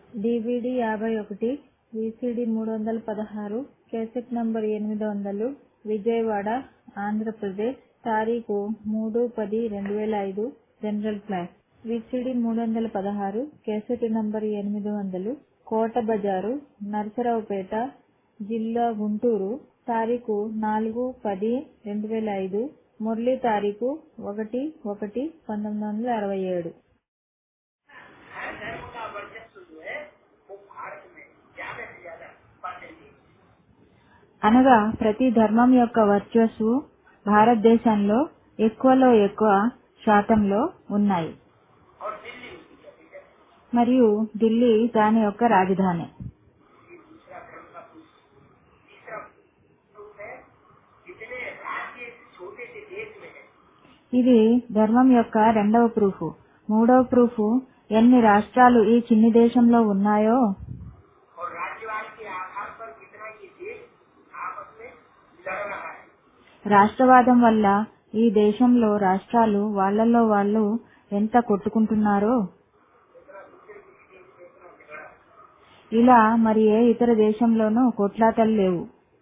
DVD యాభై ఒకటి VCD మూడు వందల పదహారు కేసెట్ నంబర్ ఎనిమిది వందలు విజయవాడ ఆంధ్రప్రదేశ్ తారీఖు మూడు పది రెండు వేల ఐదు జనరల్ క్లాస్ విసిడి మూడు వందల పదహారు కేసెట్ నంబర్ ఎనిమిది వందలు కోట బజారు నరసరావుపేట జిల్లా గుంటూరు తారీఖు నాలుగు పది రెండు వేల ఐదు మురళి తారీఖు ఒకటి ఒకటి పంతొమ్మిది వందల అరవై ఏడు हर धर्म का वर्चस्व जो है वो भारत में ज्यादा से ज्यादा परसेंटेज అనగా ప్రతి ధర్మం యొక్క వర్చస్సు భారతదేశంలో ఎక్కువలో ఎక్కువ శాతంలో ఉన్నాయి और दिल्ली उसकी कैपिटल మరియు ఢిల్లీ దాని యొక్క రాజధాని ये दूसरा धर्म का पुरुष तीसरा रूप है जितने राज्य छोटे से देश में है ఇది ధర్మం యొక్క రెండవ ప్రూఫ్ మూడవ ప్రూఫ్ ఎన్ని రాష్ట్రాలు ఈ చిన్ని దేశంలో ఉన్నాయో और राज्यवाद के आधार पर कितना ये देश आपस में लड़ रहा है రాష్ట్రవాదం వల్ల ఈ దేశంలో రాష్ట్రాలు వాళ్ళల్లో వాళ్ళు ఎంత కొట్టుకుంటున్నారో ఇలా మరి ఏ ఇతర దేశంలోనూ కొట్లాటలు లేవు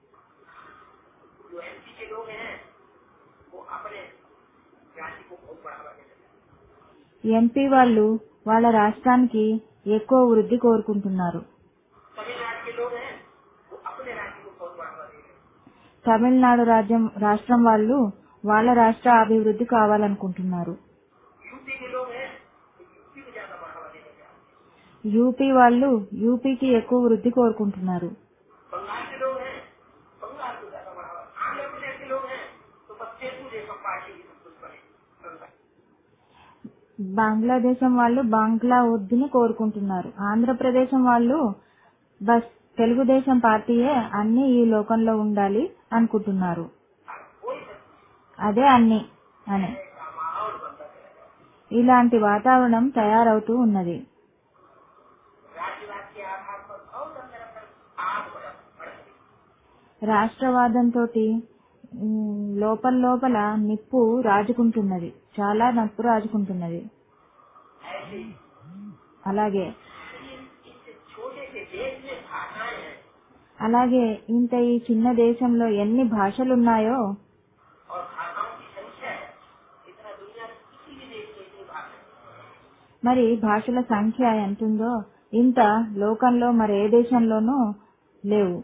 जो एमपी के लोग हैं वो अपने राज्य को बहुत बढ़ावा देते हैं ఎంపీ వాళ్ళు వాళ్ళ రాష్ట్రానికి ఎక్కువ వృద్ధి కోరుకుంటున్నారు तमिलनाडु के लोग हैं वो अपने राज्य को बहुत बढ़ावा दे रहे हैं తమిళనాడు రాజ్యం రాష్ట్రం వాళ్ళు వాళ్ళ రాష్ట్ర అభివృద్ధి కావాలనుకుంటున్నారు यूपी के लोग हैं वो यूपी को ज्यादा बढ़ावा देने जा रहे हैं యూపీ వాళ్ళు యూపీకి ఎక్కువ వృద్ధి కోరుకుంటున్నారు बंगाल के लोग हैं बंगाल को ज्यादा बढ़ावा आंध्र प्रदेश के लोग हैं तो बस तेलुगु देशम पार्टी की सब कुछ बने बंगाल బంగ్లాదేశం వాళ్ళు బంగ్లా వృద్ధిని కోరుకుంటున్నారు ఆంధ్రప్రదేశం వాళ్ళు బస్ తెలుగుదేశం పార్టీయే అన్ని ఈ లోకంలో ఉండాలి అనుకుంటున్నారు कोई అదే అన్ని అని का माहौल बनता चला ఇలాంటి వాతావరణం తయారవుతూ ఉన్నది राज्यवाद के आधार पर बहुत अंदर अंदर आग बढ़ बढ़ गई రాష్ట్రవాదంతో లోపల లోపల నిప్పు రాజుకుంటున్నది చాలా నప్పు రాజుకుంటున్నది ऐसे ही అలాగే इस छोटे से देश में भाषाएं हैं అలాగే ఇంత ఈ చిన్న దేశంలో ఎన్ని భాషలున్నాయో और भाषाओं की संख्या है इतना दुनिया में किसी भी देश में इतनी भाषा है మరి భాషల సంఖ్య ఎంతుందో ఇంత లోకంలో మరి ఏ దేశంలోనూ లేవు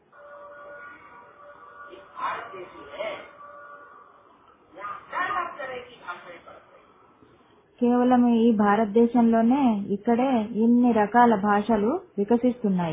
ये भारत देश में है यहाँ तरह तरह की भाषाएं पढ़ रही కేవలం ఈ భారతదేశంలోనే ఇక్కడే ఇన్ని రకాల భాషలు వికసిస్తున్నాయి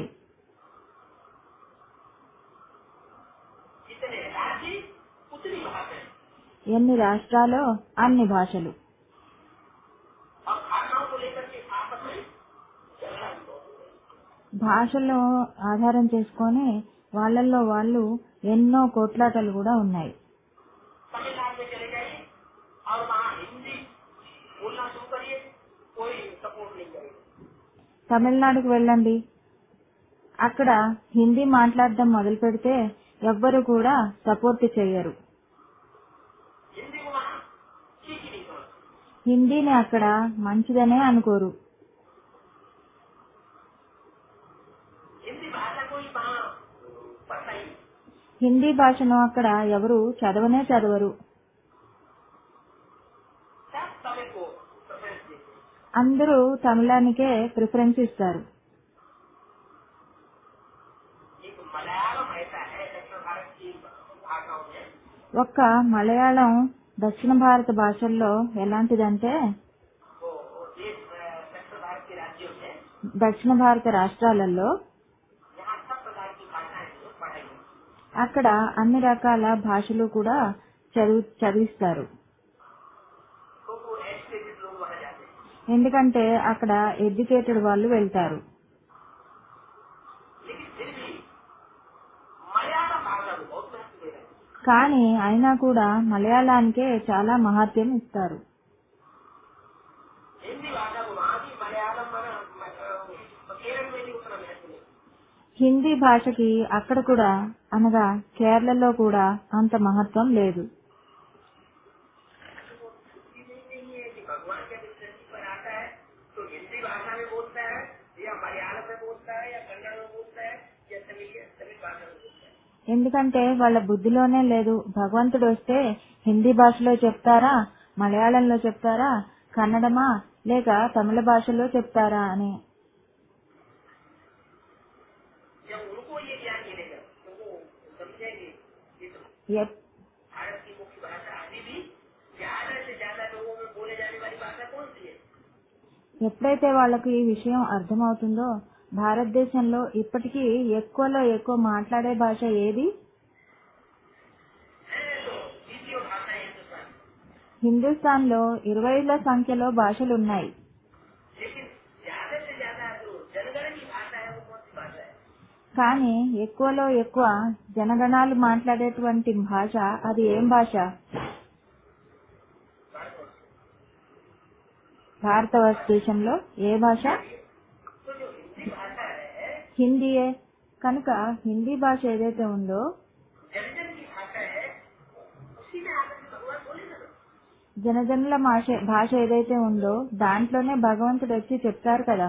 जितने राज्य उतनी भाषाएं ఎన్ని రాష్ట్రాలో అన్ని భాషలు और भाषाओं को लेकर के आपस में झगड़ा भी बहुत हो रहा है। భాషలో ఆధారం చేసుకొని వాళ్ళల్లో వాళ్ళు ఎన్నో కొట్లాటలు కూడా ఉన్నాయి तमिलनाडु में चले जाइए और वहाँ हिंदी बोलना शुरू करिए कोई सपोर्ट नहीं करेगा తమిళనాడుకు వెళ్ళండి అక్కడ హిందీ మాట్లాడడం మొదలు పెడితే ఎవ్వరు కూడా సపోర్ట్ చేయరు हिंदी को वहाँ ठीक ही नहीं समझते హిందీని అక్కడ మంచిదనే అనుకోరు हिंदी भाषा को ही वहाँ पढ़ता ही नहीं। హిందీ భాషను అక్కడ ఎవరు చదవనే చదవరు सब तमिल को प्रेफरेंस देते हैं అందరూ తమిళానికే ప్రిఫరెన్స్ ఇస్తారు एक मलयालम ऐसा है दक्षिण भारत की भाषाओं में ఒక్క మలయాళం దక్షిణ భారత భాషల్లో ఎలాంటిదంటే वो देश अ, दक्षिण भारत के राज्यों में దక్షిణ భారత రాష్ట్రాలలో यहाँ सब प्रकार की भाषाएं जो पढ़ाई होती అక్కడ అన్ని రకాల భాషలు కూడా చదువు చదివిస్తారు तो वो एजुकेटेड लोग वहाँ जाते हैं ఎందుకంటే అక్కడ ఎడ్యుకేటెడ్ వాళ్ళు వెళ్తారు लेकिन फिर भी मलयालम भाषा को बहुत महत्व दे रहे हैं కానీ అయినా కూడా మలయాళానికే చాలా మహత్యం ఇస్తారు हिंदी भाषा को वहाँ भी मलयालम में अ, केरल में भी उतना महत्व नहीं హిందీ భాషకి అక్కడ కూడా అనగా కేరళలో కూడా అంత మహత్వం లేదు ये नहीं नहीं है कि भगवान जब इस धरती पर आता है तो हिंदी भाषा में बोलता है या मलयालम बोलता है या कन्नड़ में बोलता है या तमिल तमिल भाषा में बोलता है ఎందుకంటే వాళ్ళ బుద్ధిలోనే లేదు భగవంతుడు వస్తే హిందీ భాషలో చెప్తారా మలయాళంలో చెప్తారా కన్నడమా లేక తమిళ భాషలో చెప్తారా అని जब उनको ये ज्ञान मिलेगा तो वो समझेंगे ये तो ఎప్- भारत की मुख्य भाषा अभी भी ज्यादा से ज्यादा लोगों में बोले जाने वाली भाषा कौन सी है ఎప్పుడైతే వాళ్ళకు ఈ విషయం అర్థమవుతుందో భారతదేశంలో ఇప్పటికీ ఎక్కువలో ఎక్కువ మాట్లాడే భాష ఏది है तो द्वितीय भाषा है हिंदुस्तान హిందుస్థాన్ లో ఇరవైల సంఖ్యలో భాషలున్నాయి लेकिन ज्यादा से ज्यादा जो जनगण की भाषा है वो कौन सी भाषा है కానీ ఎక్కువలో ఎక్కువ జనగణాలు మాట్లాడేటువంటి భాష అది ఏం భాష భారతదేశంలో ఏ భాష तो जो हिंदी भाषा है హిందీయే కనుక హిందీ భాష ఏదైతే ఉందో जनजन की भाषा है उसी में आकर के भगवान बोले ना జనజనుల భాష భాష ఏదైతే ఉందో దాంట్లోనే భగవంతుడు వచ్చి చెప్తారు కదా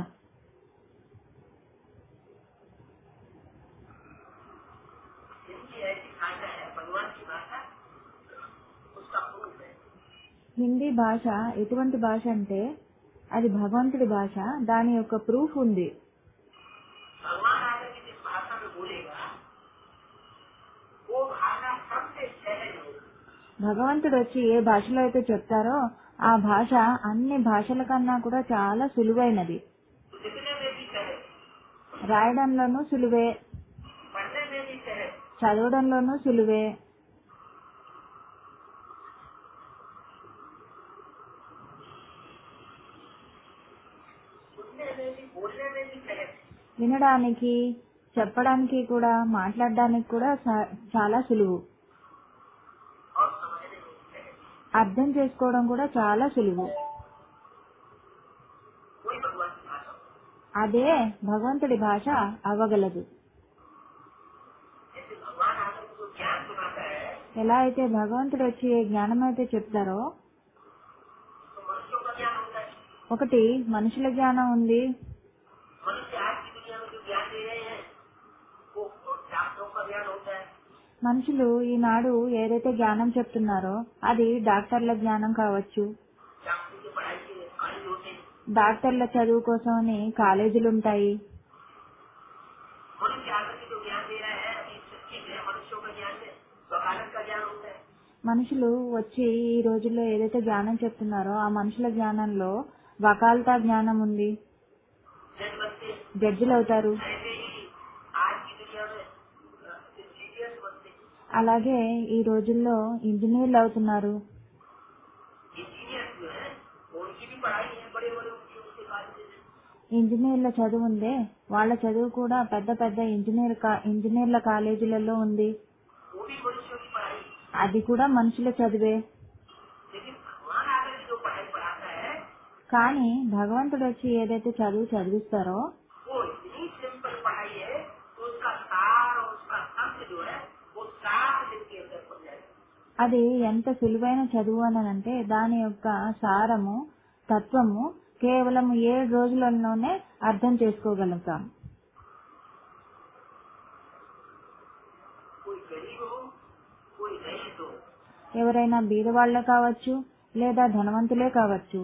हिंदी ऐसी भाषा है भगवान की भाषा उसका प्रूफ है హిందీ భాష ఎటువంటి భాష అంటే అది భగవంతుడి భాష దాని యొక్క ప్రూఫ్ ఉంది भगवान आकर के जिस भाषा में बोलेगा वो भाषा सबसे सहज होगी భగవంతుడు వచ్చి ఏ భాషలో అయితే చెప్తారో ఆ భాష అన్ని భాషల కన్నా కూడా చాలా సులువైనది लिखने में भी सहज రాయడంలోనూ సులువే पढ़ने में भी सहज చదవడంలోనూ సులువే सुनने में भी बोलने में भी सहज వినడానికి చెప్పడానికి కూడా మాట్లాడడానికి కూడా చా- చాలా సులువు और समझने में भी सहज అర్థం చేసుకోవడం కూడా చాలా సులువు कोई भगवान की भाषा हो అదే భగవంతుడి భాష అవ్వగలదు जैसे भगवान आकर के जो ज्ञान सुनाता है ఎలా అయితే భగవంతుడు వచ్చి ఏ జ్ఞానం అయితే చెప్తారో तो मनुष्यों का ज्ञान होता है ఒకటి మనుషుల జ్ఞానం ఉంది मनुष्य आज की दुनिया में जो ज्ञान दे रहे हैं वो डॉक्टरों का ज्ञान होता है మనుషులు ఈనాడు ఏదైతే జ్ఞానం చెప్తున్నారో అది డాక్టర్ల జ్ఞానం కావచ్చు डॉक्टर की पढ़ाई के कॉलेज होते हैं డాక్టర్ల చదువు కోసమని కాలేజీలు ఉంటాయి मनुष्य आकर के जो ज्ञान दे रहा है अभी ठीक है मनुष्यों का ज्ञान है वकालत का ज्ञान होता है మనుషులు వచ్చి ఈ రోజుల్లో ఏదైతే జ్ఞానం చెప్తున్నారో ఆ మనుషుల జ్ఞానంలో వకాల్తా జ్ఞానం ఉంది जज बनते हैं జడ్జిలు అవుతారు ऐसे ही आज की दुनिया में इंजीनियर्स बनते हैं అలాగే ఈ రోజుల్లో ఇంజనీర్లు అవుతున్నారు इंजीनियर्स जो है उनकी भी पढ़ाई है बड़े बड़े उनके उसके कॉलेजेस हैं ఇంజనీర్ల చదువు ఉందే వాళ్ళ చదువు కూడా పెద్ద పెద్ద ఇంజనీర్ కా- ఇంజనీర్ల కాలేజీలలో ఉంది वो भी मनुष्यों की पढ़ाई है। అది కూడా మనుషుల చదివే लेकिन भगवान आकर के जो पढ़ाई पढ़ाता है కానీ భగవంతుడు వచ్చి ఏదైతే చదువు చదివిస్తారో वो इतनी सिंपल पढ़ाई है तो उसका सार और उसका अंत जो है वो सात दिन के अंदर बन जाएगा అది ఎంత సులువైన చదువు అని అంటే దాని యొక్క సారము తత్వము కేవలం ఏడు రోజులలోనే అర్థం చేసుకోగలుగుతాం कोई गरीब हो कोई रईस हो ఎవరైనా బీదవాళ్లే కావచ్చు లేదా ధనవంతులే కావచ్చు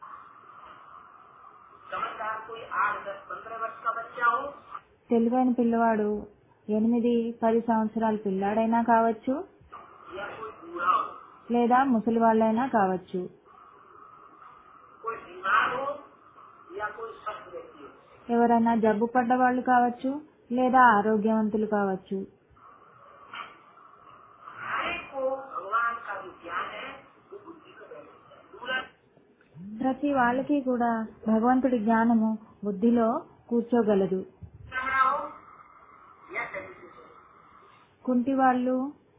समझदार कोई आठ दस पंद्रह वर्ष का बच्चा हो తెలివైన పిల్లవాడు ఎనిమిది పది సంవత్సరాల పిల్లాడైనా కావచ్చు या कोई बूढ़ा हो లేదా ముసలి వాళ్ళైనా కావచ్చు कोई बीमार हो या कोई स्वस्थ व्यक्ति हो ఎవరైనా జబ్బు పడ్డ వాళ్ళు కావచ్చు లేదా ఆరోగ్యవంతులు కావచ్చు हर एक को भगवान का जो ज्ञान है वो बुद्धि को बैठ जाता है दूसरा ప్రతి వాళ్ళకి కూడా భగవంతుడి జ్ఞానము బుద్ధిలో కూర్చోగలదు चमड़ा हो या डायबिटीज हो కుంటి వాళ్ళు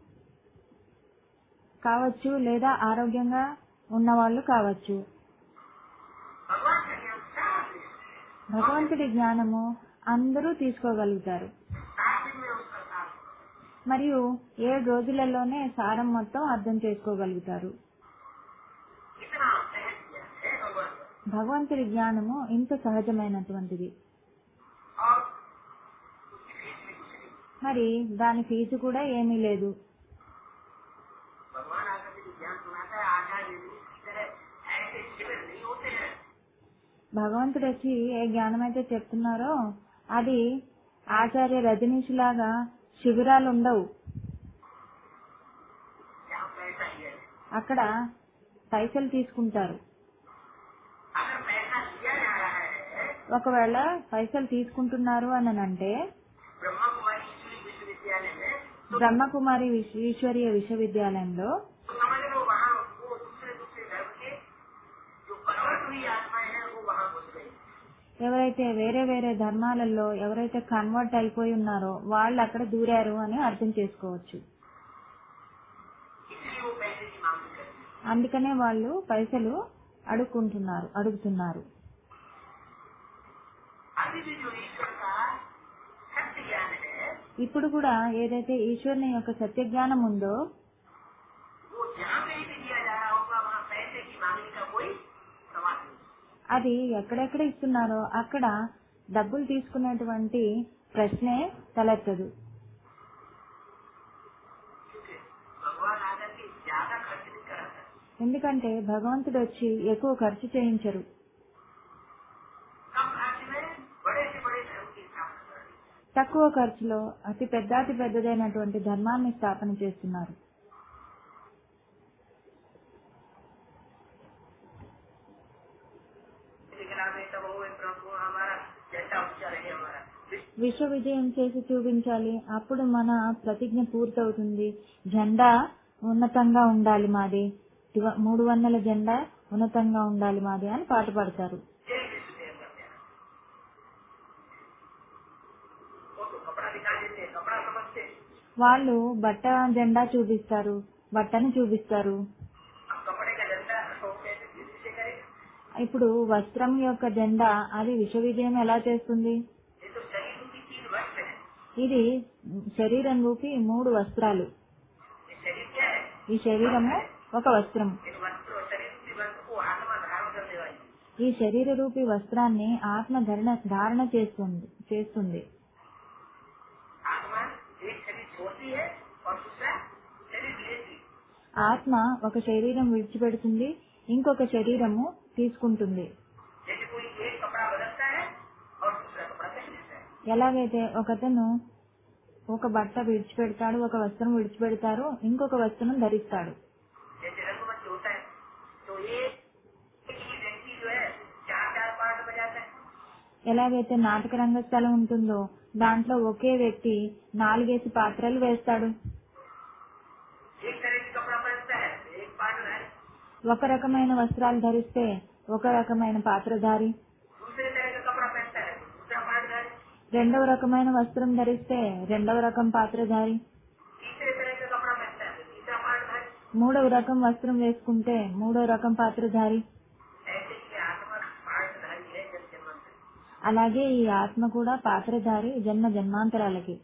కావచ్చు లేదా ఆరోగ్యంగా ఉన్నవాళ్ళు కావచ్చు भगवान का ज्ञान साफ है భగవంతుడి జ్ఞానము అందరూ తీసుకోగలుగుతారు सात दिन में उसका साफ है మరియు ఏడు రోజులలోనే సారం మొత్తం అర్థం చేసుకోగలుగుతారు इतना सहज ज्ञान है भगवान का భగవంతుడి జ్ఞానము ఇంత సహజమైనటువంటిది और మరి దాని ఫీజు కూడా ఏమీ లేదు भगवान आकर के जो ज्ञान सुनाता है आचार्य जी की तरह ऐसे शिविर नहीं होते हैं భగవంతుడు వచ్చి ఏ జ్ఞానం అయితే చెప్తున్నారో అది ఆచార్య రజనీష్ లాగా శిబిరాలు ఉండవు जहाँ पैसा ही है అక్కడ పైసలు తీసుకుంటారు अगर पैसा लिया जा रहा है ఒకవేళ పైసలు తీసుకుంటున్నారు అని అంటే ब्रह्मा कुमारी ईश्वरी विश्वविद्यालय में బ్రహ్మకుమారి విశ్వ- ఈశ్వరీయ విశ్వవిద్యాలయంలో तो समझ लो वहाँ वो दूसरे दूसरे धर्म के जो कन्वर्ट हुई आत्माएं हैं वो वहाँ घुस गई ఎవరైతే వేరే వేరే ధర్మాలలో ఎవరైతే కన్వర్ట్ అయిపోయి ఉన్నారో వాళ్ళు అక్కడ దూరారు అని అర్థం చేసుకోవచ్చు इसलिए वो पैसे की मांग करती है అందుకనే వాళ్ళు పైసలు అడుక్కుంటున్నారు అడుగుతున్నారు अभी भी जो ईश्वर का सत्य ज्ञान है ఇప్పుడు కూడా ఏదైతే ఈశ్వరుని యొక్క సత్య జ్ఞానం ఉందో वो जहाँ कहीं भी दिया जा रहा होगा वहाँ पैसे की मांगने का कोई सवाल नहीं అది ఎక్కడెక్కడ ఇస్తున్నారో అక్కడ డబ్బులు తీసుకునేటువంటి ప్రశ్నే తలెత్తదు क्योंकि भगवान आकर के ज्यादा खर्च नहीं कराता ఎందుకంటే భగవంతుడు వచ్చి ఎక్కువ ఖర్చు చేయించరు कम खर्च में बड़े से बड़े धर्म की स्थापना कर दी తక్కువ ఖర్చులో అతి పెద్దాతి పెద్దదైనటువంటి ధర్మాన్ని స్థాపన చేస్తున్నారు लेकिन आप ऐसा हो प्रभु हमारा जैसा ऊंचा रहे हमारा विश्व విశ్వ విజయం చేసి చూపించాలి అప్పుడు మన ప్రతిజ్ఞ పూర్తవుతుంది జెండా ఉన్నతంగా ఉండాలి మాది దివ- మూడు వందల జెండా ఉన్నతంగా ఉండాలి మాది అని పాట పాడతారు यही विश्व देव करते हैं वो तो कपड़ा दिखा देते हैं कपड़ा समझते हैं వాళ్ళు బట్ట జెండా చూపిస్తారు బట్టని చూపిస్తారు अब कपड़े का धंधा वो कैसे किसी से करेगा ఇప్పుడు వస్త్రం యొక్క జెండా అది విశ్వ విజయం ఎలా చేస్తుంది ये तो शरीर की तीन वस्त्र है ఇది శరీరం రూపి మూడు వస్త్రాలు ये शरीर क्या है ఈ శరీరము ఒక వస్త్రం इन वस्त्र और शरीर की वस्त्र को आत्मा धारण करने वाली ఈ శరీర రూపి వస్త్రాన్ని ఆత్మ ధరణ ధారణ చేస్తుంది చేస్తుంది आत्मा एक शरीर छोड़ती है और दूसरा शरीर लेती है ఆత్మ ఒక శరీరం విడిచిపెడుతుంది ఇంకొక శరీరము తీసుకుంటుంది जैसे कोई एक कपड़ा बदलता है और दूसरा कपड़ा पहन लेता है ఎలాగైతే ఒకతను ఒక బట్ట విడిచిపెడతాడు ఒక వస్త్రం విడిచిపెడతారు ఇంకొక వస్త్రం ధరిస్తాడు जैसे रंगमंच होता है तो एक एक ही व्यक्ति जो है चार चार पार्ट बजाता है ఎలాగైతే నాటక రంగస్థలం ఉంటుందో దాంట్లో ఒకే వ్యక్తి నాలుగేసి పాత్రలు వేస్తాడు एक तरह की कपड़ा पहनता है तो एक पार्ट है ఒక రకమైన వస్త్రాలు ధరిస్తే ఒక రకమైన పాత్రధారి दूसरे तरह का कपड़ा पहनता है तो दूसरा पार्ट है రెండవ రకమైన వస్త్రం ధరిస్తే రెండవ రకం పాత్రధారి तीसरे तरह का कपड़ा पहनता है तो तीसरा पार्ट है మూడవ రకం వస్త్రం వేసుకుంటే మూడో రకం పాత్రధారి ऐसे ही आत्मा पार्टधारी है जब जन्म అలాగే ఈ ఆత్మ కూడా పాత్రధారి జన్మ జన్మాంతరాలకి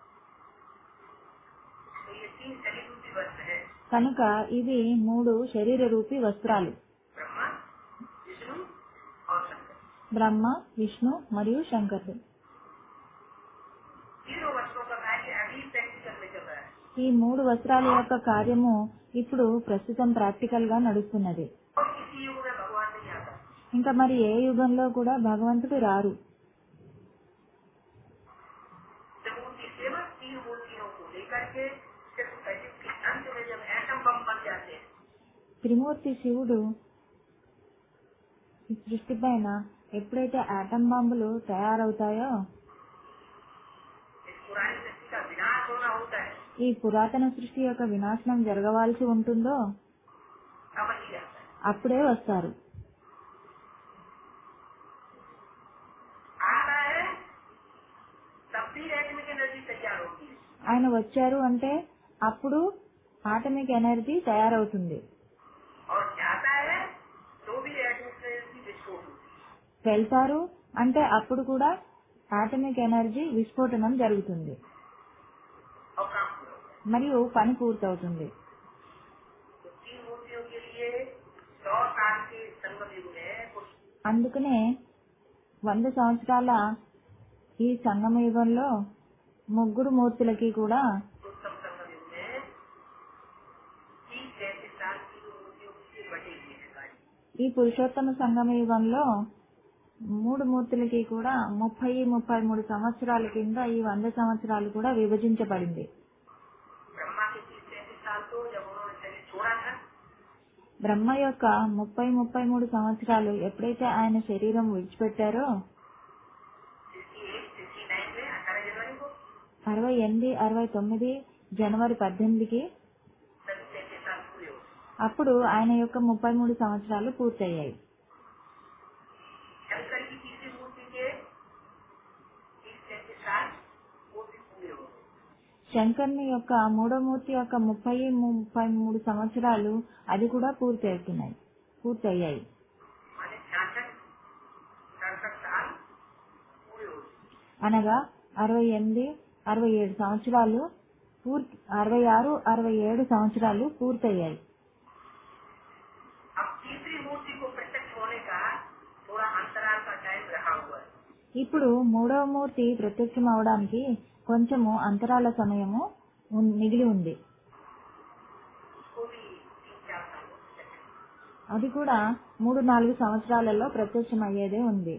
तो ये तीन शरीर रूपी वस्त्र है కనుక ఇవి మూడు శరీర రూపీ వస్త్రాలు ब्रह्मा विष्णु और शंकर బ్రహ్మ విష్ణు మరియు శంకరుడు तीनों वस्त्रों का कार्य अभी प्रैक्टिकल में चल रहा है ఈ మూడు వస్త్రాల యొక్క కార్యము ఇప్పుడు ప్రస్తుతం ప్రాక్టికల్ గా నడుస్తున్నది और किसी युग में भगवान नहीं आता ఇంకా మరి ఏ యుగంలో కూడా భగవంతుడు రారు त्रिमूर्ति सेवा तीन मूर्तियों को लेकर के सिर्फ कलयुग के अंत में जब एटम बम बन जाते हैं త్రిమూర్తి శివుడు ఈ సృష్టి పైన ఎప్పుడైతే ఆటం బాంబులు తయారవుతాయో इस पुरानी सृष्टि का विनाश होना होता है ఈ పురాతన సృష్టి యొక్క వినాశనం జరగవలసి ఉంటుందో तब ही आता है అప్పుడే వస్తారు आता है तब भी एटमिक एनर्जी तैयार होती है ఆయన వచ్చారు అంటే అప్పుడు ఆటమిక్ ఎనర్జీ తయారవుతుంది और जाता है तो भी एटमिक एनर्जी विस्फोट होती है వెళ్తారు అంటే అప్పుడు కూడా ఆటమిక్ ఎనర్జీ విస్ఫోటనం జరుగుతుంది और काम पूरा होता है మరియు పని పూర్తవుతుంది तो तीन मूर्तियों के लिए सौ साल के संगम युग में कुछ అందుకనే వంద సంవత్సరాల ఈ సంగమ యుగంలో ముగ్గురు మూర్తులకి కూడా उत्तम संगम युग में तीस पैंतीस साल की जो मूर्तियों की बटेगी है सारी ఈ పురుషోత్తమ సంగమ యుగంలో మూడు మూర్తులకి కూడా ముప్పై ముప్పై మూడు సంవత్సరాల కింద ఈ వంద సంవత్సరాలు కూడా విభజించబడింది ब्रह्मा के तीस पैंतीस साल तो जब उन्होंने शरीर छोड़ा था బ్రహ్మ యొక్క ముప్పై ముప్పై మూడు సంవత్సరాలు ఎప్పుడైతే ఆయన శరీరం విడిచిపెట్టారో सिक्सटी एट सिक्सटी नाइन में अठारह जनवरी को అరవై ఎనిమిది అరవై తొమ్మిది జనవరి పద్దెనిమిదికి सभी पैंतीस साल पूरे हो అప్పుడు ఆయన యొక్క ముప్పై మూడు సంవత్సరాలు పూర్తయ్యాయి शंकर की तीसरी मूर्ति के तीस पैंतीस साल वो भी पूरे हो गए శంకర్ని యొక్క మూడో మూర్తి యొక్క ముప్పై ముప్పై మూడు సంవత్సరాలు అది కూడా పూర్తి అవుతున్నాయి పూర్తయ్యాయి माने छियासठ सड़सठ साल पूरे हो चुके అనగా అరవై ఎనిమిది అరవై ఏడు సంవత్సరాలు పూర్తి అరవై ఆరు అరవై ఏడు సంవత్సరాలు పూర్తయ్యాయి अब तीसरी मूर्ति को प्रत्यक्ष होने का थोड़ा अंतराल का टाइम रहा हुआ है ఇప్పుడు మూడవ మూర్తి ప్రత్యక్షం అవడానికి కొంచెము అంతరాల సమయము ఉన్- మిగిలి ఉంది उसको भी तीन चार साल हो गए। అది కూడా మూడు నాలుగు సంవత్సరాలలో ప్రత్యక్షం అయ్యేదే ఉంది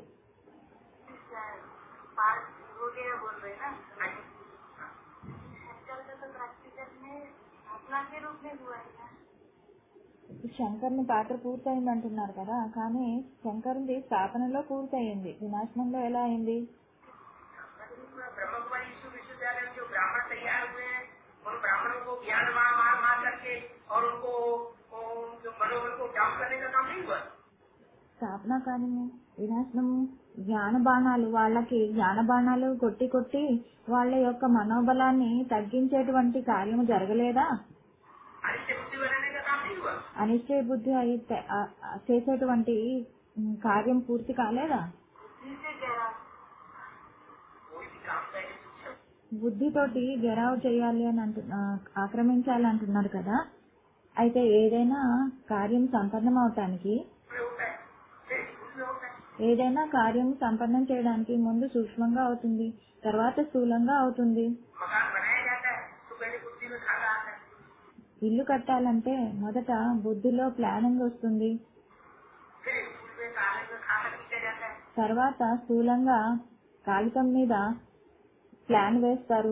पार्ट हो गया बोल रहे हैं ना शंकर का तो प्रैक्टिकल में स्थापना के रूप में हुआ है ना శంకర్ని పాత్ర పూర్తయింది అంటున్నారు కదా కానీ శంకరుని స్థాపనలో పూర్తయింది వినాశనంలో ఎలా అయింది ब्रह्म कुमारी विश्व विश्वविद्यालय में जो ब्राह्मण तैयार हुए हैं उन ब्राह्मणों को ज्ञान मार मार मार करके और उनको ओ, जो मनोबल को डाउन करने का काम नहीं हुआ స్థాపన కార్యము వినాశనము జ్ఞాన బాణాలు వాళ్ళకి జ్ఞాన బాణాలు కొట్టి కొట్టి వాళ్ళ యొక్క మనోబలాన్ని తగ్గించేటువంటి కార్యము జరగలేదా अनिश्चय बुद्धि बनाने का काम नहीं हुआ అనిశ్చయ బుద్ధి అయితే ఆ- ఆ చేసేటువంటి ఉమ్, కార్యం పూర్తి కాలేదా जिससे कह कोई भी काम पहले शिक्षक బుద్ధితోటి గెరావ్ చేయాలి అని అంటు ఆ, ఆక్రమించాలి అంటున్నారు కదా అయితే ఏదైనా కార్యం సంపన్నం అవటానికి में होता है फिर स्कूल में होता है ఏదైనా కార్యం సంపన్నం చేయడానికి ముందు సూక్ష్మంగా అవుతుంది తర్వాత స్థూలంగా అవుతుంది मकान बनाया जाता है तो पहले बुद्धि में खाता आता है ఇల్లు కట్టాలంటే మొదట బుద్ధిలో ప్లానింగ్ వస్తుంది फिर स्कूल में कागज में खाता खींचा जाता है తర్వాత స్థూలంగా కాగితం మీద ప్లాన్ వేస్తారు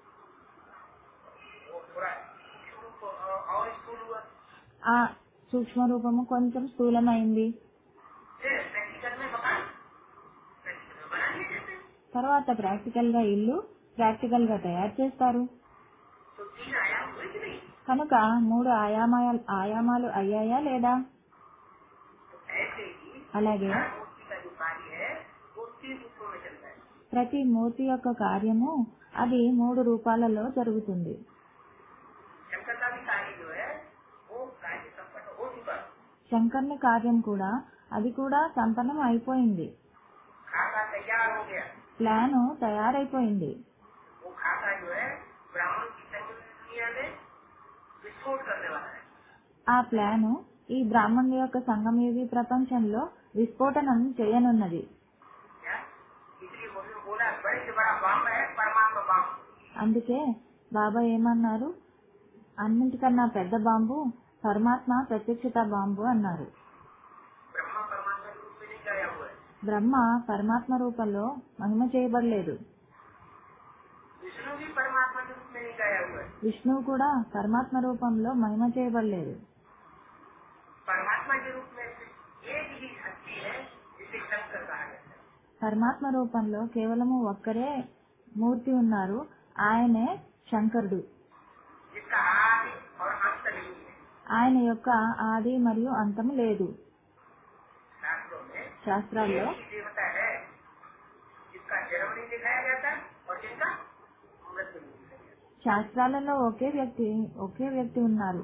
वो पूरा शुरू को और स्कूल हुआ ఆ సూక్ష్మ రూపము కొంచెం స్థూలమైంది फिर प्रैक्टिकल में मकान प्रैक्टिकल में बना लिए जाते हैं తర్వాత ప్రాక్టికల్ గా ఇల్లు ప్రాక్టికల్ గా తయారు చేస్తారు तो तीन आयाम हुए कि नहीं కనుక మూడు ఆయామాలు ఆయామాలు అయ్యాయా లేదా तो ऐसे ही అలాగే हर मूर्ति का जो कार्य है वो तीन रूपों में चलता है ప్రతి మూర్తి యొక్క కార్యము అది మూడు రూపాలలో జరుగుతుంది शंकर का भी कार्य जो है वो कार्य संपन्न हो चुका है శంకర్ని కార్యం కూడా అది కూడా సంపన్నం అయిపోయింది खाता तैयार हो गया ప్లాను తయారైపోయింది वो खाता जो है ब्राह्मण की संयुक्त दुनिया में विस्फोट करने वाला है ఆ ప్లాను ఈ బ్రాహ్మణుల యొక్క సంగమయుగి ప్రపంచంలో విస్ఫోటనం చేయనున్నది क्या इसलिए मुझे बोला बड़े से बड़ा बाम है परमात्मा बाम అందుకే బాబా ఏమన్నారు అన్నింటికన్నా పెద్ద బాంబు పరమాత్మ ప్రత్యక్షత బాంబు అన్నారు ब्रह्मा परमात्मा के रूप में नहीं गया हुआ है బ్రహ్మ పరమాత్మ రూపంలో మహిమ చేయబడలేదు विष्णु भी परमात्मा के रूप में नहीं गया हुआ है విష్ణువు కూడా పరమాత్మ రూపంలో మహిమ చేయబడలేదు परमात्मा के रूप में सिर्फ एक ही शक्ति है जिसे शंकर कहा जाता है పరమాత్మ రూపంలో కేవలము ఒక్కరే మూర్తి ఉన్నారు ఆయనే శంకరుడు जिसका आदि और अंत नहीं है ఆయన యొక్క ఆది మరియు అంతము లేదు शास्त्रों में శాస్త్రాల్లో एक ही देवता है जिसका जन्म नहीं दिखाया जाता और जिनका मृत्यु नहीं दिखाया जाता శాస్త్రాలలో ఒకే వ్యక్తి ఒకే వ్యక్తి ఉన్నారు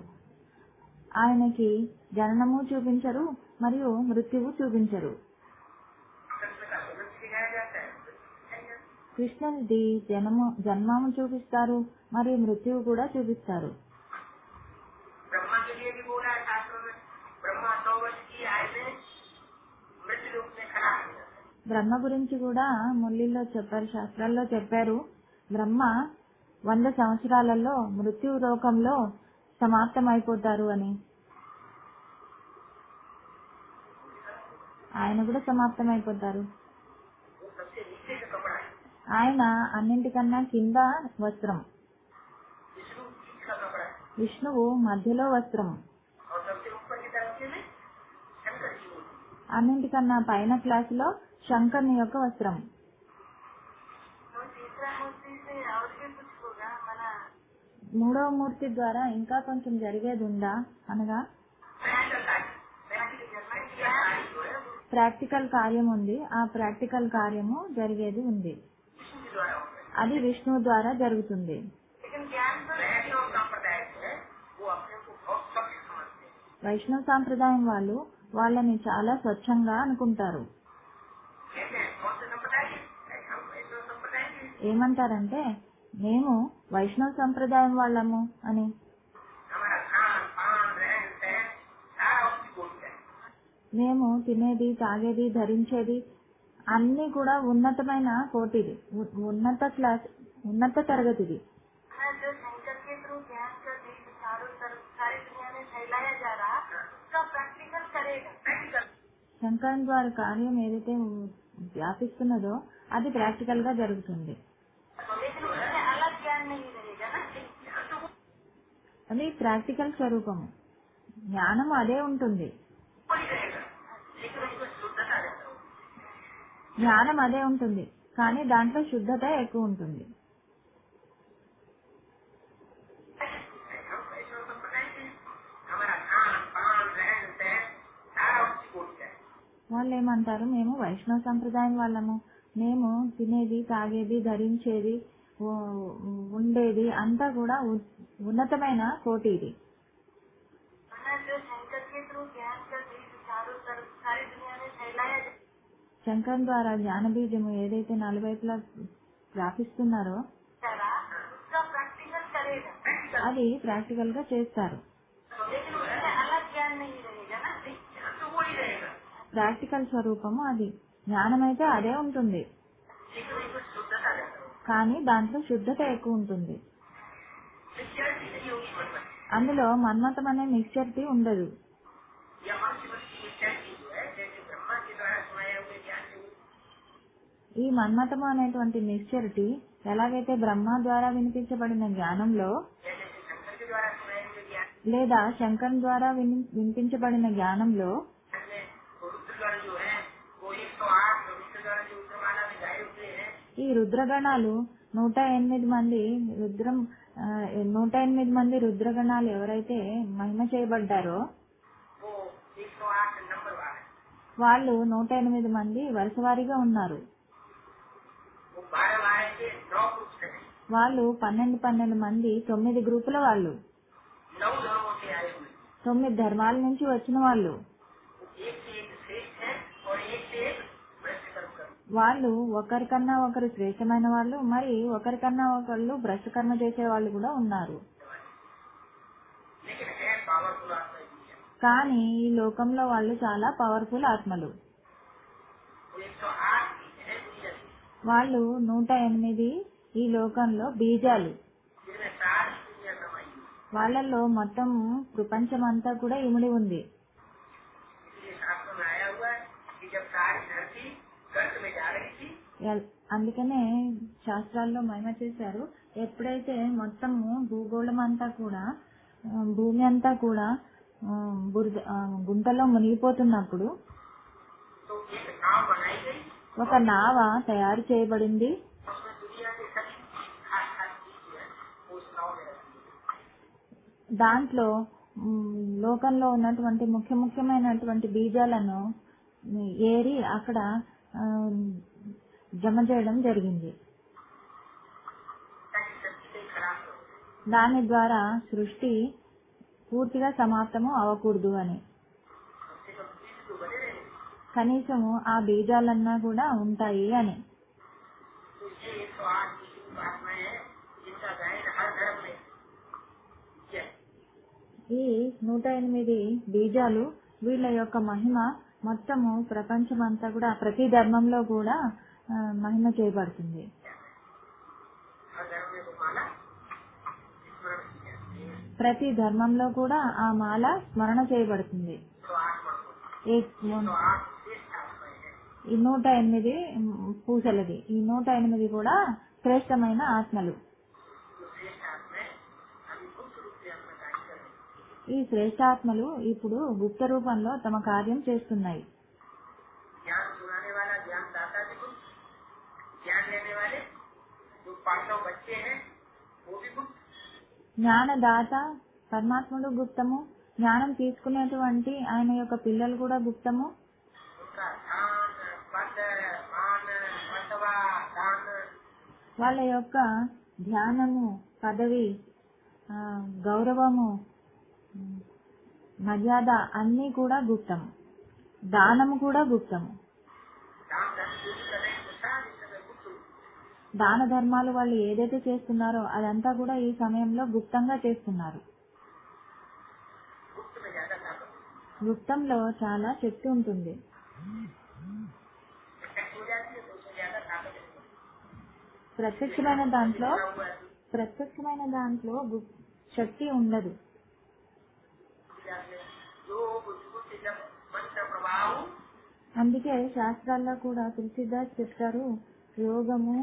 ఆయనకి జననము చూపించరు మరియు మృత్యువు చూపించరు कृष्ण का जन्म दिखाया जाता है मृत्यु दिखाया जाता है। కృష్ణుడిది జన్మ జన్మము చూపిస్తారు మరియు మృత్యువు కూడా చూపిస్తారు ब्रह्मा के लिए भी बोला है शास्त्रों में ब्रह्मा सौ वर्ष की आय में मृत्यु रूप में खड़ा हो जाता है బ్రహ్మ గురించి కూడా ముల్లిలో చెప్పారు శాస్త్రాల్లో చెప్పారు బ్రహ్మ వంద సంవత్సరాలలో మృత్యు లోకంలో సమాప్తమైపోతారు అని ఆయన కూడా సమాప్తమైపోతారు वो सबसे नीचे का कपड़ा है ఆయన అన్నింటికన్నా కింద వస్త్రం विष्णु बीच का कपड़ा है విష్ణువు మధ్యలో వస్త్రం और सबसे ऊपर की तरफ के में शंकर जी होती అన్నింటికన్నా పైన క్లాసులో శంకర్ని యొక్క వస్త్రం तो तीसरा मूर्ति से और भी कुछ होगा मना మూడవ మూర్తి ద్వారా ఇంకా కొంచెం జరిగేది ఉందా అనగా प्रैक्टिकल कार्य प्रैक्टिकल प्रैक्टिकल कार्य जो है वो ప్రాక్టికల్ కార్యం ఉంది ఆ ప్రాక్టికల్ కార్యము జరిగేది ఉంది विष्णु के द्वारा होता है అది విష్ణువు ద్వారా జరుగుతుంది लेकिन ज्ञान तो वैष्णव संप्रदाय जो है वो अपने को बहुत स्वच्छ समझते हैं వైష్ణవ సాంప్రదాయం వాళ్ళు వాళ్ళని చాలా స్వచ్ఛంగా అనుకుంటారు कहते हैं कौन से संप्रदाय के हम वैष्णव संप्रदाय के ఏమంటారంటే మేము వైష్ణవ సంప్రదాయం వాళ్ళము అని हमारा खान पान रहन सहन सारा उसकी कोट है మేము తినేది తాగేది ధరించేది అన్ని కూడా ఉన్నతమైన కోటిది ఉ- ఉన్నత క్లాస్ ఉన్నత తరగతిది है जो शंकर के थ्रू ज्ञान का बीज चारों तरफ सारी दुनिया में फैलाया जा रहा उसका प्रैक्टिकल करेगा प्रैक्टिकल శంకరం ద్వారా కార్యం ఏదైతే వ్యాపిస్తున్నదో అది ప్రాక్టికల్ గా జరుగుతుంది लेकिन उसमें अलग ज्ञान नहीं रहेगा ना అది ప్రాక్టికల్ స్వరూపము జ్ఞానం అదే ఉంటుంది कोई रहेगा लेकिन उसमें शुद्धता रहता है జ్ఞానం అదే ఉంటుంది కానీ దాంట్లో శుద్ధత ఎక్కువ ఉంటుంది हम वैष्णव संप्रदाय के हमारा खान पान रहन सहन सारा उसकी कोट है వాళ్ళు ఏమంటారు మేము వైష్ణవ సంప్రదాయం వాళ్ళము మేము తినేది తాగేది ధరించేది ఉ- ఉండేది అంతా కూడా ఉ- ఉన్నతమైన కోటి ఇది है जो शंकर के थ्रू ज्ञान का बीज चारों तरफ सारी दुनिया में फैलाया जा శంకరం ద్వారా జ్ఞాన బీజము ఏదైతే నలువైపులా వ్యాపిస్తున్నారో रहा उसका प्रैक्टिकल करेगा అది ప్రాక్టికల్ గా చేస్తారు लेकिन उसमें अलग ज्ञान नहीं रहेगा ना यहाँ तो वो ही रहेगा ప్రాక్టికల్ స్వరూపము అది జ్ఞానం అయితే అదే ఉంటుంది लेकिन उसमें शुद्धता रहता है కానీ దాంట్లో శుద్ధత ఎక్కువ ఉంటుంది सिक्योरिटी नहीं होगी मन में అందులో మన్మతం అనే మిక్చర్టీ ఉండదు या मनुष्य मन की सिक्योरिटी जो है जैसे ब्रह्मा के द्वारा सुनाए हुए ज्ञान से वो ఈ మన్మతము అనేటువంటి మిక్చరిటీ ఎలాగైతే బ్రహ్మ ద్వారా వినిపించబడిన జ్ఞానంలో या जैसे शंकर के द्वारा सुनाए हुए ज्ञान లేదా శంకరం ద్వారా విని- వినిపించబడిన జ్ఞానంలో में वो रुद्रगण जो है वो एक सौ आठ रुद्रगण जो रुद्रमाला में गाए हुए हैं ఈ రుద్రగణాలు నూట ఎనిమిది మంది రుద్రం ఆ, నూట ఎనిమిది మంది రుద్రగణాలు ఎవరైతే మహిమ చేయబడ్డారో वो एक सौ आठ नंबर वाले వాళ్ళు నూట ఎనిమిది మంది వరుసవారీగా ఉన్నారు वो बारह वाले के नौ ग्रुप से हैं। వాళ్ళు పన్నెండు పన్నెండు మంది తొమ్మిది గ్రూపుల వాళ్ళు नौ धर्मों से आए हुए తొమ్మిది ధర్మాల నుంచి వచ్చిన వాళ్ళు वो एक से एक श्रेष्ठ है और एक से एक भ्रष्ट कर्म कर వాళ్ళు ఒకరికన్నా ఒకరు శ్రేష్టమైన వాళ్ళు మరి ఒకరికన్నా ఒకళ్ళు భ్రష్టకర్మ చేసే వాళ్ళు కూడా ఉన్నారు लेकिन है पावरफुल आत्मा ही है కానీ ఈ లోకంలో వాళ్ళు చాలా పవర్ఫుల్ ఆత్మలు वो एक सौ आठ की है दुनिया की వాళ్ళు నూట ఎనిమిది ఈ లోకంలో బీజాలు जिनमें सारी दुनिया समाई हुई है। వాళ్ళల్లో మొత్తం ప్రపంచమంతా కూడా ఇమిడి ఉంది इसलिए शास्त्र में आया हुआ है कि जब सारी धरती गर्त में जा रही थी ఎల్- అందుకనే శాస్త్రాల్లో మహిమ చేశారు ఎప్పుడైతే మొత్తము భూగోళం అంతా కూడా ఆ, భూమి అంతా కూడా ఆ, బురద ఆ, గుంటలో మునిగిపోతున్నప్పుడు तो एक नाव बनाई गई ఒక నావ తయారు చేయబడింది उसमें दुनिया के सभी खास खास चीज जो है वो उस नाव में रहती है దాంట్లో మ్, లోకంలో ఉన్నటువంటి ముఖ్య ముఖ్యమైనటువంటి బీజాలను మ్, ఏరి అక్కడ ఆ, జమ చేయడం జరిగింది ताकि सृष्टि कहीं खराब न हो దాని ద్వారా సృష్టి పూర్తిగా సమాప్తము అవ్వకూడదు అని कम से कम बीज तो बने रहे కనీసము ఆ బీజాలన్నా కూడా ఉంటాయి అని तो ये एक सौ आठ की शुरू आत्माएं हैं जिनका गायन हर धर्म में किया है। ఈ నూట ఎనిమిది బీజాలు వీళ్ళ యొక్క మహిమ మొత్తము ప్రపంచమంతా కూడా ప్రతి ధర్మంలో కూడా ఆ, మహిమ చేయబడుతుంది हर ప్రతి ధర్మంలో కూడా ఆ మాల స్మరణ చేయబడుతుంది तो आठ वर्षों ఈ तो आठ श्रेष्ठ आत्माएं हैं ఈ నూట ఎనిమిది పూసలది ఈ నూట ఎనిమిది కూడా శ్రేష్టమైన ఆత్మలు जो श्रेष्ठ आत्माएं अभी गुप्त रूप से अपना कार्य कर रही हैं ఈ శ్రేష్టాత్మలు ఇప్పుడు గుప్త రూపంలో తమ కార్యం చేస్తున్నాయి ज्ञान सुनाने वाला ज्ञान दाता भी गुप्त ज्ञान लेने वाले जो पांडव बच्चे हैं वो भी गुप्त జ్ఞానదాత పరమాత్ముడు గుప్తము జ్ఞానం తీసుకునేటువంటి ఆయన యొక్క పిల్లలు కూడా గుప్తము उनका ध्यान पद मान मतवा दान వాళ్ళ యొక్క ధ్యానము పదవి ఆ, గౌరవము ఉమ్, మర్యాద అన్నీ కూడా గుప్తము దానము కూడా గుప్తము दान धर्म जो भी कर रहे हैं वो सारा इस समय गुप्त रूप దాన ధర్మాలు వాళ్ళు ఏదైతే చేస్తున్నారో అదంతా కూడా ఈ సమయంలో గుప్తంగా చేస్తున్నారు गुप्त में ज्यादा ताकत है। గుప్తంలో చాలా శక్తి ఉంటుంది प्रत्यक्ष हो जाती है तो उसमें ज्यादा ताकत है ప్రత్యక్షమైన దాంట్లో जुड़ा हुआ है ప్రత్యక్షమైన దాంట్లో గు- శక్తి ఉండదు जो बुजुर्गों से जब मंत्र प्रभाव అందుకే శాస్త్రాల్లో కూడా తులసిదాస్ చెప్తారు యోగము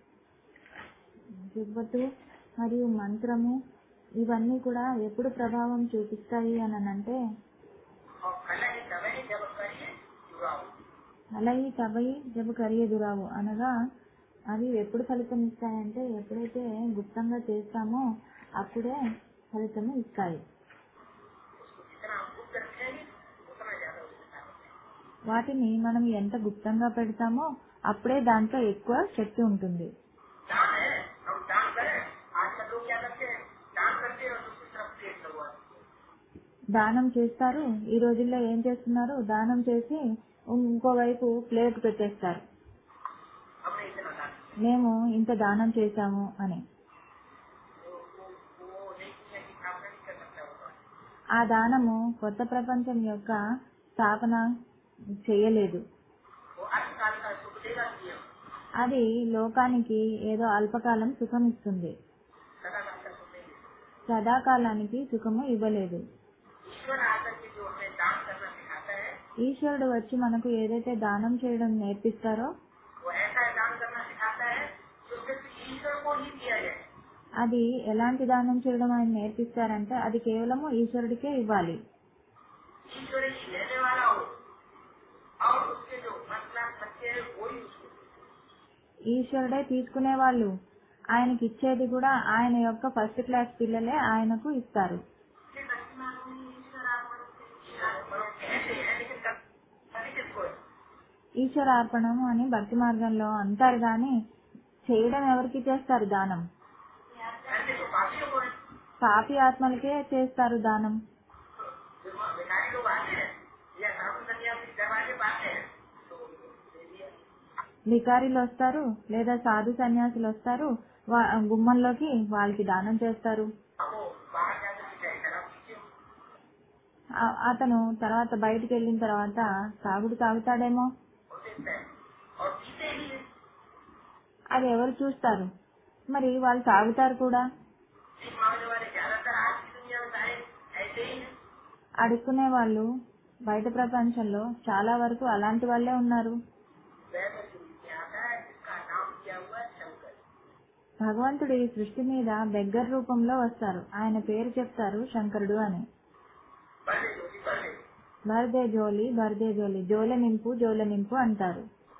జుబ్బతు మరియు మంత్రము ఇవన్నీ కూడా ఎప్పుడు ప్రభావం చూపిస్తాయి అని అంటే और कलह दवाई जब करिए जुड़ाव అలాగే తబయి జబు కరియదురావు అనగా అవి ఎప్పుడు ఫలితం ఇస్తాయంటే ఎప్పుడైతే గుప్తంగా చేస్తామో అప్పుడే ఫలితం ఇస్తాయి उसको जितना हम गुप्त रखेंगे उतना ज्यादा उसमें ताकत है వాటిని మనం ఎంత గుప్తంగా పెడతామో అప్పుడే దాంట్లో ఎక్కువ శక్తి ఉంటుంది दान है हम दान करें आजकल लोग क्या करते हैं दान करते हैं और दूसरी तरफ प्लेट लगवा देते हैं। దానం చేస్తారు ఈ రోజుల్లో ఏం చేస్తున్నారు దానం చేసి ఇంకోవైపు ప్లేట్ పెట్టేస్తారు हमने इतना दान किया మేము ఇంత దానం చేశాము అని वो वो वो नहीं दुनिया की स्थापना नहीं कर सकता होगा ఆ దానము కొత్త ప్రపంచం యొక్క స్థాపన చేయలేదు वो अल्पकाल का सुख देगा दुनिया को। అది లోకానికి ఏదో అల్పకాలం సుఖం ఇస్తుంది सदाकाल का सुख नहीं देगा సదాకాలానికి సుఖము ఇవ్వలేదు ईश्वर आकर के जो हमें दान करना सिखाता है ఈశ్వరుడు వచ్చి మనకు ఏదైతే దానం చేయడం నేర్పిస్తారో वो ऐसा दान करना सिखाता है जो सिर्फ ईश्वर को ही दिया जाए అది ఎలాంటి దానం చేయడం ఆయన నేర్పిస్తారంటే అది కేవలము ఈశ్వరుడికే ఇవ్వాలి ईश्वर ही लेने वाला हो और उसके जो फर्स्ट क्लास बच्चे हैं वो ही उसको दें। ఈశ్వరుడే తీసుకునే వాళ్ళు ఆయనకి ఇచ్చేది కూడా ఆయన యొక్క ఫస్ట్ క్లాస్ పిల్లలే ఆయనకు ఇస్తారు इसलिए भक्ति मार्ग में ईश्वर अर्पण से మనం कहते हैं लेकिन कर- करते किसको है ఈశ్వరార్పణము అని భక్తి మార్గంలో అంటారు గాని చేయడం ఎవరికి చేస్తారు దానం करते तो पापियों को है పాపి ఆత్మలకే చేస్తారు దానం जो भिखारी लोग आते हैं या साधु सन्यासी दरवाजे पे आते हैं तो उनको दे दिया భికారీలు వస్తారు లేదా సాధు సన్యాసులు వస్తారు వా- గుమ్మంలోకి వాళ్ళకి దానం చేస్తారు अब वो बाहर जाकर के चाहे शराब पीते हो ఆ- అతను తర్వాత బయటికి వెళ్ళిన తర్వాత తాగుడు తాగుతాడేమో वो देखते हैं और पीते ही हैं అది ఎవరు చూస్తారు మరి వాళ్ళు తాగుతారు కూడా भीख मांगने वाले ज्यादातर आज की दुनिया में सारे ऐसे ही हैं అడుక్కునే వాళ్ళు బయట ప్రపంచంలో చాలా వరకు అలాంటి వాళ్ళే ఉన్నారు वैसे जो नीचे आता है इसका नाम किया हुआ है शंकर భగవంతుడు ఈ సృష్టి మీద బెగ్గర్ రూపంలో వస్తారు ఆయన పేరు చెప్తారు శంకరుడు అని बड़े जोगी बड़े బర్దే జోలి బర్దే జోలి జోలె నింపు జోలె నింపు అంటారు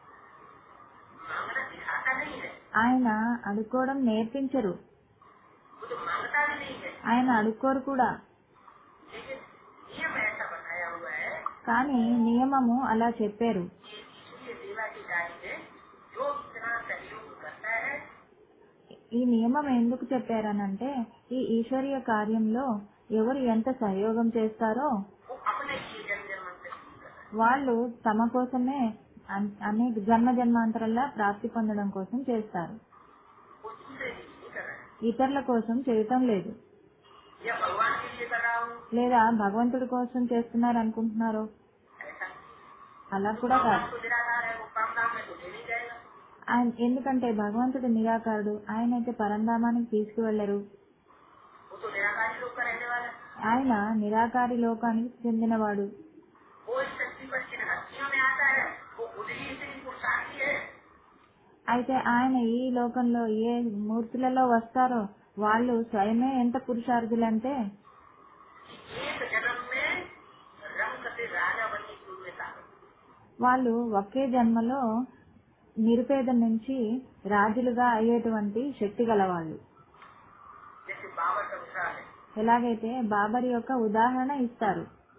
मांगना सिखाता नहीं है ఆయన అడుక్కోవడం నేర్పించరు वो तो मांगता भी नहीं है ఆయన అడుక్కోరు కూడా लेकिन नियम ऐसा बनाया हुआ है కానీ నియమము అలా చెప్పారు कि ईश्वरीय सेवा के कार्य में जो इतना सहयोग करता है ఈ నియమం ఎందుకు చెప్పారనంటే ఈ ఈశ్వరీయ కార్యంలో ఎవరు ఎంత సహయోగం చేస్తారో वो अपने लिए जन्म जन्मांतर नहीं कर रहा है వాళ్ళు తమ కోసమే అన్- అనేక జన్మ జన్మాంతరాల ప్రాప్తి పొందడం కోసం చేస్తారు वो दूसरे के लिए नहीं कर रहा है ఇతరుల కోసం చేయటం లేదు या भगवान के लिए कर रहा हूँ లేదా భగవంతుడి కోసం చేస్తున్నారు అనుకుంటున్నారు ऐसा అలా కూడా కాదు भगवान तो निराधार है वो काम धाम में तो ले नहीं जाएगा ఆయన ఎందుకంటే భగవంతుడు నిరాకారుడు ఆయన అయితే పరంధామానికి తీసుకువెళ్లరు वो तो तो निराकारी लोग का रहने वाला है। ఆయన నిరాకారి లోకానికి చెందినవాడు वो इस शक्ति पर जिन हस्तियों में आता है वो खुद ही इतनी पुरुषार्थी है అయితే ఆయన ఈ లోకంలో ఏ మూర్తులలో వస్తారో వాళ్ళు స్వయమే ఎంత పురుషార్థులంటే कि एक जन्म में रंग से राजा बनने की उनमें ताकत వాళ్ళు ఒకే జన్మలో నిరుపేద నుంచి రాజులుగా అయ్యేటువంటి శక్తి గలవాళ్ళు जैसे बाबर का विचार है ఎలాగైతే బాబర్ యొక్క ఉదాహరణ ఇస్తారు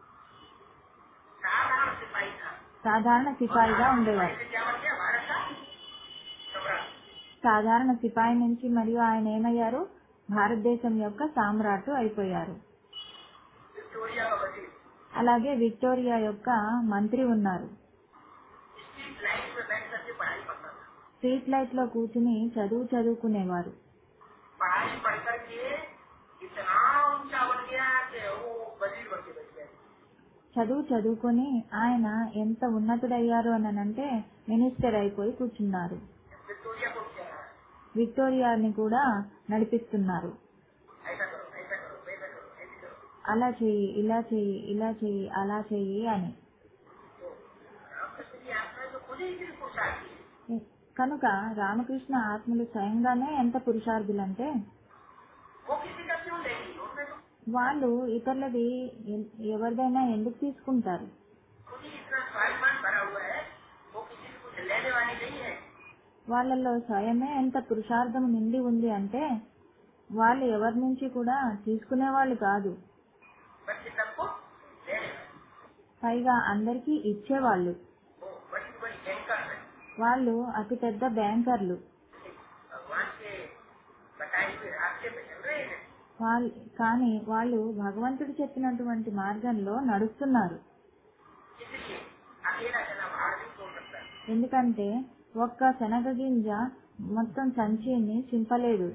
साधारण सिपाही था సాధారణ సిపాయిగా ఉండేవారు से क्या बन गया भारत का सम्राट సాధారణ సిపాయి నుంచి మరియు ఆయన ఏమయ్యారు భారతదేశం యొక్క సామ్రాట్ అయిపోయారు विक्टोरिया का वजीर అలాగే విక్టోరియా యొక్క మంత్రి ఉన్నారు स्ट्रीट लाइट में बैठ करके पढ़ाई करता था స్ట్రీట్ లైట్ లో కూర్చుని చదువు చదువుకునేవారు पढ़ाई पढ़ करके इतना ऊंचा बन गया कि वो वजीर बन के बैठ गया చదువు చదువుకొని ఆయన ఎంత ఉన్నతుడయ్యారు అని అంటే మినిస్టర్ అయిపోయి కూర్చున్నారు विक्टोरिया को क्या है విక్టోరియాని కూడా నడిపిస్తున్నారు ऐसा करो ऐसा करो वैसा करो ऐसे करो అలా చెయ్యి ఇలా చెయ్యి ఇలా చెయ్యి అలా చెయ్యి అని तो रामकृष्ण की आत्मा तो खुद ही इतनी पुरुषार्थी है కనుక రామకృష్ణ ఆత్మలు స్వయంగానే ఎంత పురుషార్థులంటే वो किसी का क्यों लेंगी उनमें तो వాళ్ళు ఇతరులది ఎ- ఎవరిదైనా ఎందుకు తీసుకుంటారు खुद ही इतना स्वाभिमान भरा हुआ है वो किसी से कुछ लेने वाली नहीं है వాళ్ళల్లో స్వయమే ఎంత పురుషార్థం నిండి ఉంది అంటే వాళ్ళు ఎవరి నుంచి కూడా తీసుకునే వాళ్ళు కాదు बल्कि सबको लेने वाली। పైగా అందరికీ ఇచ్చేవాళ్ళు वो बड़ी बड़ी बैंकर है వాళ్ళు అతి పెద్ద బ్యాంకర్లు भगवान के बताए हुए रास्ते पे चल रहे हैं వాళ్ళు కానీ వాళ్ళు భగవంతుడు చెప్పినటువంటి మార్గంలో నడుస్తున్నారు इसलिए अकेला जना भार नहीं छोड़ सकता ఎందుకంటే ఒక్క శనగ గింజ మొత్తం సంచిని చింపలేదు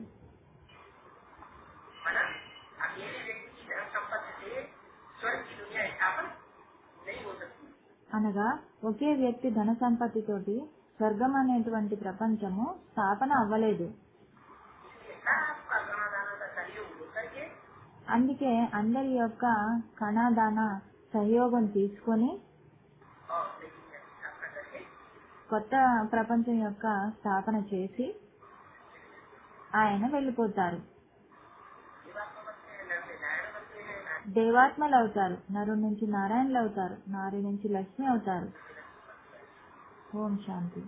मना अकेले व्यक्ति की धन संपत्ति से स्वर्ग की दुनिया स्थापन नहीं हो सकती అనగా ఒకే వ్యక్తి ధన సంపత్తితోటి స్వర్గం అనేటువంటి ప్రపంచము స్థాపన అవ్వలేదు इसलिए सबका गाना दाना का सहयोग होकर के అందుకే అందరి యొక్క కణాదాన సహయోగం తీసుకొని और नई दुनिया की स्थापना करके కొత్త ప్రపంచం యొక్క స్థాపన చేసి ఆయన వెళ్ళిపోతారు ये बात समझते हैं नर से नारायण बनते हैं नारायण దేవాత్మలు అవుతారు నరు నుంచి నారాయణులు అవుతారు నారి నుంచి లక్ష్మి అవుతారు ఓం శాంతి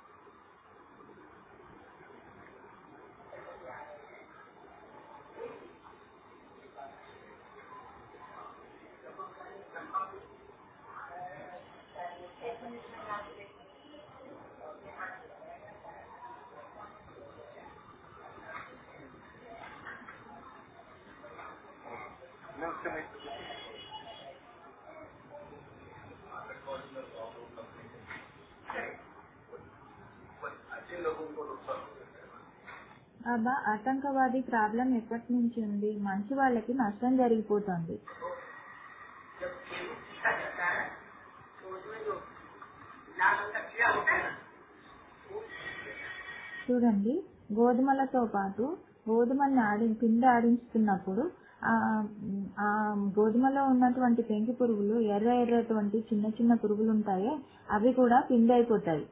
అబ్బా ఆతంకవాది ప్రాబ్లం ఎప్పటి నుంచి ఉంది మంచి వాళ్ళకి నష్టం జరిగిపోతుంది जब गेहूं पीसा जाता है तो उसमें जो लाल रंग का कीड़ा होता है ना वो చూడండి గోధుమలతో పాటు గోధుమల్ని ఆడి పిండి ఆడించుతున్నప్పుడు ఆ ఆ గోధుమలో ఉన్నటువంటి పెంకి పురుగులు ఎర్ర ఎర్రటువంటి చిన్న చిన్న పురుగులు ఉంటాయే అవి కూడా పిండి అయిపోతాయి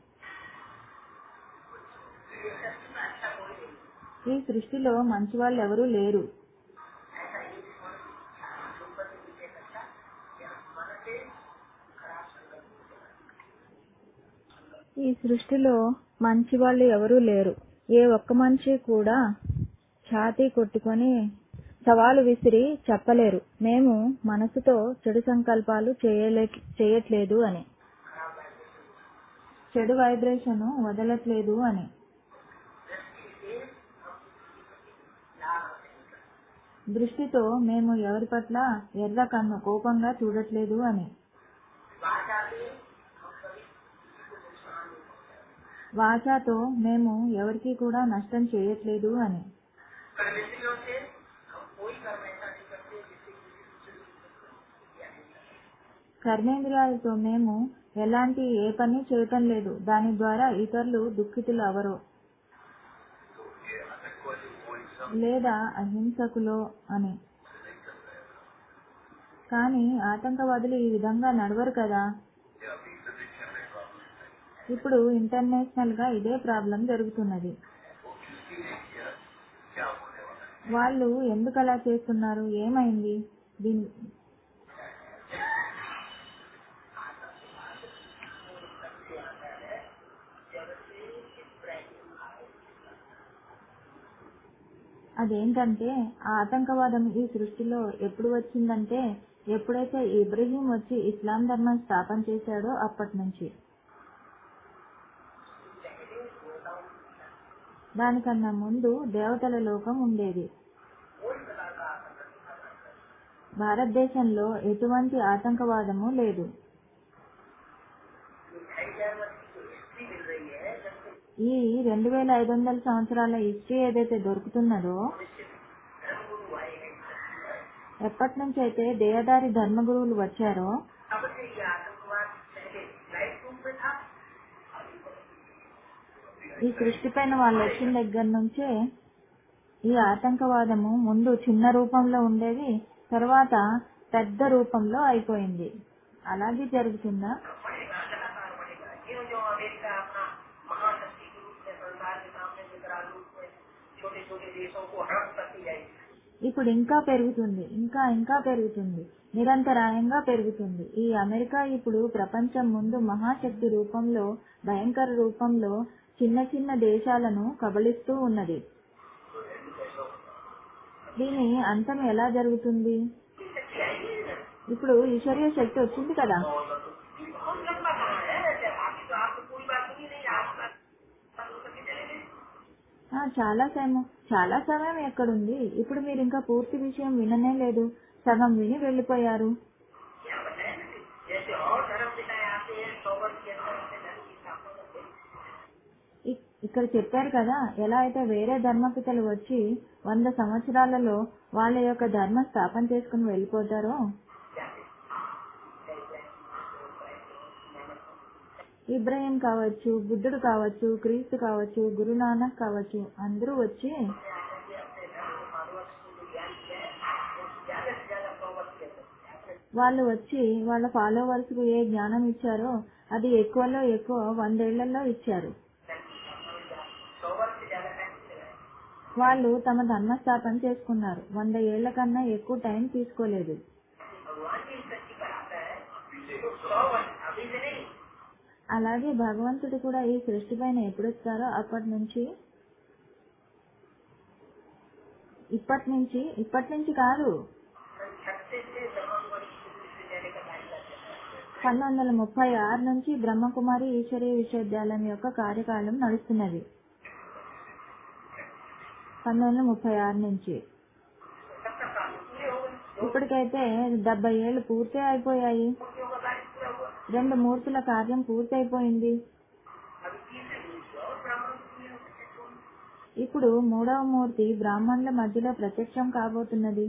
ये धरती में अच्छा कोई नहीं ఈ సృష్టిలో మంచి వాళ్ళు ఎవరూ లేరు ऐसा ये भी मन संपत्ति भी दे सकता कि हम मन से खराब संकल्प ఈ సృష్టిలో మంచి వాళ్ళు ఎవరూ లేరు ఏ ఒక్క మనిషి కూడా ఛాతీ కొట్టుకొని సవాలు విసిరి చెప్పలేరు మేము మనసుతో చెడు సంకల్పాలు చేయలే చేయట్లేదు అని చెడు వైబ్రేషన్ వదలట్లేదు అని దృష్టితో మేము ఎవరి పట్ల ఎర్ర కన్ను కోపంగా చూడట్లేదు అని वाचा से हम कभी किसी को नुकसान नहीं पहुंचाते వాచాతో మేము ఎవరికి కూడా నష్టం చేయట్లేదు అని कर्मेंद्रियों से हम कोई कर्म ऐसा नहीं करते जिससे किसी दूसरे को या नहीं करते కర్మేంద్రియాలతో మేము ఎలాంటి ఏ పని చేయటం లేదు దాని ద్వారా ఇతరులు దుఃఖితులు అవరు तो ये आतंकवादी वो इंसान లేదా అహింసకులో అని కానీ ఆతంకవాదులు ఈ విధంగా నడవరు కదా ये अभी इंटरनेशनल में प्रॉब्लम है ఇప్పుడు ఇంటర్నేషనల్ గా ఇదే ప్రాబ్లం జరుగుతున్నది वो किसी ने किया क्या होने वाला है వాళ్ళు ఎందుకు అలా చేస్తున్నారు ఏమైంది దీని అదేంటంటే ఆ ఆతంకవాదం ఈ సృష్టిలో ఎప్పుడు వచ్చిందంటే ఎప్పుడైతే ఇబ్రహీం వచ్చి ఇస్లాం ధర్మం స్థాపన చేశాడో అప్పటి నుంచి దానికన్నా ముందు దేవతల లోకం ఉండేది భారతదేశంలో ఎటువంటి ఆతంకవాదము లేదు ఈ రెండు వేల ఐదు వందల సంవత్సరాల హిస్టరీ ఏదైతే దొరుకుతున్నదో ఎప్పటి నుంచి అయితే దేహదారి ధర్మగురువులు వచ్చారో अब से ये आतंकवाद पहले लाइट रूप में था ఈ సృష్టి పైన వాళ్ళు వచ్చిన దగ్గర నుంచే ఈ ఆతంకవాదము ముందు చిన్న రూపంలో ఉండేది తర్వాత పెద్ద రూపంలో అయిపోయింది అలాగే జరుగుతుందా बढ़ेगा लगातार बढ़ेगा जो जो अमेरिका अपना महाशक्ति के रूप में संसार के सामने विकराल रूप में छोटे छोटे देशों को हड़प करती जाएगी ఇప్పుడు ఇంకా పెరుగుతుంది ఇంకా ఇంకా పెరుగుతుంది నిరంతరాయంగా పెరుగుతుంది ఈ అమెరికా ఇప్పుడు ప్రపంచం ముందు మహాశక్తి రూపంలో భయంకర రూపంలో చిన్న చిన్న దేశాలను కబళిస్తూ ఉన్నది దీని అంతం ఎలా జరుగుతుంది ఇప్పుడు ఈశ్వర్య శక్తి వచ్చింది కదా बहुत लंबा कहा है अभी तो आपको पूरी बात सुनी नहीं आप करके चले गए ఆ, చాలా సమయం చాలా సమయం ఎక్కడుంది ఇప్పుడు మీరు ఇంకా పూర్తి విషయం విననే లేదు సగం విని వెళ్ళిపోయారు क्या बताया ना? जैसे और धर्म दिखाए आते हैं सौ वर्ष के अंदर अपने धर्म की स्थापना करते हैं ఇ- ఇక్కడ చెప్పారు కదా ఎలా అయితే వేరే ధర్మపితలు వచ్చి వంద సంవత్సరాలలో వాళ్ళ యొక్క ధర్మ స్థాపన చేసుకుని వెళ్ళిపోతారో ఇబ్రాహిం కావచ్చు బుద్ధుడు కావచ్చు క్రీస్తు కావచ్చు గురునానక్ కావచ్చు అందరూ వచ్చి వాళ్ళు వచ్చి వాళ్ళ ఫాలోవర్స్ కు ఏ జ్ఞానం ఇచ్చారో అది ఎక్కువలో ఎక్కువ వందేళ్లలో ఇచ్చారు सौ वर्ष से ज्यादा टाइम चला है వాళ్ళు తమ ధర్మస్థాపన చేసుకున్నారు వంద ఏళ్ల కన్నా ఎక్కువ టైం తీసుకోలేదు भगवान की शक्ति पर आता है तो सौ वर्ष अभी से नहीं అలాగే భగవంతుడు కూడా ఈ సృష్టి పైన ఎప్పుడు వస్తారో అప్పటి నుంచి ఇప్పటి నుంచి ఇప్పటి నుంచి కాదు छत्तीस से ब्रह्मकुमारी विश्वविद्यालय का टाइम जाता है పంతొమ్మిది వందల ముప్పై ఆరు నుంచి బ్రహ్మకుమారి ఈశ్వరీయ విశ్వవిద్యాలయం యొక్క కార్యకాలం నడుస్తున్నది పంతొమ్మిది వందల ముప్పై ఆరు నుంచి सत्तर साल पूरे हो गए ఇప్పటికైతే డెబ్బై ఏళ్ళు పూర్తి అయిపోయాయి मूर्तियों का कार्य पूरा हुआ రెండు మూర్తుల కార్యం పూర్తి అయిపోయింది अभी तीसरे मूर्ति और ब्राह्मण पूरे हो सकते ఇప్పుడు మూడవ మూర్తి బ్రాహ్మణుల మధ్యలో ప్రత్యక్షం కాబోతున్నది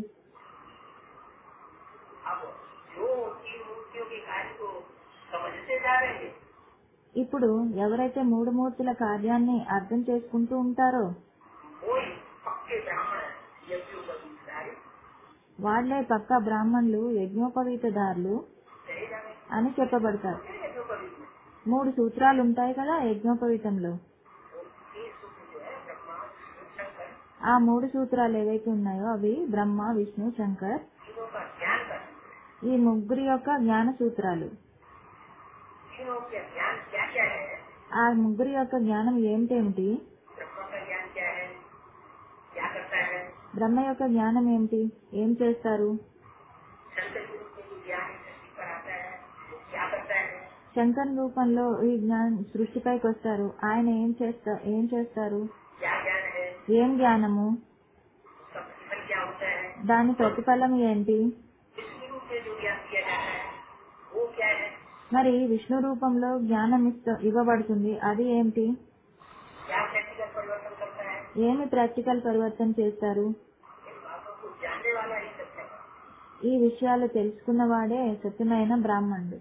अब जो तीन मूर्तियों के कार्य को समझते जा रहे हैं ఇప్పుడు ఎవరైతే మూడు మూర్తుల కార్యాన్ని అర్థం చేసుకుంటూ ఉంటారో वो ही पक्के ब्राह्मण यज्ञों का अधिकारी వాళ్లే పక్క బ్రాహ్మణులు యజ్ఞోపవీతదారులు चले जा रहे అని చెప్పబడతారు हैं यज्ञों का विष्णु మూడు సూత్రాలు ఉంటాయి కదా యజ్ఞోపవీతంలో ये सूत्र जो है ब्रह्मा विष्णु शंकर ఆ మూడు సూత్రాలు ఏవైతే ఉన్నాయో అవి బ్రహ్మ విష్ణు శంకర్ तीनों का ज्ञान कर ఈ ముగ్గురి యొక్క జ్ఞాన సూత్రాలు तीनों के ज्ञान क्या क्या है ఆ ముగ్గురి యొక్క జ్ఞానం ఏమిటేమిటి ब्रह्मा का ज्ञान क्या है क्या करता है బ్రహ్మ యొక్క జ్ఞానం ఏమిటి ఏం చేస్తారు शंकर के रूप में जो ज्ञान सृष्टि पर आता है वो क्या करता है శంకర్ రూపంలో ఈ జ్ఞానం సృష్టిపైకి వస్తారు ఆయన ఏం చేస్తా ఏం చేస్తారు क्या ज्ञान है ఏం జ్ఞానము उसका प्रतिफल क्या होता है దాని ప్రతిఫలం ఏంటి विष्णु रूप में जो ज्ञान दिया जाता है वो क्या है మరి విష్ణు రూపంలో జ్ఞానం ఇస్త- ఇవ్వబడుతుంది అది ఏమిటి क्या प्रैक्टिकल परिवर्तन करता है ఏమి ప్రాక్టికల్ పరివర్తన చేస్తారు इन बातों को जानने वाला ही सत्य है ఈ విషయాలు తెలుసుకున్నవాడే సత్యమైన బ్రాహ్మణుడు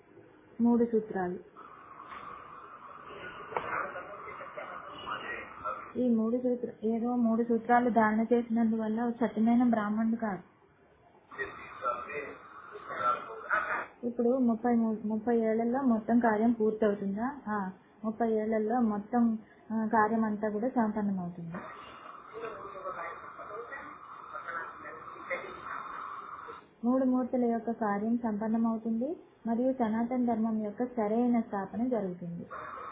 మూడు సూత్రాలు माने अभी ఈ మూడు సూత్ర ఏదో మూడు సూత్రాలు ధారణ చేసినందువల్ల సత్యమైన బ్రాహ్మణుడు కాదు ये तीस साल में हजार होगा ఇప్పుడు ముప్పై మూ- ముప్పై ఏళ్లలో మొత్తం కార్యం పూర్తవుతుందా ఆ, ముప్పై ఏళ్లలో మొత్తం ఆ, కార్యం అంతా కూడా సంపన్నమవుతుంది మూడు మూర్తుల యొక్క కార్యం సంపన్నమవుతుంది మరియు సనాతన ధర్మం యొక్క సరైన స్థాపన జరుగుతుంది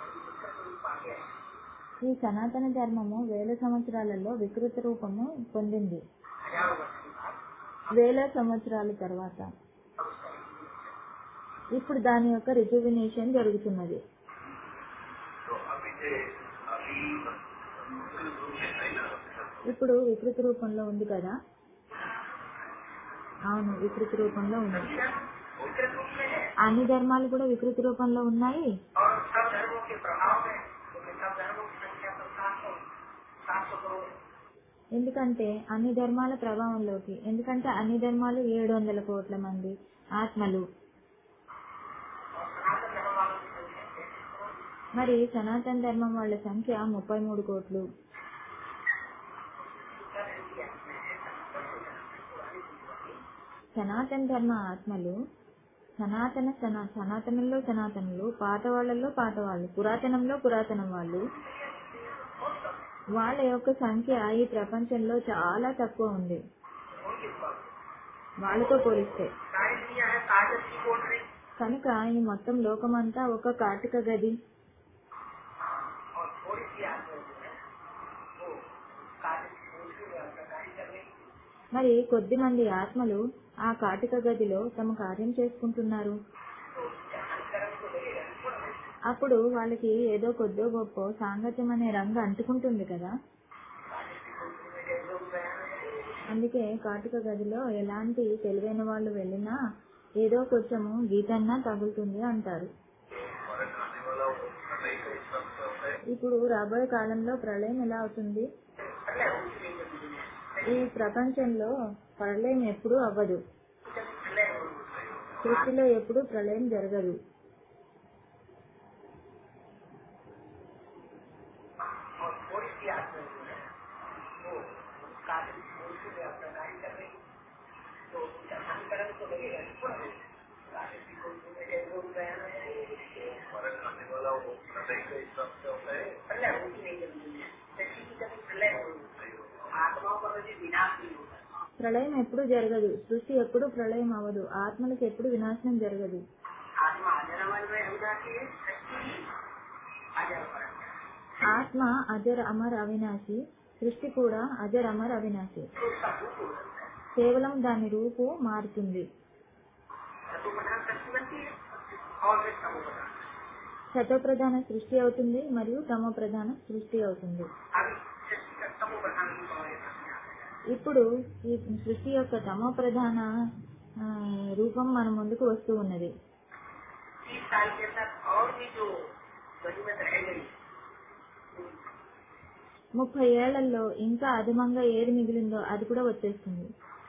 ఈ సనాతన ధర్మము వేల సంవత్సరాలలో వికృత రూపము పొందింది వేల సంవత్సరాల తర్వాత ఇప్పుడు దాని యొక్క రిజువినేషన్ జరుగుతున్నది तो अभी से अभी मुस्लिम रूप में नहीं ना ఇప్పుడు వికృత రూపంలో ఉంది కదా అవును వికృత రూపంలో ఉంది विकृत रूप में है అన్ని ధర్మాలు కూడా వికృత రూపంలో ఉన్నాయి और सब धर्मों के प्रभाव में क्योंकि सब धर्मों की संख्या तो सात सौ सात सौ करोड़ है ఎందుకంటే అన్ని ధర్మాల ప్రభావంలోకి ఎందుకంటే అన్ని ధర్మాలు ఏడు వందల కోట్ల మంది ఆత్మలు और सनातन धर्म वालों की संख्या तैंतीस करोड़ మరి సనాతన ధర్మం వాళ్ళ సంఖ్య ముప్పై మూడు కోట్లు సనాతన ధర్మ ఆత్మలు సనాతన సనా సనాతనంలో సనాతనులు పాత వాళ్ళల్లో పాత వాళ్ళు పురాతనంలో పురాతనం వాళ్ళు వాళ్ళ యొక్క సంఖ్య ఈ ప్రపంచంలో చాలా తక్కువ ఉంది వాళ్ళతో పోలిస్తే सारी दुनिया है कागज की कोटरी కనుక ఈ మొత్తం లోకమంతా ఒక కాటిక గది और थोड़ी सी आत्मा जो है वो कागज की कोटरी में अपना कार्य कर रही మరి కొద్ది మంది ఆత్మలు ఆ కాటిక గదిలో తమ కార్యం చేసుకుంటున్నారు అప్పుడు వాళ్ళకి ఏదో కొద్దో గొప్ప సాంగత్యం అనే రంగు అంటుకుంటుంది కదా అందుకే కాటిక గదిలో ఎలాంటి తెలివైన వాళ్ళు వెళ్ళినా ఏదో కొంచెము గీతన్నా తగులుతుంది అంటారు हमारा खाने वाला वो नहीं का हिसाब से होता है ఇప్పుడు రాబోయే కాలంలో ప్రళయం ఎలా అవుతుంది ఈ ప్రపంచంలో ప్రళయం ఎప్పుడూ అవ్వదు సృష్టిలో ఎప్పుడూ ప్రళయం జరగదు और थोड़ी सी आत्मा जो है वो कागज की कोटरी में अपना कार्य कर रही तो उसका संकरण तो लगेगा ही थोड़ा कागज की कोटरी में जैसे लोग बयान है हमारा खाने वाला वो नहीं का हिसाब से होता है प्रलय होती नहीं जब दुनिया सृष्टि की कभी प्रलय होगी आत्माओं का कभी विनाश नहीं होता ప్రళయం ఎప్పుడు జరగదు సృష్టి ఎప్పుడు ప్రళయం అవ్వదు ఆత్మలకు ఎప్పుడు వినాశనం జరగదు आत्मा अजरमल में हो जाती है सृष्टि अजर पर ఆత్మ అజర్ అమర్ అవినాశి సృష్టి కూడా అజర్ అమర్ అవినాశి तो उसका रूप हो जाता है కేవలం దాని రూపు మారుతుంది सतो प्रधान सृष्टि बनती है और फिर समूह प्रधान శతప్రధాన సృష్టి అవుతుంది మరియు తమ ప్రధాన సృష్టి అవుతుంది अभी सृष्टि का समूह प्रधान रूप हमारे सामने आ गया ఇప్పుడు ఈ సృష్టి యొక్క తమ ప్రధాన ఆ, రూపం మన ముందుకు వస్తూ ఉన్నది तीस साल के अंदर और भी जो गनीमत रह गई ముప్పై ఏళ్లలో ఇంకా అధిమంగా ఏది మిగిలిందో అది కూడా వచ్చేస్తుంది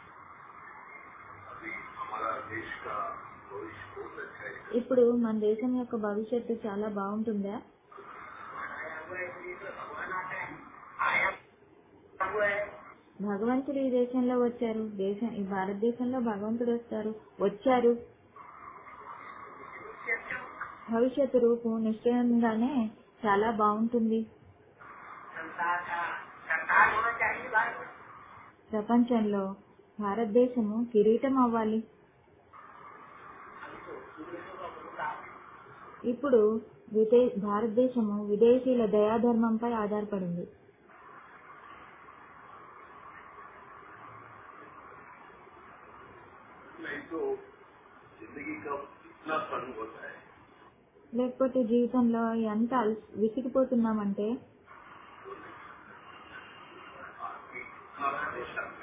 अभी हमारा देश का भविष्य बहुत अच्छा है ఇప్పుడు మన దేశం యొక్క భవిష్యత్తు చాలా బాగుంటుందా आया हुआ है इसलिए तो भगवान आता है आया हुआ है భగవంతుడు ఈ దేశంలో వచ్చారు దేశం ఈ భారతదేశంలో భగవంతుడు వస్తారు వచ్చారు उससे अच्छा భవిష్యత్తు రూపు నిశ్చయంగానే చాలా బాగుంటుంది संसार का सरकार होना चाहिए भारत में ప్రపంచంలో భారతదేశము కిరీటం అవ్వాలి ఇప్పుడు విదే భారతదేశము విదేశీయుల దయాధర్మంపై ఆధారపడింది नहीं तो जिंदगी का इतना फन होता है లేకపోతే జీవితంలో ఎంత అలసి- విసిగిపోతున్నామంటే आपकी इतना परेशान है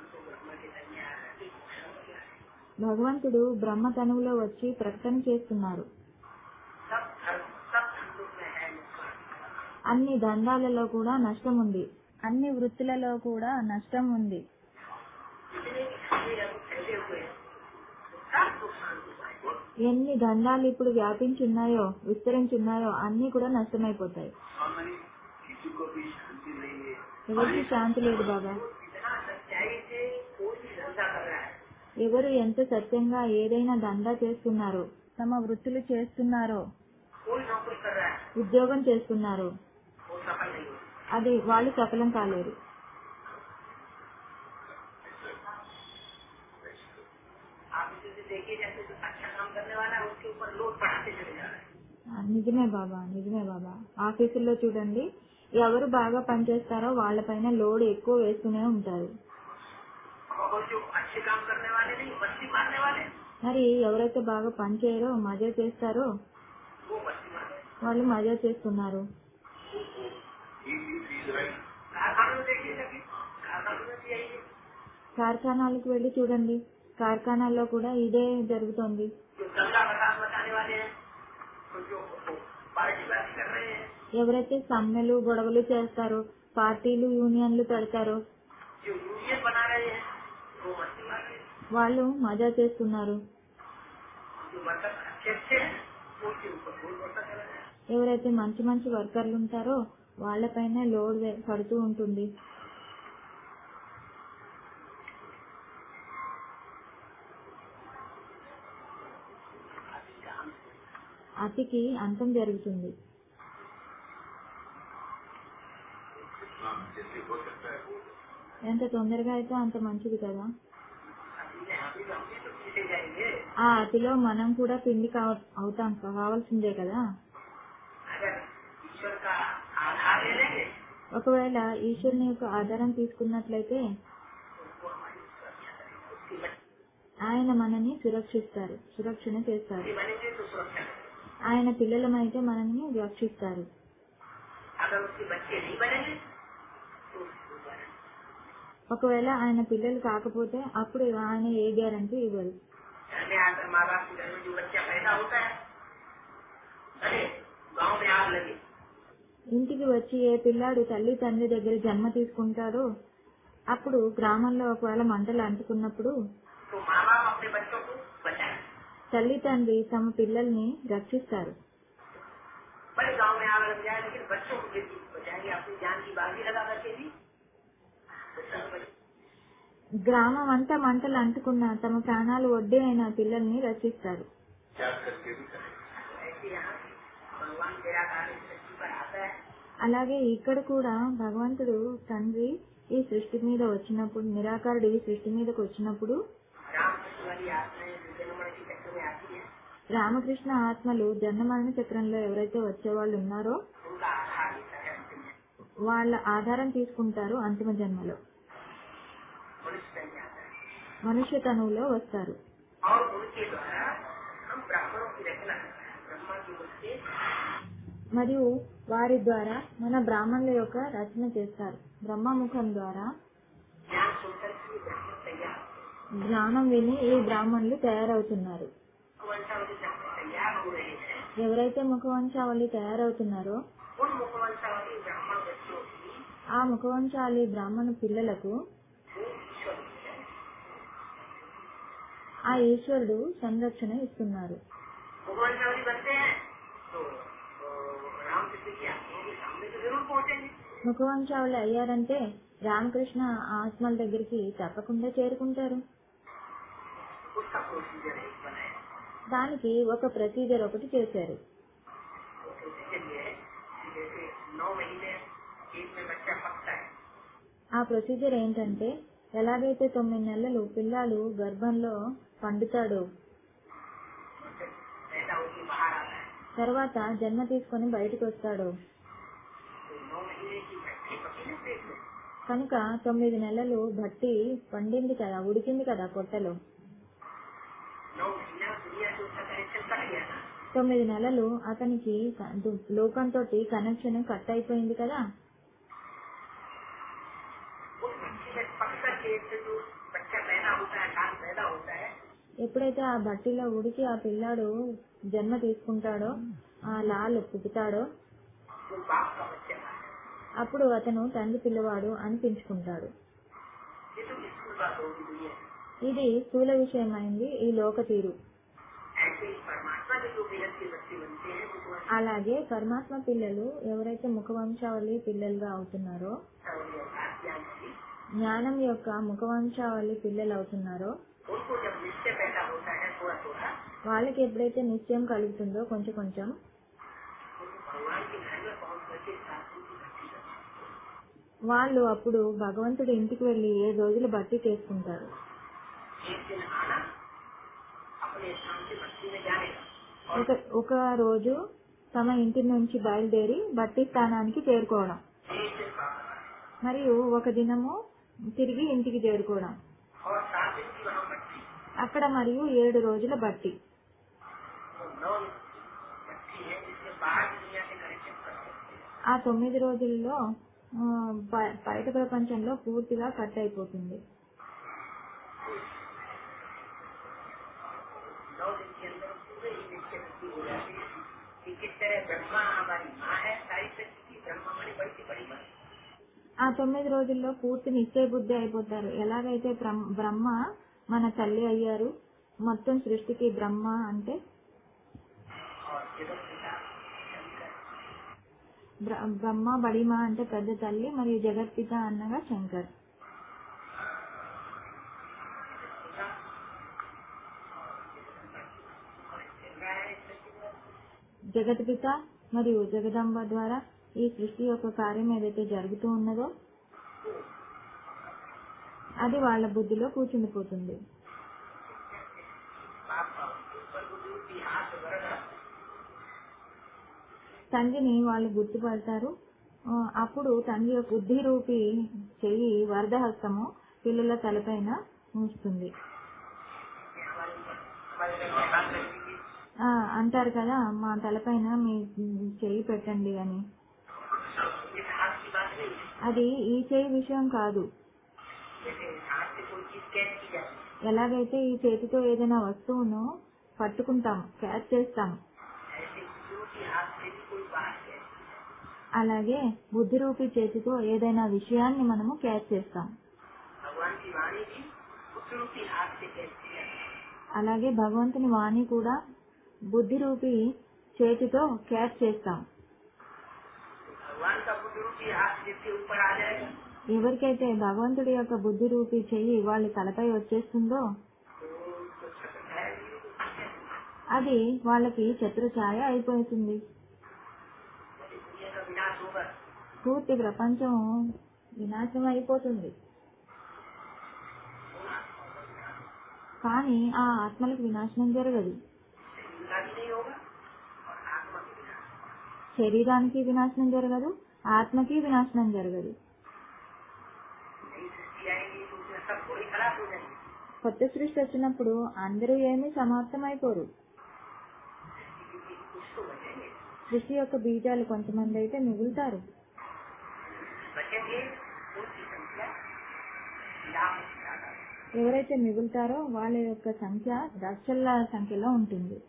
భగవంతుడు బ్రహ్మ తనువులో వచ్చి ప్రకటన చేస్తున్నారు सब धर्म सब धर्मों में है नुकसान అన్ని దండాలలో కూడా నష్టం ఉంది అన్ని వృత్తులలో కూడా నష్టం ఉంది जितने भी धंधे अब फैले हुए हैं वो सब नुकसान हुआ है ఎన్ని దండాలు ఇప్పుడు వ్యాపించున్నాయో విస్తరించున్నాయో అన్ని కూడా నష్టమైపోతాయి हाँ नहीं किसी को भी शांति नहीं है ఎవరికి శాంతి లేదు బాబా इतना सच्चाई से कोई भी धंधा कर रहा है ఎవరు ఎంత సత్యంగా ఏదైనా దందా చేస్తున్నారో తమ వృత్తులు చేస్తున్నారో कोई नौकरी कर रहा है ఉద్యోగం చేస్తున్నారో वो सफल नहीं होता అది వాళ్ళు సఫలం కాలేరు आप इसे से देखिए जैसे जो अच्छा काम करने वाला है उसके ऊपर लोड बढ़ाते चले जा रहे हैं ఆ, నిజమే బాబా నిజమే బాబా ఆఫీసుల్లో చూడండి ఎవరు బాగా పనిచేస్తారో వాళ్ళపైన లోడ్ ఎక్కువ వేస్తూనే ఉంటారు और जो अच्छे काम करने वाले नहीं मस्ती मारने वाले మరి ఎవరైతే బాగా పని చేయరో మజా చేస్తారో वो मस्ती मारने వాళ్ళు మజా చేస్తున్నారు He is is right. कारखानों में देखिए जाके कारखानों में भी यही है కార్ఖానాలకు వెళ్ళి చూడండి కార్ఖానాల్లో కూడా ఇదే జరుగుతోంది जो दंगा फसाद मचाने वाले हैं तो जो पार्टी बाजी कर रहे हैं ఎవరైతే సమ్మెలు గొడవలు చేస్తారో పార్టీలు యూనియన్లు పెడతారో जो यूनियन बना रहे हैं वो मस्ती मार रहे हैं వాళ్ళు మజా చేస్తున్నారు जो वर्कर अच्छे अच्छे हैं वो उसके ऊपर बोल बढ़ता चला जाए ఎవరైతే మంచి మంచి వర్కర్లు ఉంటారో వాళ్ళపైన లోడ్ వే- పడుతూ ఉంటుంది అతికి అంతం జరుగుతుంది हाँ, जैसे हो सकता है वो ఎంత తొందరగా అయితే అంత మంచిది కదా अभी में अभी हम भी तो पीछे जाएंगे ఆ అతిలో మనం కూడా పిండి కావ- అవుతాం కావాల్సిందే కదా अगर ईश्वर का आधार ले लेंगे ఒకవేళ ఈశ్వరుని యొక్క ఆధారం తీసుకున్నట్లయితే तो वो हमारी सुरक्षा करेगा उसकी बच्चे ఆయన మనని సురక్షిస్తారు సురక్షణ చేస్తారు बनेंगे तो सुरक्षा करेगा ఆయన పిల్లలమైతే మనల్ని రక్షిస్తారు अगर उसके बच्चे नहीं बनेंगे तो उसको बनेंगे ఒకవేళ ఆయన పిల్లలు కాకపోతే అప్పుడు ఆయన ఏ గ్యారంటీ ఇవ్వరు घर में आकर माँ बाप के घर में जो बच्चा पैदा होता है अरे गांव में आग लगी ఇంటికి వచ్చి ఏ పిల్లాడు తల్లి తండ్రి దగ్గర జన్మ తీసుకుంటాడో అప్పుడు గ్రామంలో ఒకవేళ మంటలు అంటుకున్నప్పుడు तो माँ बाप अपने बच्चों को बचाए తల్లి తండ్రి తమ పిల్లల్ని రక్షిస్తారు बड़े गांव में आग लग जाए लेकिन बच्चों को फिर भी बचाएंगे अपनी जान की बाजी लगा करके भी तो सब बच्चे గ్రామం అంతా మంటలు అంటుకున్న తమ ప్రాణాలు ఒడ్డే అయిన పిల్లల్ని రక్షిస్తారు त्याग करके भी करें ऐसे यहाँ भगवान तेरा कार्य सृष्टि पर आता है అలాగే ఇక్కడ కూడా భగవంతుడు తండ్రి ఈ సృష్టి మీద వచ్చినప్పుడు నిరాకారుడు ఈ సృష్టి మీదకి వచ్చినప్పుడు रामकृष्ण वाली आत्माएं जो जन्मण के चक्र में आती है రామకృష్ణ ఆత్మలు జన్మమరణ చక్రంలో ఎవరైతే వచ్చేవాళ్ళు ఉన్నారో उनका आधार लेता है अंतिम में వాళ్ళ ఆధారం తీసుకుంటారు అంతిమ జన్మలో मनुष्य बन जाता है మనుష్య తనువులో వస్తారు और उनके द्वारा हम ब्राह्मणों की रचना करते हैं ब्रह्मा की मुख से మరియు వారి ద్వారా మన బ్రాహ్మణుల యొక్క రచన చేస్తారు బ్రహ్మముఖం ద్వారా ज्ञान सुनकर के ये ब्राह्मण तैयार होते हैं జ్ఞానం విని ఈ బ్రాహ్మణులు తయారవుతున్నారు वंशावली जब तैयार हो रहे हैं ఎవరైతే ముఖవంశావళి తయారవుతున్నారో उन मुखवंशावली ब्राह्मण बच्चों की ఆ ముఖవంశాలి బ్రాహ్మణ పిల్లలకు वो ईश्वर होते हैं ఆ ఈశ్వరుడు సంరక్షణ ఇస్తున్నారు मुखवंशावली बनते हैं तो तो रामकृष्ण की आत्माओं के सामने तो जरूर पहुंचेंगे ముఖవంశావళి అయ్యారంటే రామకృష్ణ ఆత్మల దగ్గరికి తప్పకుండా చేరుకుంటారు उसका प्रोसीजर एक बनाया దానికి ఒక ప్రొసీజర్ ఒకటి చేశారు वो प्रोसीजर ये है कि जैसे नौ महीने पेट में बच्चा पकता है ఆ ప్రొసీజర్ ఏంటంటే ఎలాగైతే తొమ్మిది నెలలు పిల్లాడు గర్భంలో పండుతాడో फिर पैदा होकर बाहर आता है తర్వాత జన్మ తీసుకొని బయటకు వస్తాడో तो नौ महीने की बच्चे पकी ना पेट में కనుక తొమ్మిది నెలలు బట్టి పండింది కదా ఉడికింది కదా పొట్టలో नौ महीना दुनिया से उसका कनेक्शन कट गया था తొమ్మిది నెలలు అతనికి లోకంతో కనెక్షన్ కట్ అయిపోయింది కదా उस बच्चे में पक करके से जो बच्चा पैदा होता है कान पैदा होता है ఎప్పుడైతే ఆ బట్టిలో ఉడికి ఆ పిల్లాడు జన్మ తీసుకుంటాడో ఆ లాలు పుట్టుతాడో वो बाप का बच्चा था అప్పుడు అతను తండ్రి పిల్లవాడు అనిపించుకుంటాడు ये तो स्कूल बात होगी दुनिया में। ఇది స్థూల విషయమైంది ఈ లోక తీరు ऐसे ही परमात्मा के जो बेहद के बच्चे बनते हैं वो तो అలాగే పరమాత్మ పిల్లలు ఎవరైతే ముఖవంశావళి పిల్లలుగా అవుతున్నారో ज्ञान की జ్ఞానం యొక్క ముఖవంశావళి పిల్లలు అవుతున్నారో उनको जब निश्चय पैदा होता है थोड़ा थोड़ा వాళ్ళకి ఎప్పుడైతే నిశ్చయం కలుగుతుందో కొంచెం కొంచెం उनको भगवान के घर में पहुंच करके शास्त्रों की भक्ति करते हैं వాళ్ళు అప్పుడు భగవంతుడి ఇంటికి వెళ్లి ఏడు రోజులు బట్టి చేసుకుంటారు एक दिन आना अपने स्थान से भक्ति में जाने का और ఒక ఒక రోజు తమ ఇంటి నుంచి బయలుదేరి బట్టి స్థానానికి చేరుకోవడం एक दिन वापस आना మరియు ఒక దినము తిరిగి ఇంటికి చేరుకోవడం और सात दिन की वहाँ भक्ति అక్కడ మరియు ఏడు రోజుల బట్టి तो नौ दिन की भक्ति है जिसके बाहर दुनिया से कनेक्शन कर सकते हैं ఆ తొమ్మిది రోజుల్లో ఆ, బ- బయట ప్రపంచంలో పూర్తిగా కట్ అయిపోతుంది नौ दिन के अंदर पूरे ही निश्चय भक्ति हो जाती है कि किस तरह ब्रह्मा हमारी माँ है सारी सृष्टि की ब्रह्मा हमारी बड़ी से बड़ी माँ है। ఆ తొమ్మిది రోజుల్లో పూర్తి నిశ్చయ బుద్ధి అయిపోతారు ఎలాగైతే బ్రహ్మ- బ్రహ్మ మన తల్లి అయ్యారు మొత్తం సృష్టికి బ్రహ్మ అంటే और जगत पिता शंकर బ్ర- బ్రహ్మ బడిమ అంటే పెద్ద తల్లి మరియు జగత్పిత అన్నగా శంకర్ पिता और चंद्रा है इस सृष्टि में జగత్పిత మరియు జగదంబ ద్వారా ఈ సృష్టి యొక్క కార్యం ఏదైతే జరుగుతూ ఉన్నదో అది వాళ్ళ బుద్ధిలో కూర్చుండిపోతుంది बाप का ऊपर बुजुर्ग की हाथ वरद తండ్రిని వాళ్ళు గుర్తుపడతారు ఆ, అప్పుడు తండ్రి యొక్క బుద్ధి రూపి చెయ్యి వరదహస్తము పిల్లల తలపైన ఉంచుతుంది हमारे हमारे घर में बात करती थी ఆ, అంటారు కదా మా తలపైన మీ చెయ్యి పెట్టండి అని इस हाथ की बात नहीं है అది ఈ చెయ్యి విషయం కాదు जैसे हाथ से कोई चीज कैच की जाती है ఎలాగైతే ఈ చేతితో ఏదైనా వస్తువును పట్టుకుంటాం క్యాచ్ చేస్తాం ऐसे गुरु की हाथ से भी कोई बात कैच की जाती అలాగే బుద్ధి రూపి చేతితో ఏదైనా విషయాన్ని మనము క్యాచ్ చేస్తాం है भगवान की वाणी भी गुरु की हाथ से कैच की जाती है అలాగే భగవంతుని వాణి కూడా బుద్ధి రూపి చేతితో క్యాచ్ చేస్తాం तो भगवान का बुजुर्ग की हाथ जिसके ऊपर आ जाएगा ఎవరికైతే భగవంతుడి యొక్క బుద్ధి రూపి చెయ్యి వాళ్ళ తలపై వచ్చేస్తుందో तो तो छत्र जाएगी तो అది వాళ్ళకి శత్రుఛాయ అయిపోతుంది पूरी दुनिया का विनाश होगा పూర్తి ప్రపంచం వినాశం అయిపోతుంది కానీ ఆ ఆత్మలకు వినాశనం జరగదు शरीर का भी नहीं होगा और आत्मा का विनाश శరీరానికి వినాశనం జరగదు ఆత్మకి వినాశనం జరగదు नई सृष्टि आएगी तो उसमें सब थोड़ी खराब हो जाएंगे కొత్త సృష్టి వచ్చినప్పుడు అందరూ ఏమీ సమాప్తమైపోరు क्योंकि कुछ तो बचेंगे సృష్టి యొక్క బీజాలు కొంతమంది అయితే మిగులుతారు बचेंगे उनकी संख्या लाख से ज्यादा है। ఎవరైతే మిగులుతారో వాళ్ళ యొక్క సంఖ్య లక్షల సంఖ్యలో ఉంటుంది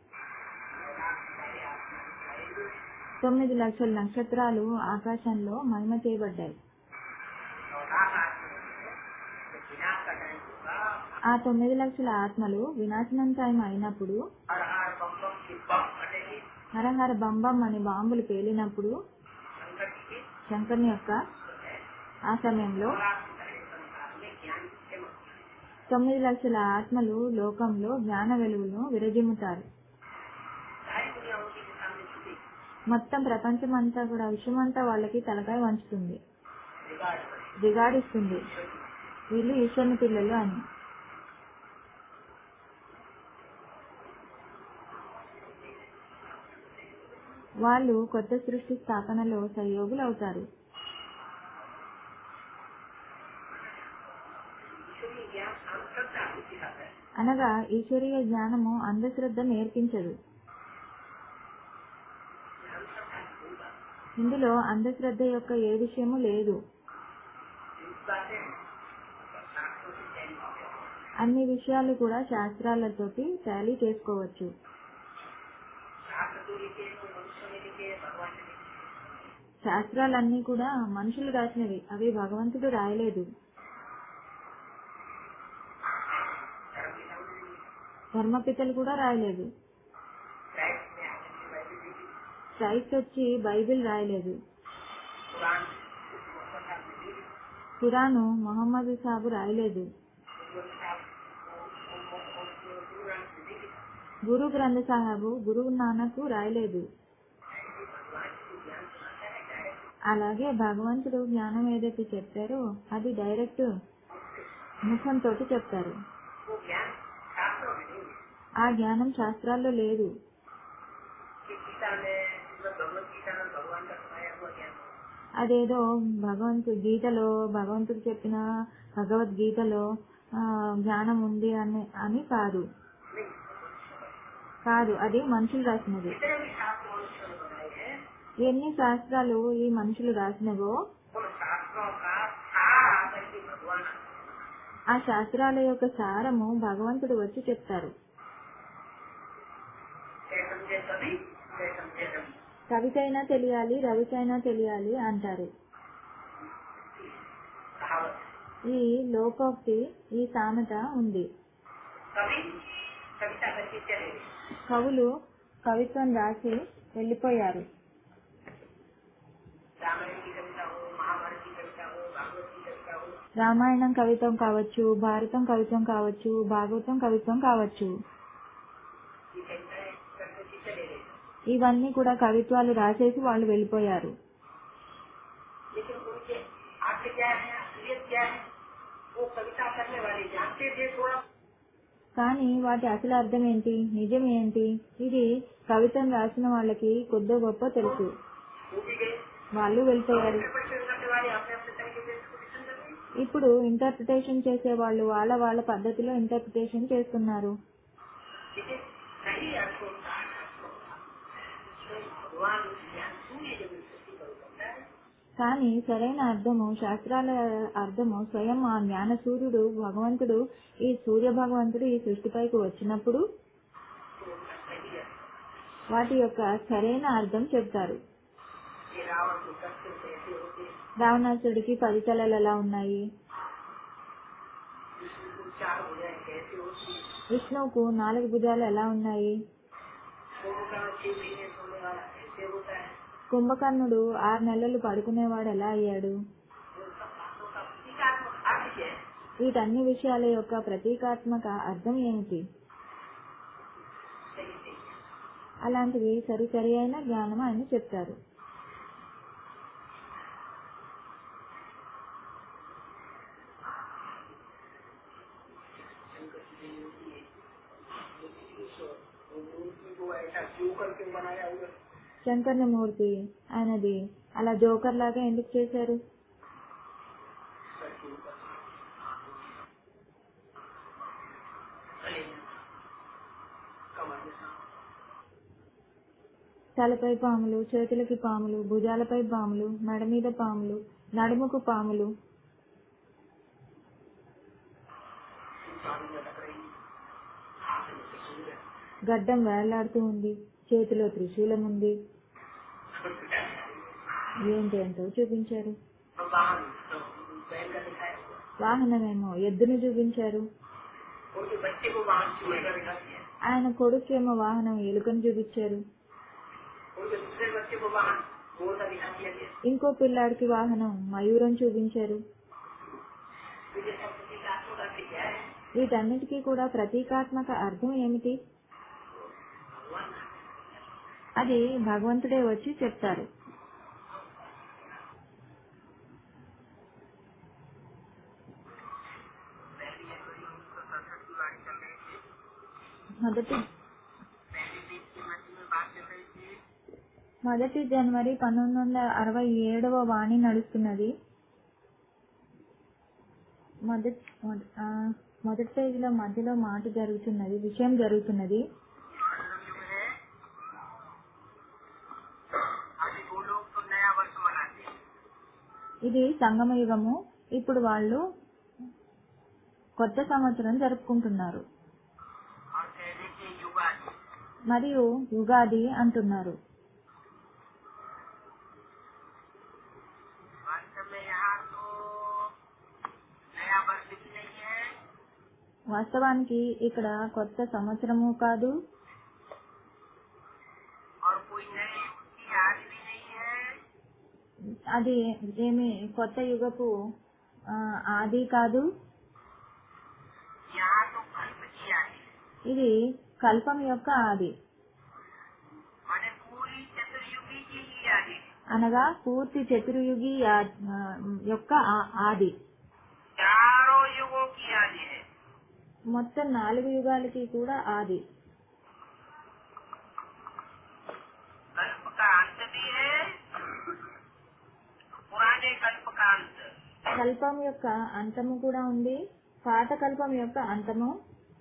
తొమ్మిది లక్షల నక్షత్రాలు ఆకాశంలో మహిమ చేయబడ్డాయి और लाख आदमी जब विनाश का टाइम होगा ఆ తొమ్మిది లక్షల ఆత్మలు వినాశనం టైం అయినప్పుడు हर हर बम बम की बम फटेगी హరహర బంబం అని బాంబులు పేలినప్పుడు शंकर जी की శంకర్ని యొక్క ఆ సమయంలో और आप सारे संसार में ज्ञान की चमक తొమ్మిది లక్షల ఆత్మలు లోకంలో జ్ఞాన వెలుగును విరజిమ్ముతారు सारी दुनिया उनकी के सामने झुकेगी మొత్తం ప్రపంచం అంతా కూడా విశ్వమంతా వాళ్ళకి తలకాయ వంచుతుంది रिगार्ड करेगी దిగాడిస్తుంది వీళ్ళు ఈశ్వరుని పిల్లలు అని వాళ్ళు కొత్త సృష్టి స్థాపనలో సహయోగులు అవుతారు ईश्वरीय ज्ञान अंतरता सिखाता है అనగా ఈశ్వరీయ జ్ఞానము అంధశ్రద్ధ నేర్పించదు अंतरता होगा ఇందులో అంధశ్రద్ధ యొక్క ఏ విషయము లేదు इस बातें शास्त्रों से चयन हो गया అన్ని విషయాలు కూడా శాస్త్రాలతోటి టాలీ చేసుకోవచ్చు शास्त्र तो लिखे कोई मनुष्य ने लिखे भगवान ने लिखे శాస్త్రాలన్నీ కూడా మనుషులు రాసినవి అవి భగవంతుడు రాయలేదు धर्म की समझ नहीं है। ధర్మపితలు కూడా రాయలేదు राइट క్రైస్ట్ వచ్చి బైబిల్ రాయలేదు कुरान मोहम्मद साहब ने लिखी। ఖురాను మొహమ్మద్ సాబు రాయలేదు गुरु साहब वो- वो- वो- वो- वो गुरु ग्रंथ ने लिखी। గురు గ్రంథ సాహబు గురువు నానకు రాయలేదు भगवान को ज्ञान सुनाता है डायरेक्ट అలాగే భగవంతుడు జ్ఞానం ఏదైతే చెప్పారో అది డైరెక్ట్ ముఖంతో చెప్తారు वो ज्ञान शास्त्रों में नहीं है ఆ జ్ఞానం శాస్త్రాల్లో లేదు कि गीता में मतलब भगवत गीता में भगवान का सुनाया हुआ ज्ञान हो। అదేదో భగవంతు గీతలో భగవంతుడు చెప్పిన భగవద్గీతలో ఆ, జ్ఞానం ఉంది అని అని కాదు नहीं కాదు అది మనుషులు రాసినది जितने भी शास्त्र मनुष्य ने बनाए हैं ఎన్ని శాస్త్రాలు ఈ మనుషులు రాసినవో उन शास्त्रों का सार आकर के भगवान ఆ శాస్త్రాల యొక్క सारము భగవంతుడు వచ్చి చెప్తారు मैं समझे सभी मैं समझे रवि కవికైనా తెలియాలి రవికైనా తెలియాలి అంటారు कहावत ఈ లోకోక్తి ఈ సామెత ఉంది कवि कविता करके चले गए కవులు కవిత్వం రాసి వెళ్ళిపోయారు रामायण की कविता हो महाभारत की कविता हो भागवत की कविता हो రామాయణం కవిత్వం కావచ్చు భారతం కవిత్వం కావచ్చు భాగవతం కవిత్వం కావచ్చు ये कविताएं करके के चले गए ఇవన్నీ కూడా కవిత్వాలు రాసేసి వాళ్ళు వెళ్ళిపోయారు लेकिन उनके आगे क्या है असलियत क्या है वो कविता करने वाले जानते थे थोड़ा కానీ వాటి అసలు అర్థం ఏంటి నిజం ఏంటి ఇది కవితం రాసిన వాళ్ళకి కొద్దో గొప్ప తెలుసు वो भी गए వాళ్ళు వెళ్ళిపోయారు इंटरप्रिटेशन करने वाले अपने अपने तरीके से इंटरप्रिटेशन कर रहे ఇప్పుడు ఇంటర్ప్రిటేషన్ చేసే వాళ్ళు వాళ్ళ వాళ్ళ పద్ధతిలో ఇంటర్ప్రిటేషన్ చేస్తున్నారు लेकिन सही अर्थों का अर्थों का तो भगवान ज्ञान सूर्य जब इस सृष्टि पर उतरता है కానీ సరైన అర్థము శాస్త్రాల అర్థము స్వయం ఆ జ్ఞాన సూర్యుడు భగవంతుడు ఈ సూర్య భగవంతుడు ఈ సృష్టిపైకి వచ్చినప్పుడు तो उनका सही अर्थ వాటి యొక్క సరైన అర్థం చెప్తారు ये रावण के कष्ट कैसे होते రావణాసుడికి పది తలలు ఎలా ఉన్నాయి विष्णु को चार भुजाएं कैसे होती విష్ణువుకు నాలుగు భుజాలు ఎలా ఉన్నాయి कुंभकर्ण छह महीने सोने वाला कैसे होता है కుంభకర్ణుడు ఆరు నెలలు పడుకునేవాడు ఎలా అయ్యాడు उन सब बातों का प्रतीकात्मक अर्थ क्या है వీటన్ని విషయాల యొక్క ప్రతీకాత్మక అర్థం ఏమిటి सही सही అలాంటివి సరి సరి అయిన జ్ఞానం అని చెప్తారు शंकर जी ने मूर्ति है मूर्ति को वो मूर्ति को ऐसा क्यों करके बनाया हुआ है? శంకర్ని మూర్తి ఆయనది అలా జోకర్ లాగా ఎందుకు చేశారు सर के ऊपर गले में कमर में सांप తలపై పాములు చేతులకి పాములు భుజాలపై పాములు మెడ మీద పాములు నడుముకు పాములు पानी लटक रही हाथ में त्रिशूल है గడ్డం వేలాడుతూ ఉంది చేతిలో త్రిశూలం ఉంది ఏంటేంటో చూపించారు और वाहन तो बैल का दिखाया हुआ వాహనమేమో ఎద్దును చూపించారు उनके बच्चे को वाहन चूहे का दिखा दिया ఆయన కొడుకేమో వాహనం ఎలుకను చూపించారు उनके दूसरे बच्चे को वाहन मोर का दिखा दिया गया ఇంకో పిల్లాడికి వాహనం మయూరం చూపించారు तो ये सब प्रतीकात्मक अर्थ क्या है వీటన్నిటికీ కూడా ప్రతీకాత్మక అర్థం ఏమిటి भगवान అది భగవంతుడే వచ్చి చెప్తారు पहली जनवरी उन्नीस सौ सड़सठ की वाणी चल रही थी మొదటి पहली दिन की मध्य में बात चल रही थी మొదటి జనవరి పంతొమ్మిది వందల అరవై ఏడవ వాణి నడుస్తున్నది మొదటి మొద- ఆ, మొదటి పేజీలో మధ్యలో మాట జరుగుతున్నది విషయం జరుగుతున్నది मतलब युग है अभी वो लोग तो नया वर्ष मनाते हैं ఇది సంగమ యుగము ఇప్పుడు వాళ్ళు కొత్త సంవత్సరం జరుపుకుంటున్నారు और कहने के युगादि మరియు యుగాది అంటున్నారు वास्तव में यहाँ तो नया वर्ष भी नहीं है వాస్తవానికి ఇక్కడ కొత్త సంవత్సరము కాదు और कोई नए युग की అది ఏమి కొత్త యుగపు ఆ, ఆది కాదు यहाँ तो कल्प किया है ఇది కల్పం యొక్క ఆది मैंने पूरी चतुर्युगी की ही आदि అనగా పూర్తి చతుర్యుగి ఆ- ఆ, యొక్క ఆ- ఆది चारों युगों की आदि है మొత్తం నాలుగు యుగాలకి కూడా ఆది कल्प का अंत भी है पुराने कल्प का अंत కల్పం యొక్క అంతము కూడా ఉంది పాత కల్పం యొక్క అంతము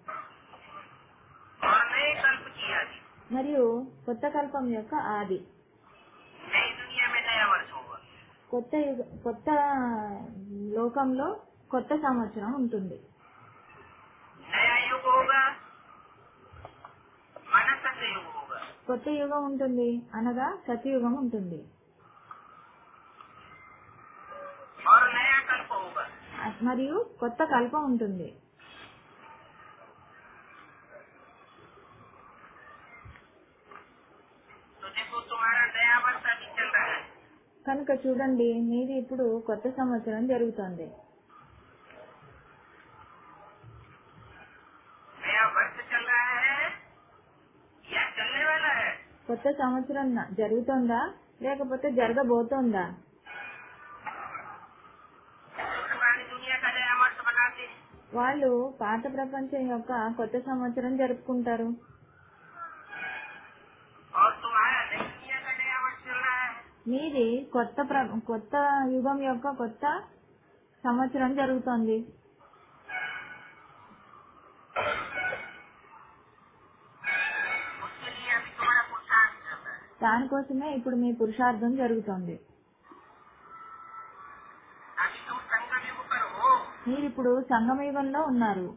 और नए कल्प की आदि మరియు కొత్త కల్పం యొక్క ఆది नई दुनिया में नया वर्ष होगा కొత్త యుగ కొత్త లోకంలో కొత్త సంవత్సరం ఉంటుంది नया युग होगा मन सत्य युग होगा కొత్త యుగం ఉంటుంది అనగా సతయుగం ఉంటుంది और नया कल्प होगा మరియు కొత్త కల్పం ఉంటుంది तो देखो तुम्हारा नया वर्ष अभी चल रहा है కనుక చూడండి మీది ఇప్పుడు కొత్త సంవత్సరం జరుగుతోంది नया वर्ष चल रहा है या चलने वाला है కొత్త సంవత్సరం న- జరుగుతోందా లేకపోతే జరగబోతోందా तो पुरानी दुनिया का नया वर्ष बनाते हैं వాళ్ళు పాత ప్రపంచం యొక్క కొత్త సంవత్సరం జరుపుకుంటారు और तुम्हारा नई दुनिया का नया वर्ष चल रहा है మీది కొత్త ప్ర కొత్త యుగం యొక్క కొత్త సంవత్సరం జరుగుతోంది उसके लिए अभी तुम्हारा पुरुषार्थ चल रहा है దానికోసమే ఇప్పుడు మీ పురుషార్థం జరుగుతోంది अभी तुम संगम युग पर हो మీరు ఇప్పుడు సంగమయుగంలో ఉన్నారు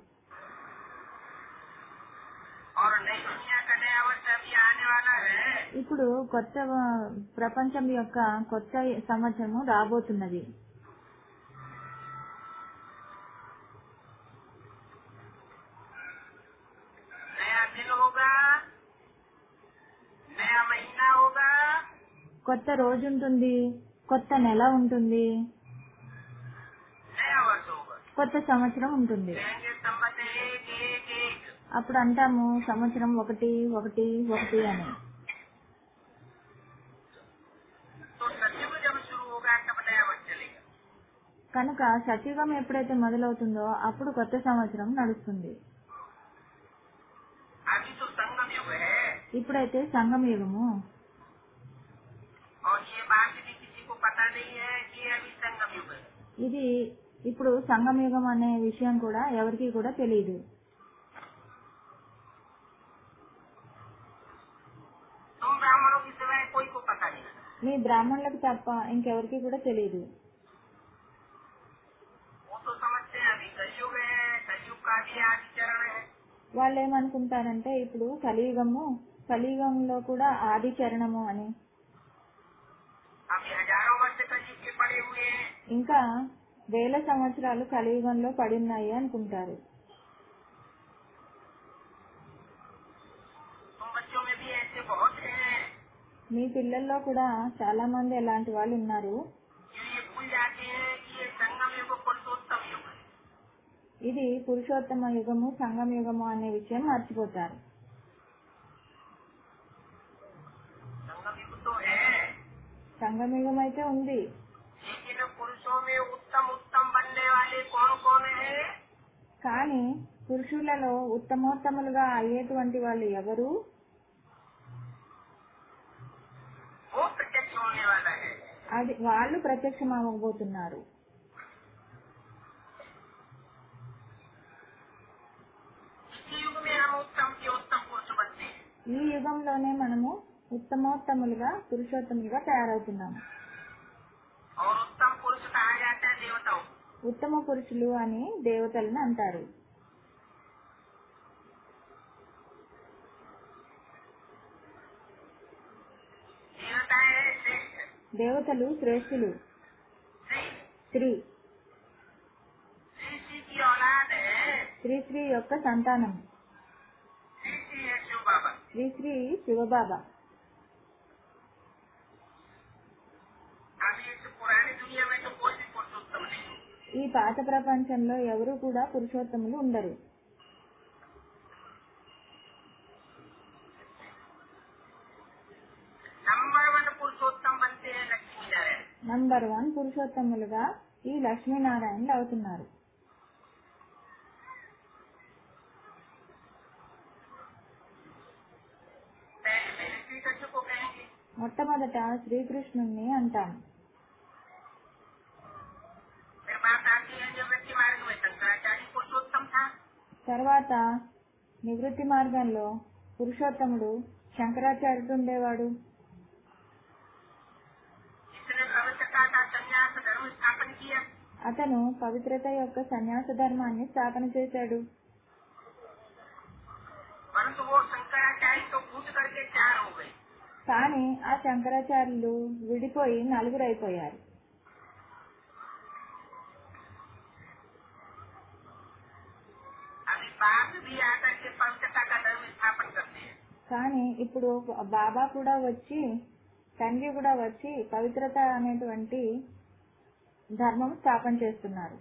और नई दुनिया का नया वर्ष अभी आने वाला है ఇప్పుడు కొత్త ఆ, ప్రపంచం యొక్క కొత్త సంవత్సరము రాబోతున్నది नया दिन होगा नया महीना होगा కొత్త రోజు ఉంటుంది కొత్త నెల ఉంటుంది नया वर्ष होगा కొత్త సంవత్సరం ఉంటుంది कहेंगे संबत एक एक एक అప్పుడు అంటాము సంవత్సరం ఒకటి ఒకటి ఒకటి అని तो सतयुग जब शुरू होगा तब नया वर्ष चलेगा కనుక సత్యుగం ఎప్పుడైతే మొదలవుతుందో అప్పుడు కొత్త సంవత్సరం నడుస్తుంది अभी तो संगम युग है ఇప్పుడైతే సంగమ యుగము और ये बात भी किसी को पता नहीं है कि अभी संगम युग है ఇది ఇప్పుడు సంగమ యుగం అనే విషయం కూడా ఎవరికి కూడా తెలియదు तुम ब्राह्मणों की सिवाय कोई को पता नहीं మీ బ్రాహ్మణులకు తప్ప ఇంకెవరికి కూడా తెలియదు वो तो समझते हैं अभी कलयुग है कलयुग का भी आदि चरण है వాళ్ళు ఏమనుకుంటారంటే ఇప్పుడు కలియుగము కలియుగంలో కూడా ఆది చరణము అని अभी हजारों वर्ष कलयुग के पड़े हुए हैं ఇంకా వేల సంవత్సరాలు కలియుగంలో పడి ఉన్నాయి అనుకుంటారు तुम बच्चों में भी ऐसे बहुत हैं మీ పిల్లల్లో కూడా చాలా మంది అలాంటి వాళ్ళు ఉన్నారు जो ये भूल जाते हैं कि ये संगम युग पुरुषोत्तम युग है ఇది పురుషోత్తమ యుగము సంగమ యుగము అనే విషయం మర్చిపోతారు संगम युग तो है సంగమ యుగం అయితే ఉంది लेकिन पुरुषों में उत्तम उत्तम बनने वाले कौन कौन है కానీ పురుషులలో ఉత్తమోత్తములుగా అయ్యేటువంటి వాళ్ళు ఎవరు वो प्रत्यक्ष होने वाला है అది వాళ్ళు ప్రత్యక్షం అవ్వబోతున్నారు इसी युग में हम उत्तम के उत्तम पुरुष बनते हैं ఈ యుగంలోనే మనము ఉత్తమోత్తములుగా పురుషోత్తములుగా తయారవుతున్నాము और उत्तम पुरुष कहा जाता है देवताओं को। ఉత్తమ పురుషులు అని దేవతలను అంటారు देवता है श्रेष्ठ దేవతలు శ్రేష్ఠులు श्री స్త్రీ श्री श्री की औलाद है శ్రీ శ్రీ యొక్క సంతానం श्री श्री है शिव बाबा శ్రీ శ్రీ శివబాబా अब इस पुराने ఈ పాత ప్రపంచంలో ఎవరు కూడా పురుషోత్తములు ఉండరు नंबर वन पुरुषोत्तम बनते हैं लक्ष्मी नारायण నంబర్ వన్ పురుషోత్తములుగా ఈ లక్ష్మీనారాయణలు అవుతున్నారు पहले पहले श्री कृष्ण को कहेंगे మొట్టమొదట శ్రీకృష్ణుణ్ణి అంటాం फिर बात आती है निवृत्ति मार्ग में शंकराचार्य पुरुषोत्तम था తర్వాత నివృత్తి మార్గంలో పురుషోత్తముడు శంకరాచార్యుడు ఉండేవాడు जिसने पवित्रता का संन्यास धर्म स्थापन किया అతను పవిత్రత యొక్క సన్యాస ధర్మాన్ని స్థాపన చేశాడు परंतु वो शंकराचार्य तो कूद करके चार हो गए కానీ ఆ శంకరాచార్యులు విడిపోయి నలుగురు అయిపోయారు अभी बाप भी आकर के पवित्रता का धर्म स्थापन करते हैं కానీ ఇప్పుడు బాబా కూడా వచ్చి తండ్రి కూడా వచ్చి పవిత్రత అనేటువంటి ధర్మం స్థాపన చేస్తున్నారు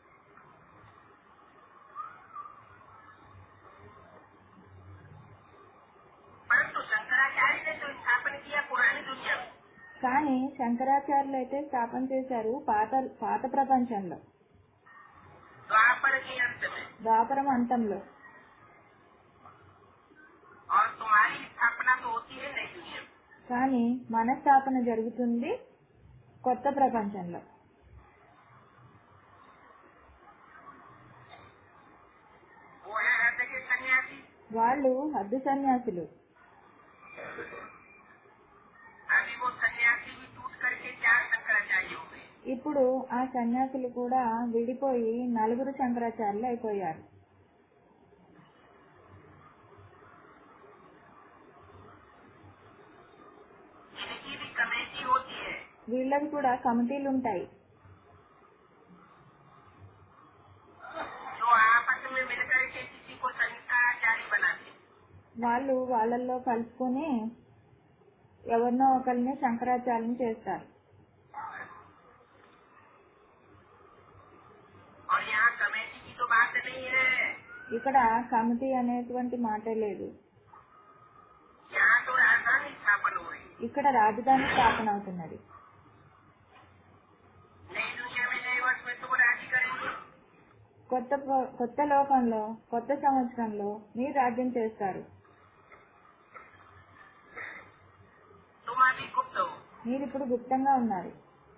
परंतु शंकराचार्य ने जो स्थापन किया पुरानी दुनिया में కానీ శంకరాచార్యులు అయితే స్థాపన చేశారు పాత పాత ప్రపంచంలో द्वापर के अंत में ద్వాపరం అంతంలో और तुम्हारी स्थापना तो होती है नई दुनिया में కానీ మన స్థాపన జరుగుతుంది కొత్త ప్రపంచంలో वो है हृदय के सन्यासी వాళ్ళు హద్దు సన్యాసులు अभी वो सन्यासी भी टूट करके चार शंकराचार्य हो गए ఇప్పుడు ఆ సన్యాసులు కూడా విడిపోయి నలుగురు శంకరాచార్యులు అయిపోయారు इनकी भी कमेटी होती है వీళ్ళకి కూడా కమిటీలు ఉంటాయి जो आपस में मिलकर के किसी को शंकराचार्य बनाते हैं। వాళ్ళు వాళ్ళల్లో కలుసుకొని ఎవరినో ఒకరిని శంకరాచార్యం చేస్తారు और यहाँ कमेटी की तो बात नहीं है ఇక్కడ కమిటీ అనేటువంటి మాటే లేదు यहाँ तो राजधानी स्थापन हो रही है ఇక్కడ రాజధాని స్థాపన అవుతున్నది नई दुनिया में नए वर्ष में तुम राजी करेंगे కొత్త ప్ర- కొత్త లోకంలో కొత్త సంవత్సరంలో మీరు రాజ్యం చేస్తారు तुम अभी गुप्त हो మీరు ఇప్పుడు గుప్తంగా ఉన్నారు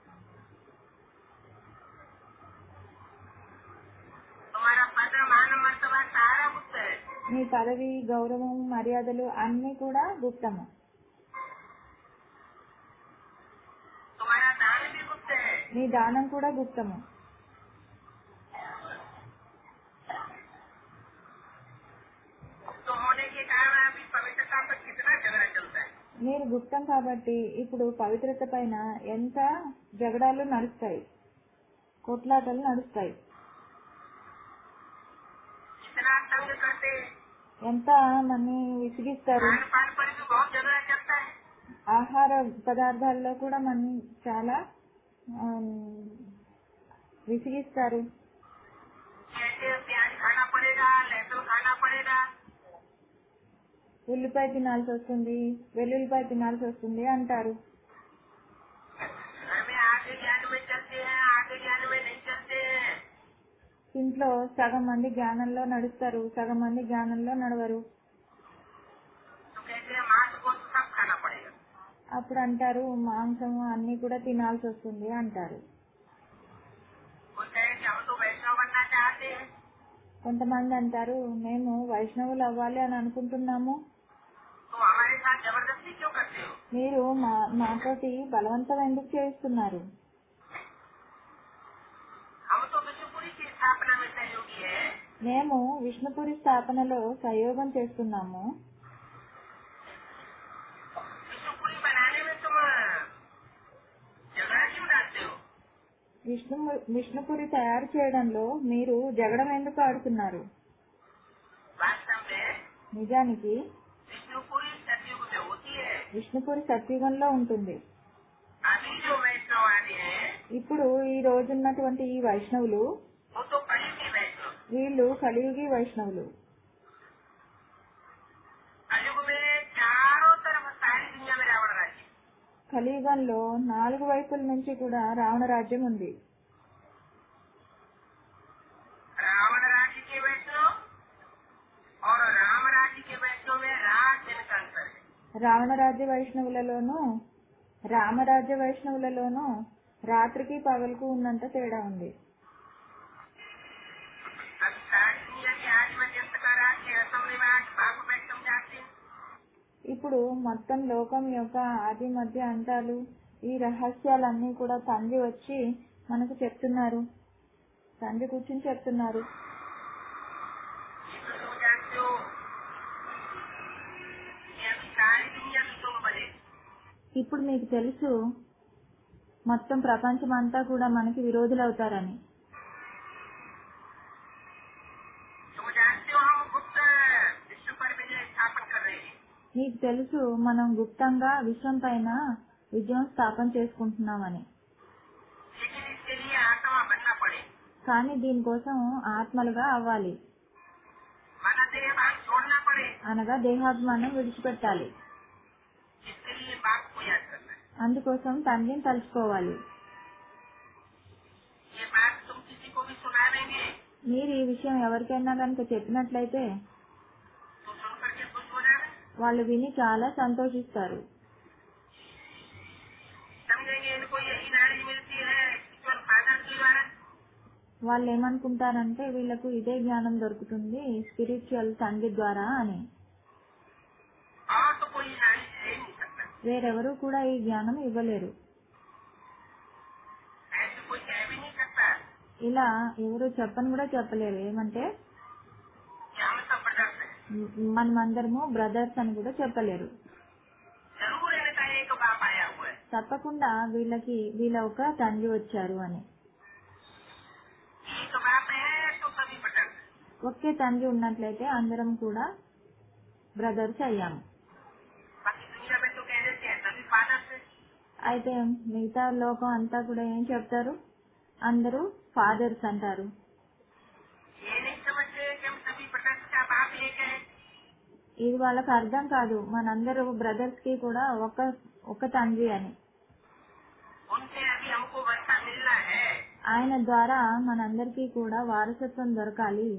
तुम्हारा पद मान मर्तबा सारा गुप्त है మీ పదవి గౌరవం మర్యాదలు అన్ని కూడా గుప్తము तुम्हारा दान भी गुप्त है మీ దానం కూడా గుప్తము गुप्त होने के कारण अभी पवित्रता पर कितना झगड़ा चलता है మీరు గుప్తం కాబట్టి ఇప్పుడు పవిత్రత పైన ఎంత జగడాలు నడుస్తాయి కొట్లాటలు నడుస్తాయి कितना तंग करते हैं ఎంత మన్ని విసిగిస్తారు खान पान पर भी बहुत झगड़ा चलता है ఆహార పదార్థాల్లో కూడా మన చాలా ఆమ్, విసిగిస్తారు कैसे प्याज खाना पड़ेगा लहसुन खाना पड़ेगा ఉల్లిపాయ తినాల్సి వస్తుంది వెల్లుల్లిపాయ తినాల్సి వస్తుంది అంటారు घर में आगे ज्ञान में चलते हैं आगे ज्ञान में नहीं चलते हैं ఇంట్లో సగం మంది జ్ఞానంలో నడుస్తారు సగం మంది జ్ఞానంలో నడవరు तो कहते हैं मांस गोश्त सब खाना पड़ेगा అప్పుడు అంటారు మాంసం అన్ని కూడా తినాల్సి వస్తుంది అంటారు कोई कहे कि हम तो वैष्णव बनना चाहते हैं కొంతమంది అంటారు మేము వైష్ణవులు అవ్వాలి అని అనుకుంటున్నాము तो हमारे साथ जबरदस्ती क्यों करते हो మీరు మా మాతోటి బలవంతం ఎందుకు చేస్తున్నారు हम तो विष्णुपुरी की स्थापना में सहयोगी है మేము విష్ణుపురి స్థాపనలో సహయోగం చేస్తున్నాము विष्णुपुरी बनाने में तुम झगड़ा क्यों डालते हो విష్ణు విష్ణుపురి తయారు చేయడంలో మీరు జగడం ఎందుకు ఆడుతున్నారు वास्तव में నిజానికి विष्णुपुरी सतयुग में होती है విష్ణుపురి సత్యుగంలో ఉంటుంది अभी जो वैष्णव आदि हैं ఇప్పుడు ఈ రోజున్నటువంటి ఈ వైష్ణవులు वो तो कली के वैष्णव వీళ్ళు కలియుగి వైష్ణవులు कलयुग में चारों तरफ सारी दुनिया में रावण राज्य కలియుగంలో నాలుగు వైపుల నుంచి కూడా రావణ రాజ్యం ఉంది रावण राज्य के वैष्णव और राम राज्य के वैष्णव में रात दिन का अंतर है రావణ రాజ్య వైష్ణవులలోనూ రామరాజ్య వైష్ణవులలోనూ రాత్రికి పగలకు ఉన్నంత తేడా ఉంది अब सारी दुनिया के आज मध्यस्थ का राज्य असम निवास भाग में समझाते हैं ఇప్పుడు మొత్తం లోకం యొక్క ఆది మధ్య అంతాలు ఈ రహస్యాలన్నీ కూడా తండ్రి వచ్చి మనకు చెప్తున్నారు తండ్రి కూర్చుని చెప్తున్నారు ये तो तुम जानते हो कि अभी सारी दुनिया की तुम बने ఇప్పుడు మీకు తెలుసు మొత్తం ప్రపంచం అంతా కూడా మనకి విరోధులవుతారని तुम जानते हो हम गुप्त विश्व पर विजय स्थापन कर रहे हैं మీకు తెలుసు మనం గుప్తంగా విశ్వం పైన విజయం స్థాపన చేసుకుంటున్నామని लेकिन इसके लिए आत्मा बनना पड़े కానీ దీనికోసం ఆత్మలుగా అవ్వాలి माना तेरे भाग छोड़ना पड़े అనగా దేహాభిమానం విడిచిపెట్టాలి इसके लिए बाप को याद करना है అందుకోసం తండ్రిని తలుచుకోవాలి ये बात तुम किसी को भी सुना देंगे మీరు ఈ విషయం ఎవరికైనా కనుక చెప్పినట్లయితే तो सुन करके खुश हो जाना వాళ్ళు విని చాలా సంతోషిస్తారు समझेंगे इनको यही नारी मिलती है ईश्वर फादर के द्वारा వాళ్ళు ఏమనుకుంటారంటే వీళ్ళకు ఇదే జ్ఞానం దొరుకుతుంది స్పిరిచువల్ తండ్రి ద్వారా అని और तो कोई नारी दे नहीं सकता వేరెవరూ కూడా ఈ జ్ఞానం ఇవ్వలేరు ऐसे कोई कह भी नहीं सकता ఇలా ఎవరు చెప్పని కూడా చెప్పలేరు ఏమంటే कि हम सब ब्रदर्स हैं మ- మనమందరము బ్రదర్స్ అని కూడా చెప్పలేరు जरूर इनका एक बाप आया हुआ है తప్పకుండా వీళ్ళకి వీళ్ళ ఒక తండ్రి వచ్చారు అని एक बाप है तो सभी ब्रदर्स हैं ఒకే తండ్రి ఉన్నట్లయితే అందరం కూడా బ్రదర్స్ అయ్యాము बाकी दुनिया में तो कह देते हैं सभी फादर्स हैं అయితే మిగతా లోకం అంతా కూడా ఏం చెప్తారు అందరూ ఫాదర్స్ అంటారు ये नहीं समझते कि हम सभी ब्रदर्स का बाप एक है ఇది వాళ్ళకి అర్థం కాదు మనందరూ బ్రదర్స్ కి కూడా ఒక ఒక తండ్రి అని उनसे अभी हमको वर्षा मिलना है ఆయన ద్వారా మనందరికీ కూడా వారసత్వం దొరకాలి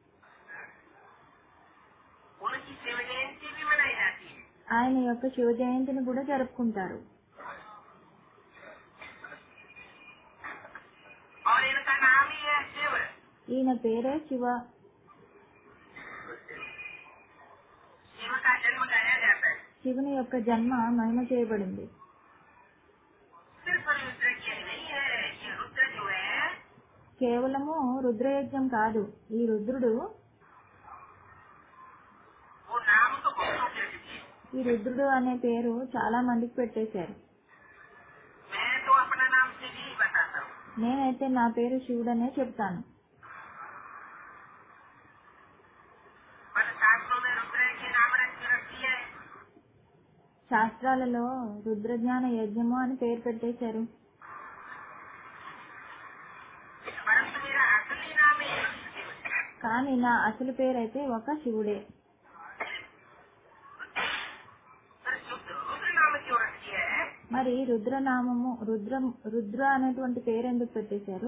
उनकी शिव जयंती भी मनाई जाती है ఆయన యొక్క శివ జయంతిని కూడా జరుపుకుంటారు और इनका नाम ही है शिव ఈయన పేరే శివ शिव का जन्म गाया जाता है శివుని యొక్క జన్మ మహిమ చేయబడింది सिर्फ रुद्र की नहीं है ये रुद्र जो है కేవలము రుద్రయజ్ఞం కాదు ఈ రుద్రుడు वो नाम तो बहुतों के लिए ఈ రుద్రుడు అనే పేరు చాలా మందికి పెట్టేశారు मैं तो अपना नाम से ही बताता हूँ నేనైతే నా పేరు శివుడనే చెప్తాను पर शास्त्रों में रुद्र के नाम रखी रखी है శాస్త్రాలలో రుద్రజ్ఞాన యజ్ఞము అని పేరు పెట్టేశారు परंतु मेरा असली नाम ही शिव है। కానీ నా అసలు పేరైతే ఒక శివుడే पर शुद्ध रुद्र नाम क्यों रखी है మరి రుద్రనామము రుద్ర రుద్ర అనేటువంటి పేరు ఎందుకు పెట్టేశారు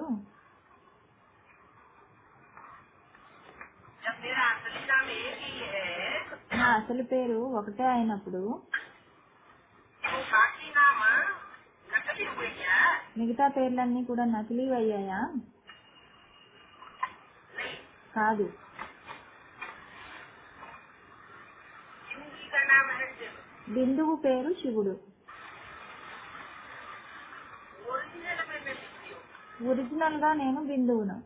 जब मेरा असली नाम एक ही है నా అసలు పేరు ఒకటే అయినప్పుడు तो बाकी नाम नकली हुए क्या మిగతా పేర్లన్నీ కూడా నకిలీ అయ్యాయా नहीं కాదు हिंदी का नाम है शिव బిందువు పేరు శివుడు ओरिजिनल में मैं लिखती हूँ ఒరిజినల్ గా నేను బిందువును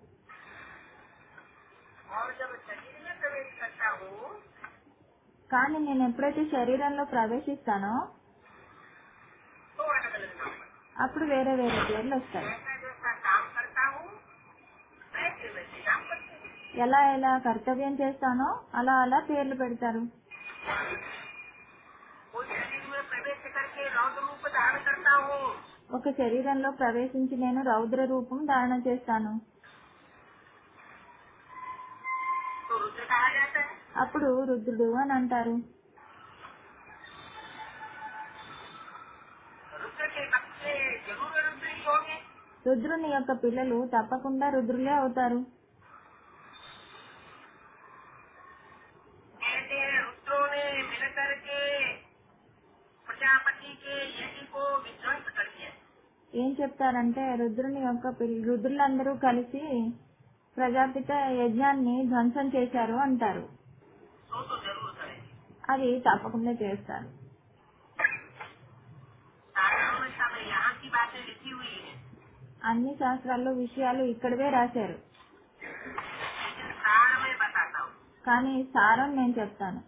और जब शरीर में प्रवेश करता हूँ కానీ నేను ఎప్పుడైతే శరీరంలో ప్రవేశిస్తానో तो अलग अलग नाम है। అప్పుడు వేరే వేరే పేర్లు వస్తాయి जैसा जैसा काम करता हूँ वैसे वैसे नाम करती हूँ ఎలా ఎలా కర్తవ్యం చేస్తానో అలా అలా పేర్లు పెడతారు कोई शरीर में प्रवेश करके रौद्र रूप धारण करता हूँ ఒక శరీరంలో ప్రవేశించి నేను రౌద్ర రూపం ధారణ చేస్తాను तो रुद्र कहा जाता है అప్పుడు రుద్రుడు అని అంటారు रुद्र के बच्चे जरूर रुद्र ही होंगे రుద్రుని యొక్క పిల్లలు తప్పకుండా రుద్రులే అవుతారు कहते हैं रुद्रों ने मिलकर के प्रजापति के यज्ञ को विध्वंस कर दिया ఏం చెప్తారంటే రుద్రుని యొక్క పిల్ల- రుద్రులందరూ కలిసి ప్రజాపిత యజ్ఞాన్ని ధ్వంసం చేశారు అంటారు तो तो जरूर करेंगे అది తప్పకుండా చేస్తారు शास्त्रों में सब यहाँ की बातें लिखी हुई है అన్ని శాస్త్రాల్లో విషయాలు ఇక్కడవే రాశారు लेकिन सार में बताता हूँ కానీ సారం నేను చెప్తాను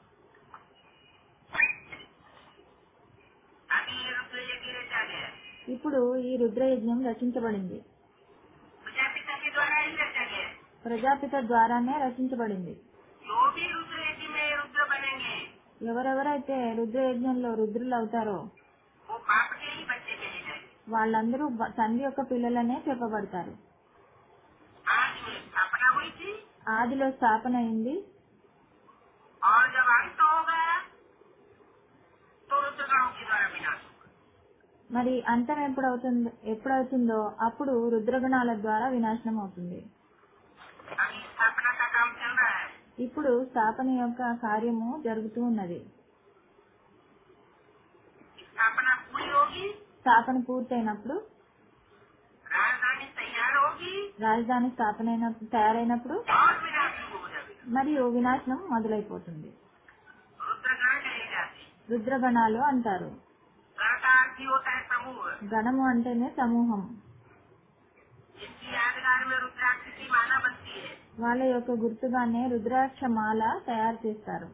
अभी ये रुद्र यज्ञ रचा गया ఇప్పుడు ఈ రుద్రయజ్ఞం రచించబడింది प्रजापिता के द्वारा ही रचा गया ప్రజాపిత ద్వారానే రచించబడింది जो भी रुद्र यज्ञ में रुद्र बनेंगे ఎవరెవరైతే రుద్రయజ్ఞంలో రుద్రులు అవుతారో वो बाप के ही बच्चे कहे जाएंगे వాళ్ళందరూ బ- తండ్రి యొక్క పిల్లలనే చెప్పబడతారు आज में स्थापना हुई थी ఆదిలో స్థాపన అయింది और जब अंत होगा तो रुद्रगणों के द्वारा विनाश होगा మరి అంతం ఎప్పుడవుతుందో ఎప్పుడవుతుందో అప్పుడు రుద్రగణాల ద్వారా వినాశనం అవుతుంది अभी स्थापना का काम चल रहा है ఇప్పుడు స్థాపన యొక్క కార్యము జరుగుతూ ఉన్నది स्थापना पूरी होगी స్థాపన పూర్తయినప్పుడు राजधानी तैयार होगी రాజధాని స్థాపన అయినప్పుడు తయారైనప్పుడు और विनाश शुरू हो जाएगा మరియు వినాశనం మొదలైపోతుంది रुद्रगण कहे जाते हैं। రుద్రగణాలు అంటారు गण का अर्थ ही होता है समूह గణము అంటేనే సమూహం जिसकी यादगार में रुद्राक्ष की माला बनती है వాళ్ళ యొక్క గుర్తుగానే రుద్రాక్ష మాల తయారు చేస్తారు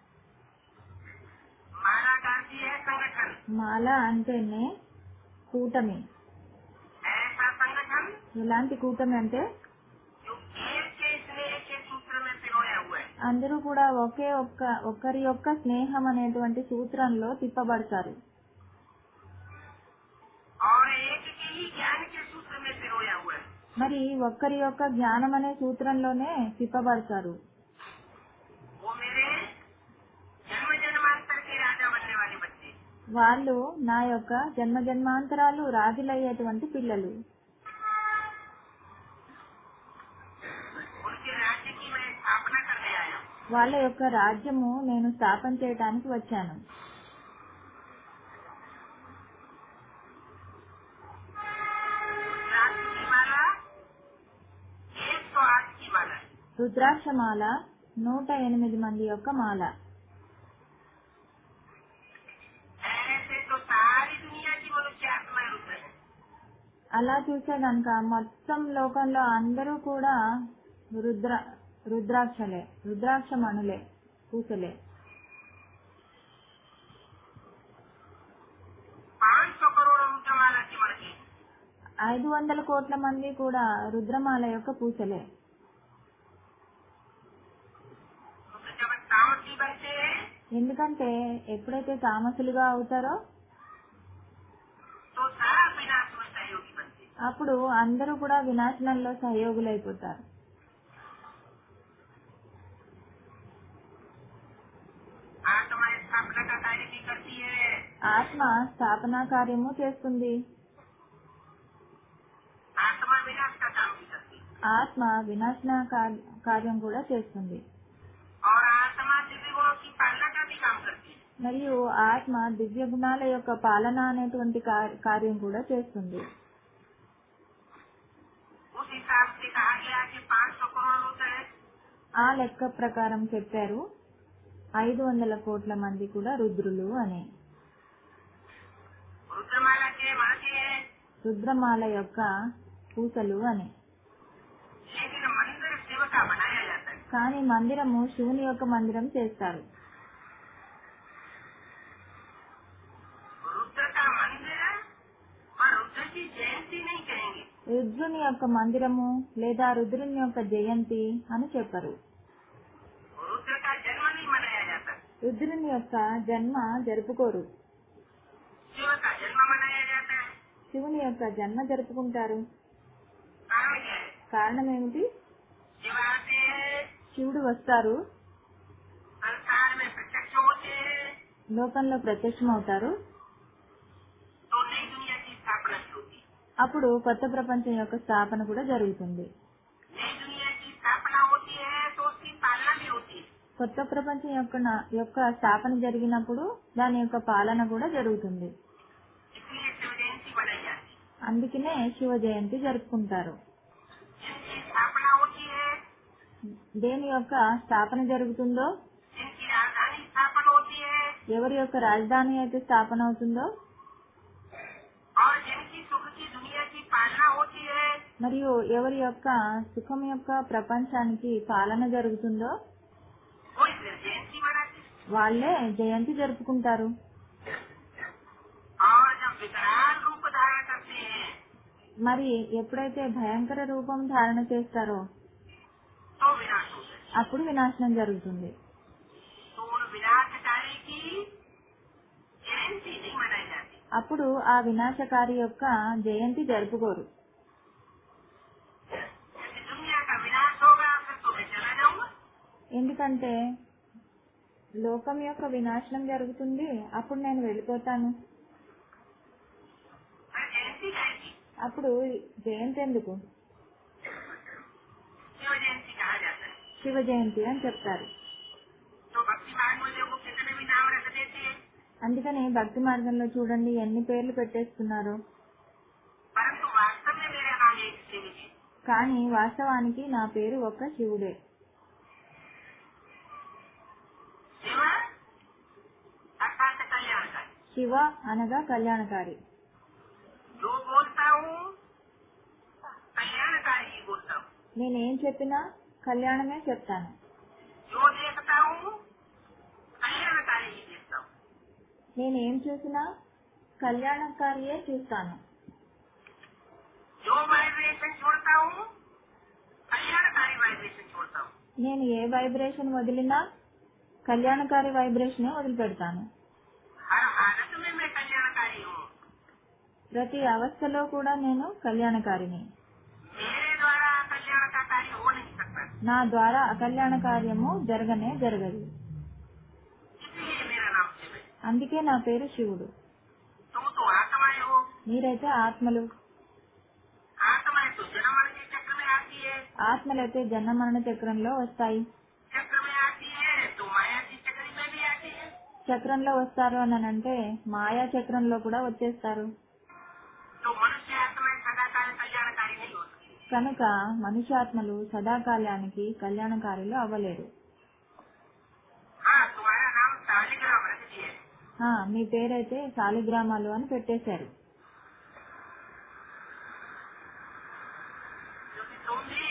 माला का अर्थ ही है संगठन మాల అంటేనే కూటమి ऐसा संगठन ఎలాంటి కూటమి అంటే जो एक के स्नेह के सूत्र में पिरोया हुआ है అందరూ కూడా ఒకే ఒక్క ఒకరి యొక్క స్నేహం అనేటువంటి సూత్రంలో తిప్పబడతారు और एक के ही ज्ञान के सूत्र में पिरोया हुआ है మరి ఒక్కరి యొక్క జ్ఞానం అనే సూత్రంలోనే తిప్పబడతారు वो मेरे जन्म जन्मांतर के राजा बनने वाले बच्चे వాళ్ళు నా యొక్క జన్మ జన్మాంతరాలు రాజులయ్యేటువంటి పిల్లలు उनके राज्य की मैं स्थापना करने आया हूँ వాళ్ళ యొక్క రాజ్యము నేను స్థాపన చేయడానికి వచ్చాను रुद्राक्ष की माला एक सौ आठ की माला है రుద్రాక్షమాల నూట ఎనిమిది మంది యొక్క మాల ऐसे तो सारी दुनिया की मनुष्य आत्मा रुद्र है అలా చూసే గనక మొత్తం లోకంలో అందరూ కూడా రుద్ర రుద్రాక్షలే రుద్రాక్ష మణులే పూసలే पाँच सौ करोड़ रुद्रमाला की मणकी ఐదు వందల కోట్ల మంది కూడా రుద్రమాల యొక్క పూసలే रुद्र जब तामसी बनते हैं ఎందుకంటే ఎప్పుడైతే తామసులుగా అవుతారో तो सारा विनाश में सहयोगी बनते हैं అప్పుడు అందరూ కూడా వినాశనంలో సహయోగులైపోతారు आत्मा स्थापना का कार्य भी करती है ఆత్మ స్థాపనా కార్యము చేస్తుంది आत्मा विनाश का काम भी करती है ఆత్మ వినాశన కార్- కార్యం కూడా చేస్తుంది और आत्मा दिव्य गुणों की पालना का भी काम करती है మరియు ఆత్మ దివ్య గుణాల యొక్క పాలన అనేటువంటి కార్- కార్యం కూడా చేస్తుంది उस हिसाब से कहा गया कि पाँच सौ करोड़ रुद्र है ఆ లెక్క ప్రకారం చెప్పారు ఐదు వందల కోట్ల మంది కూడా రుద్రులు అని रुद्रमाला के मणके हैं రుద్రమాల యొక్క పూసలు అని लेकिन मंदिर शिव का बनाया जाता है కానీ మందిరము శివుని యొక్క మందిరం చేస్తారు रुद्र का मंदिर और रुद्र की जयंती नहीं कहेंगे రుద్రుని యొక్క మందిరము లేదా రుద్రుని యొక్క జయంతి అని చెప్పరు रुद्र का जन्म नहीं मनाया जाता రుద్రుని యొక్క జన్మ జరుపుకోరు शिव का जन्म मनाया जाता है శివుని యొక్క జన్మ జరుపుకుంటారు कारण क्या है కారణం ఏమిటి शिव आते हैं శివుడు వస్తారు संसार में प्रत्यक्ष होते हैं లోకంలో ప్రత్యక్షమవుతారు तो नई दुनिया की स्थापना भी होती है అప్పుడు కొత్త ప్రపంచం యొక్క స్థాపన కూడా జరుగుతుంది नई दुनिया की स्थापना होती है तो उसकी पालना भी होती है కొత్త ప్రపంచం యొక్క నా- యొక్క స్థాపన జరిగినప్పుడు దాని యొక్క పాలన కూడా జరుగుతుంది इसलिए शिव जयंती बनाई जाती है అందుకనే శివ జయంతి జరుపుకుంటారు जिनकी स्थापना होती है దేని యొక్క స్థాపన జరుగుతుందో जिनकी राजधानी स्थापन होती है ఎవరి యొక్క రాజధాని అయితే స్థాపన అవుతుందో और जिनकी सुख की दुनिया की पालना होती है మరియు ఎవరి యొక్క సుఖం యొక్క ప్రపంచానికి పాలన జరుగుతుందో वो इस जयंती मनाती है వాళ్ళే జయంతి జరుపుకుంటారు और जब विकराल रूप धारण करते हैं మరి ఎప్పుడైతే భయంకర రూపం ధారణ చేస్తారో तो विनाश होता है అప్పుడు వినాశనం జరుగుతుంది तो उन विनाशकारी की जयंती नहीं मनाई जाती అప్పుడు ఆ వినాశకారి యొక్క జయంతి జరుపుకోరు यदि दुनिया का विनाश होगा फिर तो मैं चला जाऊंगा ఎందుకంటే లోకం యొక్క వినాశనం జరుగుతుంది అప్పుడు నేను వెళ్ళిపోతాను मैं जयंती जाएगी అప్పుడు జయంతి ఎందుకు शिव जयंती कहा जाता है శివ జయంతి అని చెప్తారు तो भक्ति मार्ग में देखो कितने भी नाम रख देते हैं అందుకని భక్తి మార్గంలో చూడండి ఎన్ని పేర్లు పెట్టేస్తున్నారు परंतु वास्तव में मेरा नाम एक शिव जी కానీ వాస్తవానికి నా పేరు ఒక్క శివుడే शिव अर्थात कल्याणकारी శివ అనగా కళ్యాణకారి जो बोलता हूँ कल्याणकारी ही बोलता हूँ నేనేం చెప్పినా కళ్యాణమే చెప్తాను जो देखता हूँ कल्याणकारी ही देखता हूँ నేనేం చూసినా కళ్యాణకారియే చూస్తాను जो वाइब्रेशन छोड़ता हूँ कल्याणकारी वाइब्रेशन छोड़ता हूँ నేను ఏ వైబ్రేషన్ వదిలినా కళ్యాణకారి వైబ్రేషనే వదిలిపెడతాను हर हालत में मैं कल्याणकारी हूँ ప్రతి అవస్థలో కూడా నేను కళ్యాణకారిని मेरे द्वारा कल्याण का कार्य हो नहीं सकता నా ద్వారా అకళ్యాణ కార్యము జరగనే జరగదు इसलिए मेरा नाम शिव है అందుకే నా పేరు శివుడు तुम तो आत्माएं हो మీరైతే ఆత్మలు आत्माएं तो जन्म मरण के चक्र में आती है ఆత్మలైతే జన్మ మరణ చక్రంలో వస్తాయి चक्र में आती है तो माया की चक्री में भी आती है చక్రంలో వస్తారు అని అంటే మాయా చక్రంలో కూడా వచ్చేస్తారు तो मनुष्य आत्माएं सदाकाल कल्याणकारी नहीं हो सकती కనుక మనుష్యాత్మలు సదాకాలానికి కళ్యాణకారులు అవ్వలేరు हाँ तुम्हारा नाम शालिग्राम रख दिए ఆ, మీ పేరైతే శాలిగ్రామాలు అని పెట్టేశారు क्योंकि तुम भी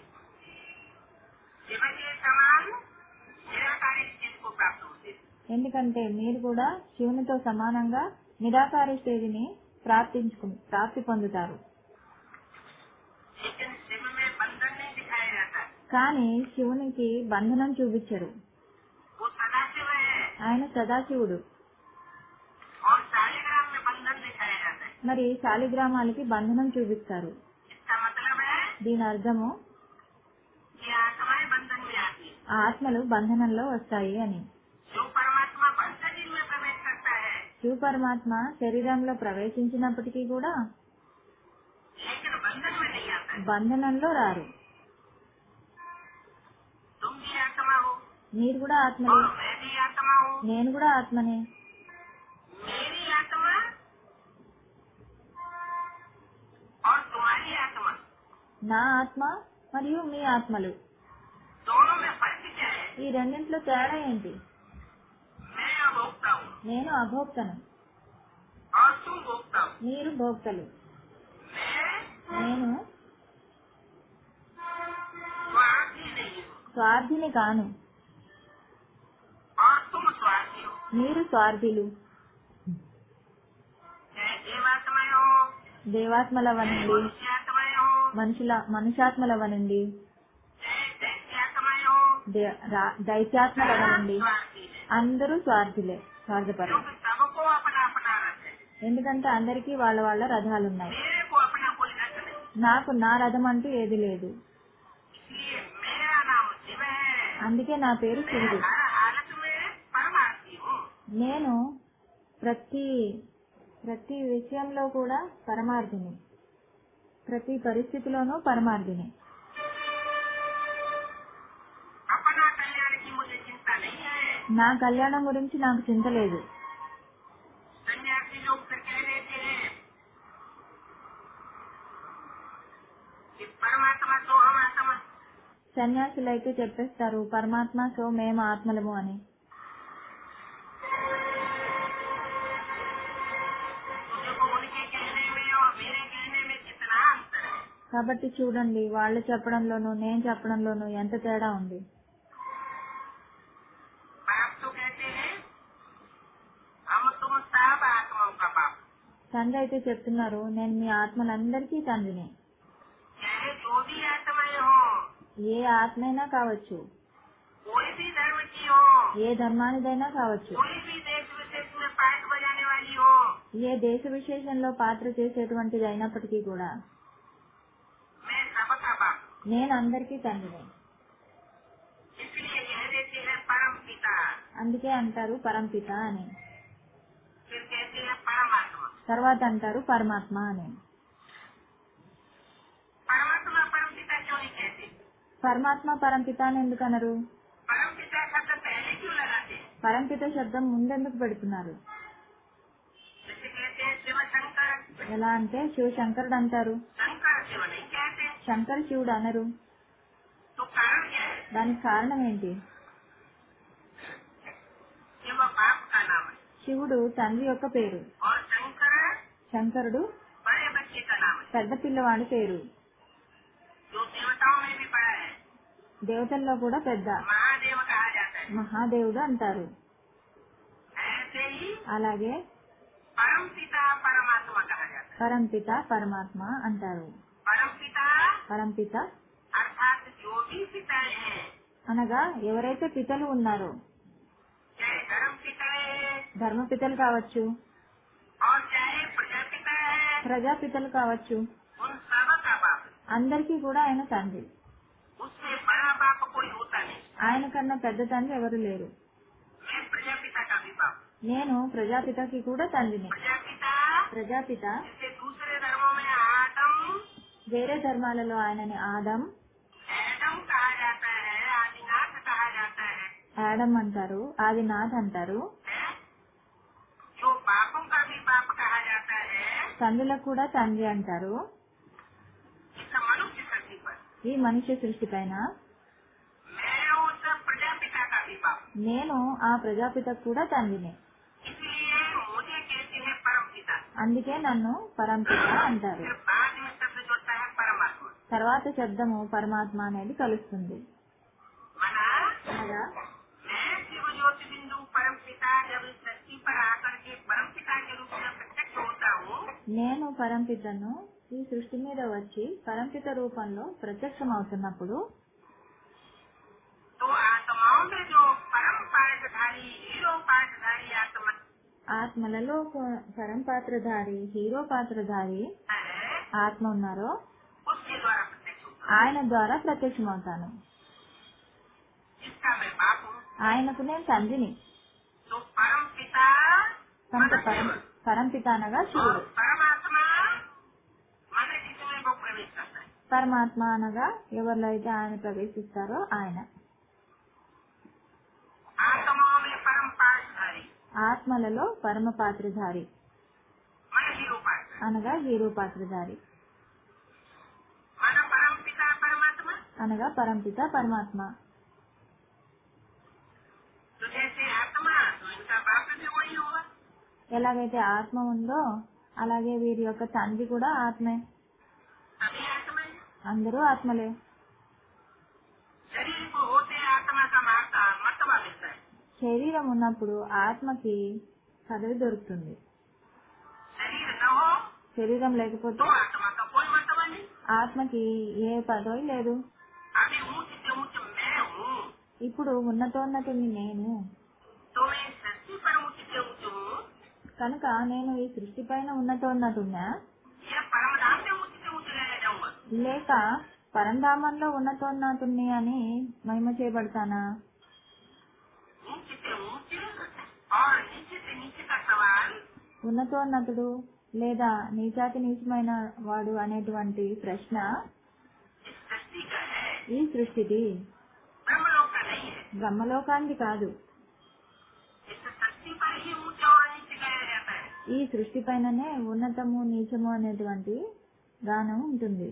शिव के समान निराकारी चीज को प्राप्त होते ఎందుకంటే మీరు కూడా శివునితో సమానంగా నిరాకారి స్థితిని ప్రాప్తించుకు ప్రాప్తి పొందుతారు लेकिन शिव में बंधन नहीं दिखाया जाता కానీ శివునికి బంధనం చూపించరు वो सदा शिव है ఆయన సదాశివుడు और शालिग्राम में बंधन दिखाया जाता है మరి శాలిగ్రామాలకి బంధనం చూపిస్తారు इसका मतलब है దీని అర్థము कि आत्माएं बंधन में आती है ఆ ఆత్మలు బంధనంలో వస్తాయి అని जो परमात्मा बंध शरीर में प्रवेश करता है శివ పరమాత్మ శరీరంలో ప్రవేశించినప్పటికీ కూడా लेकिन बंधन में नहीं आता है బంధనంలో రారు तुम भी आत्मा हो మీరు కూడా ఆత్మలే और मैं भी आत्मा हूँ నేను కూడా ఆత్మనే मेरी आत्मा और तुम्हारी आत्मा నా ఆత్మ మరియు మీ ఆత్మలు दोनों में फर्क क्या है ఈ రెండింటిలో తేడా ఏంటి मैं भोगता हूँ నేను అభోక్తను और तुम भोगता हूँ మీరు భోక్తలు मैं నేను स्वार्थी नहीं हूँ స్వార్థిని కాను और तुम स्वार्थी हो మీరు స్వార్థులు चाहे देवात्माएं हो దేవాత్మలవనండి मनुष्य आत्माएं हो మనుషుల మనుషాత్మలవనండి चाहे दैत्य आत्माएं हो దే- రా- దైత్యాత్మలవనండి स्वार्थी है అందరూ స్వార్థులే స్వార్థపరులు क्योंकि सबको अपना अपना रस है ఎందుకంటే అందరికీ వాళ్ళ వాళ్ళ రథాలున్నాయి मेरे को अपना कोई रथ नहीं నాకు నా రథం అంటూ ఏది లేదు इसलिए मेरा नाम शिव है అందుకే నా పేరు मैं శివుడు हर हालत में परमार्थी हूँ నేను ప్రతి ప్రతి విషయంలో కూడా పరమార్థిని ప్రతి పరిస్థితిలోనూ పరమార్థిని अपना कल्याण की मुझे चिंता नहीं है నా కళ్యాణం గురించి నాకు చింత లేదు सन्यासी लोग फिर कह देते हैं कि परमात्मा तो हम आत्मा సన్యాసులైతే చెప్పేస్తారు పరమాత్మ సో మేము ఆత్మలము అని तो देखो उनके कहने में और मेरे कहने में कितना अंतर है కాబట్టి చూడండి వాళ్ళు చెప్పడంలోనూ నేను చెప్పడంలోనూ ఎంత తేడా ఉంది बाप तो कहते हैं हम तुम सब आत्माओं का बाप తండ్రి అయితే చెప్తున్నారు నేను మీ ఆత్మలందరికీ తండ్రిని चाहे जो भी आत्माएं हो ఏ ఆత్మైనా కావచ్చు कोई भी धर्म की हो ఏ ధర్మానిదైనా కావచ్చు कोई भी देश विदेश में पाठ बजाने वाली हो ఏ దేశ విశేషంలో పాత్ర చేసేటువంటిది అయినప్పటికీ కూడా मैं सबका बाप నేను అందరికీ తండ్రిని इसलिए कह देते हैं परम पिता అందుకే అంటారు పరంపిత అని फिर कहते हैं परमात्मा తర్వాత అంటారు పరమాత్మ అని परमात्मा परम पिता क्यों नहीं कहते పరమాత్మ పరంపిత అని ఎందుకు అనరు परम पिता शब्द पहले क्यों लगाते हैं పరంపిత శబ్దం ముందెందుకు పెడుతున్నారు जैसे कहते हैं शिव शंकर ఎలా అంటే శివశంకరుడు అంటారు शंकर शिव नहीं कहते శంకర శివుడు అనరు तो कारण क्या है దానికి కారణం ఏంటి शिव बाप का नाम है శివుడు తండ్రి యొక్క పేరు और शंकर శంకరుడు बड़े बच्चे का नाम है పెద్ద పిల్లవాడి పేరు जो देवताओं में भी बड़ा है దేవతల్లో కూడా పెద్ద महादेव कहा जाता है మహాదేవుడు అంటారు ऐसे ही అలాగే परम पिता परमात्मा कहा जाता है పరంపిత పరమాత్మ అంటారు परम पिता పరంపిత अर्थात जो भी पिताएं हैं అనగా ఎవరైతే పితలు ఉన్నారో चाहे धर्म पिता है ధర్మపితలు కావచ్చు और चाहे प्रजापिता है ప్రజాపితలు కావచ్చు उन सब का बाप అందరికీ కూడా ఆయన తండ్రి उससे बड़ा बाप कोई होता नहीं ఆయన कన్నా పెద్ద తండ్రి ఎవరు లేరు मैं प्रजापिता का भी बाप నేను ప్రజాపితకి కూడా తండ్రిని प्रजापिता ప్రజాపిత जिसे दूसरे धर्मों में आदम వేరే ధర్మాలలో ఆయనని ఆదం एडम कहा जाता है आदिनाथ कहा जाता है యాడమ్ అంటారు ఆదినాథ్ అంటారు है? जो बापों का भी बाप कहा जाता है తండ్రులకు కూడా తండ్రి అంటారు इस मनुष्य धरती पर ఈ మనుష్య సృష్టి పైన मैं उस प्रजापिता का भी बाप నేను ఆ ప్రజాపితకు కూడా తండ్రిని इसलिए मुझे कहते हैं परम पिता అందుకే నన్ను పరంపిత అంటారు फिर बाद में शब्द जोड़ता है परमात्मा తర్వాత శబ్దము పరమాత్మ అనేది కలుస్తుంది मना అనగా मैं शिव ज्योति बिंदु परम पिता जब इस धरती पर आकर के परम पिता के रूप में प्रत्यक्ष होता हूँ నేను పరంపితను ఈ సృష్టి మీద వచ్చి పరంపిత రూపంలో ప్రత్యక్షమవుతున్నప్పుడు तो आत्माओं में जो परम पाठधारी हीरो पाठधारी आत्मा ఆత్మలలో కొ- పరం పాత్రధారి హీరో పాత్రధారి है ఆత్మ ఉన్నారో उसके द्वारा प्रत्यक्ष होता ఆయన ద్వారా ప్రత్యక్షమవుతాను हूँ जिसका मैं बाप हूँ ఆయనకు నేను తండ్రిని तो परम पिता కనుక मन పరం शिव పరంపిత అనగా और శివుడు परमात्मा मन जिसमें वो प्रवेश करता है పరమాత్మ అనగా ఎవరిలో అయితే ఆయన ప్రవేశిస్తారో ఆయన आत्माओं में परम पाठधारी ఆత్మలలో పరమ పాత్రధారి मन हीरो पाठधारी అనగా హీరో పాత్రధారి मन परम पिता परमात्मा అనగా పరంపిత పరమాత్మ तो जैसे आत्मा तो इनका बाप भी वही होगा ఎలాగైతే ఆత్మ ఉందో అలాగే వీరి యొక్క తండ్రి కూడా ఆత్మే सभी आत्मा है అందరూ ఆత్మలే शरीर को होते आत्मा का माता मतवा मिलता है శరీరం ఉన్నప్పుడు ఆత్మకి పదవి దొరుకుతుంది शरीर न हो శరీరం లేకపోతే तो आत्मा का कोई मतवा नहीं ఆత్మకి ఏ పదవి లేదు अभी ऊंच से ऊंच मैं हूँ ఇప్పుడు ఉన్నతోన్నతుని నేను तो मैं इस धरती पर ऊंच से ऊंच हूँ కనుక నేను ఈ సృష్టి పైన ఉన్నతోన్నతున్నా या परम धाम में ऊंचे से ऊंचे ले जाऊंगा లేక పరంధామంలో ఉన్నతోన్నతుణ్ణి అని మహిమ చేయబడతానా ऊंचे से ऊंचे और नीचे से नीचे का सवाल ఉన్నతోన్నతుడు లేదా నీచాతి నీచమైన వాడు అనేటువంటి ప్రశ్న इस सृष्टि का है ఈ సృష్టిది ब्रह्मलोक का नहीं है బ్రహ్మలోకానికి కాదు इस सृष्टि पर ही ऊंचा और नीचे गाया जाता है ఈ సృష్టి పైననే ఉన్నతము నీచము అనేటువంటి గానం ఉంటుంది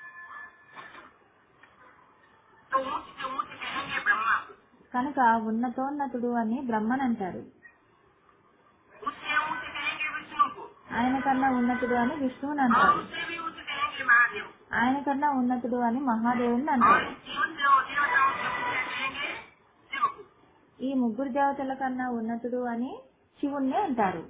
तो ऊंचे से ऊंचे कहेंगे ब्रह्मा को కనుక ఉన్నతోన్నతుడు అని బ్రహ్మన్ అంటారు उससे ऊंचे कहेंगे विष्णु को ఆయన కన్నా ఉన్నతుడు అని విష్ణువుని और అంటారు उससे भी ऊंचे कहेंगे महादेव को। ఆయన కన్నా ఉన్నతుడు అని మహాదేవుని और అంటారు इस जीवन देव देवताओं से ऊंचे कहेंगे शिव को ఈ ముగ్గురు దేవతల కన్నా ఉన్నతుడు అని శివుణ్ణి అంటారు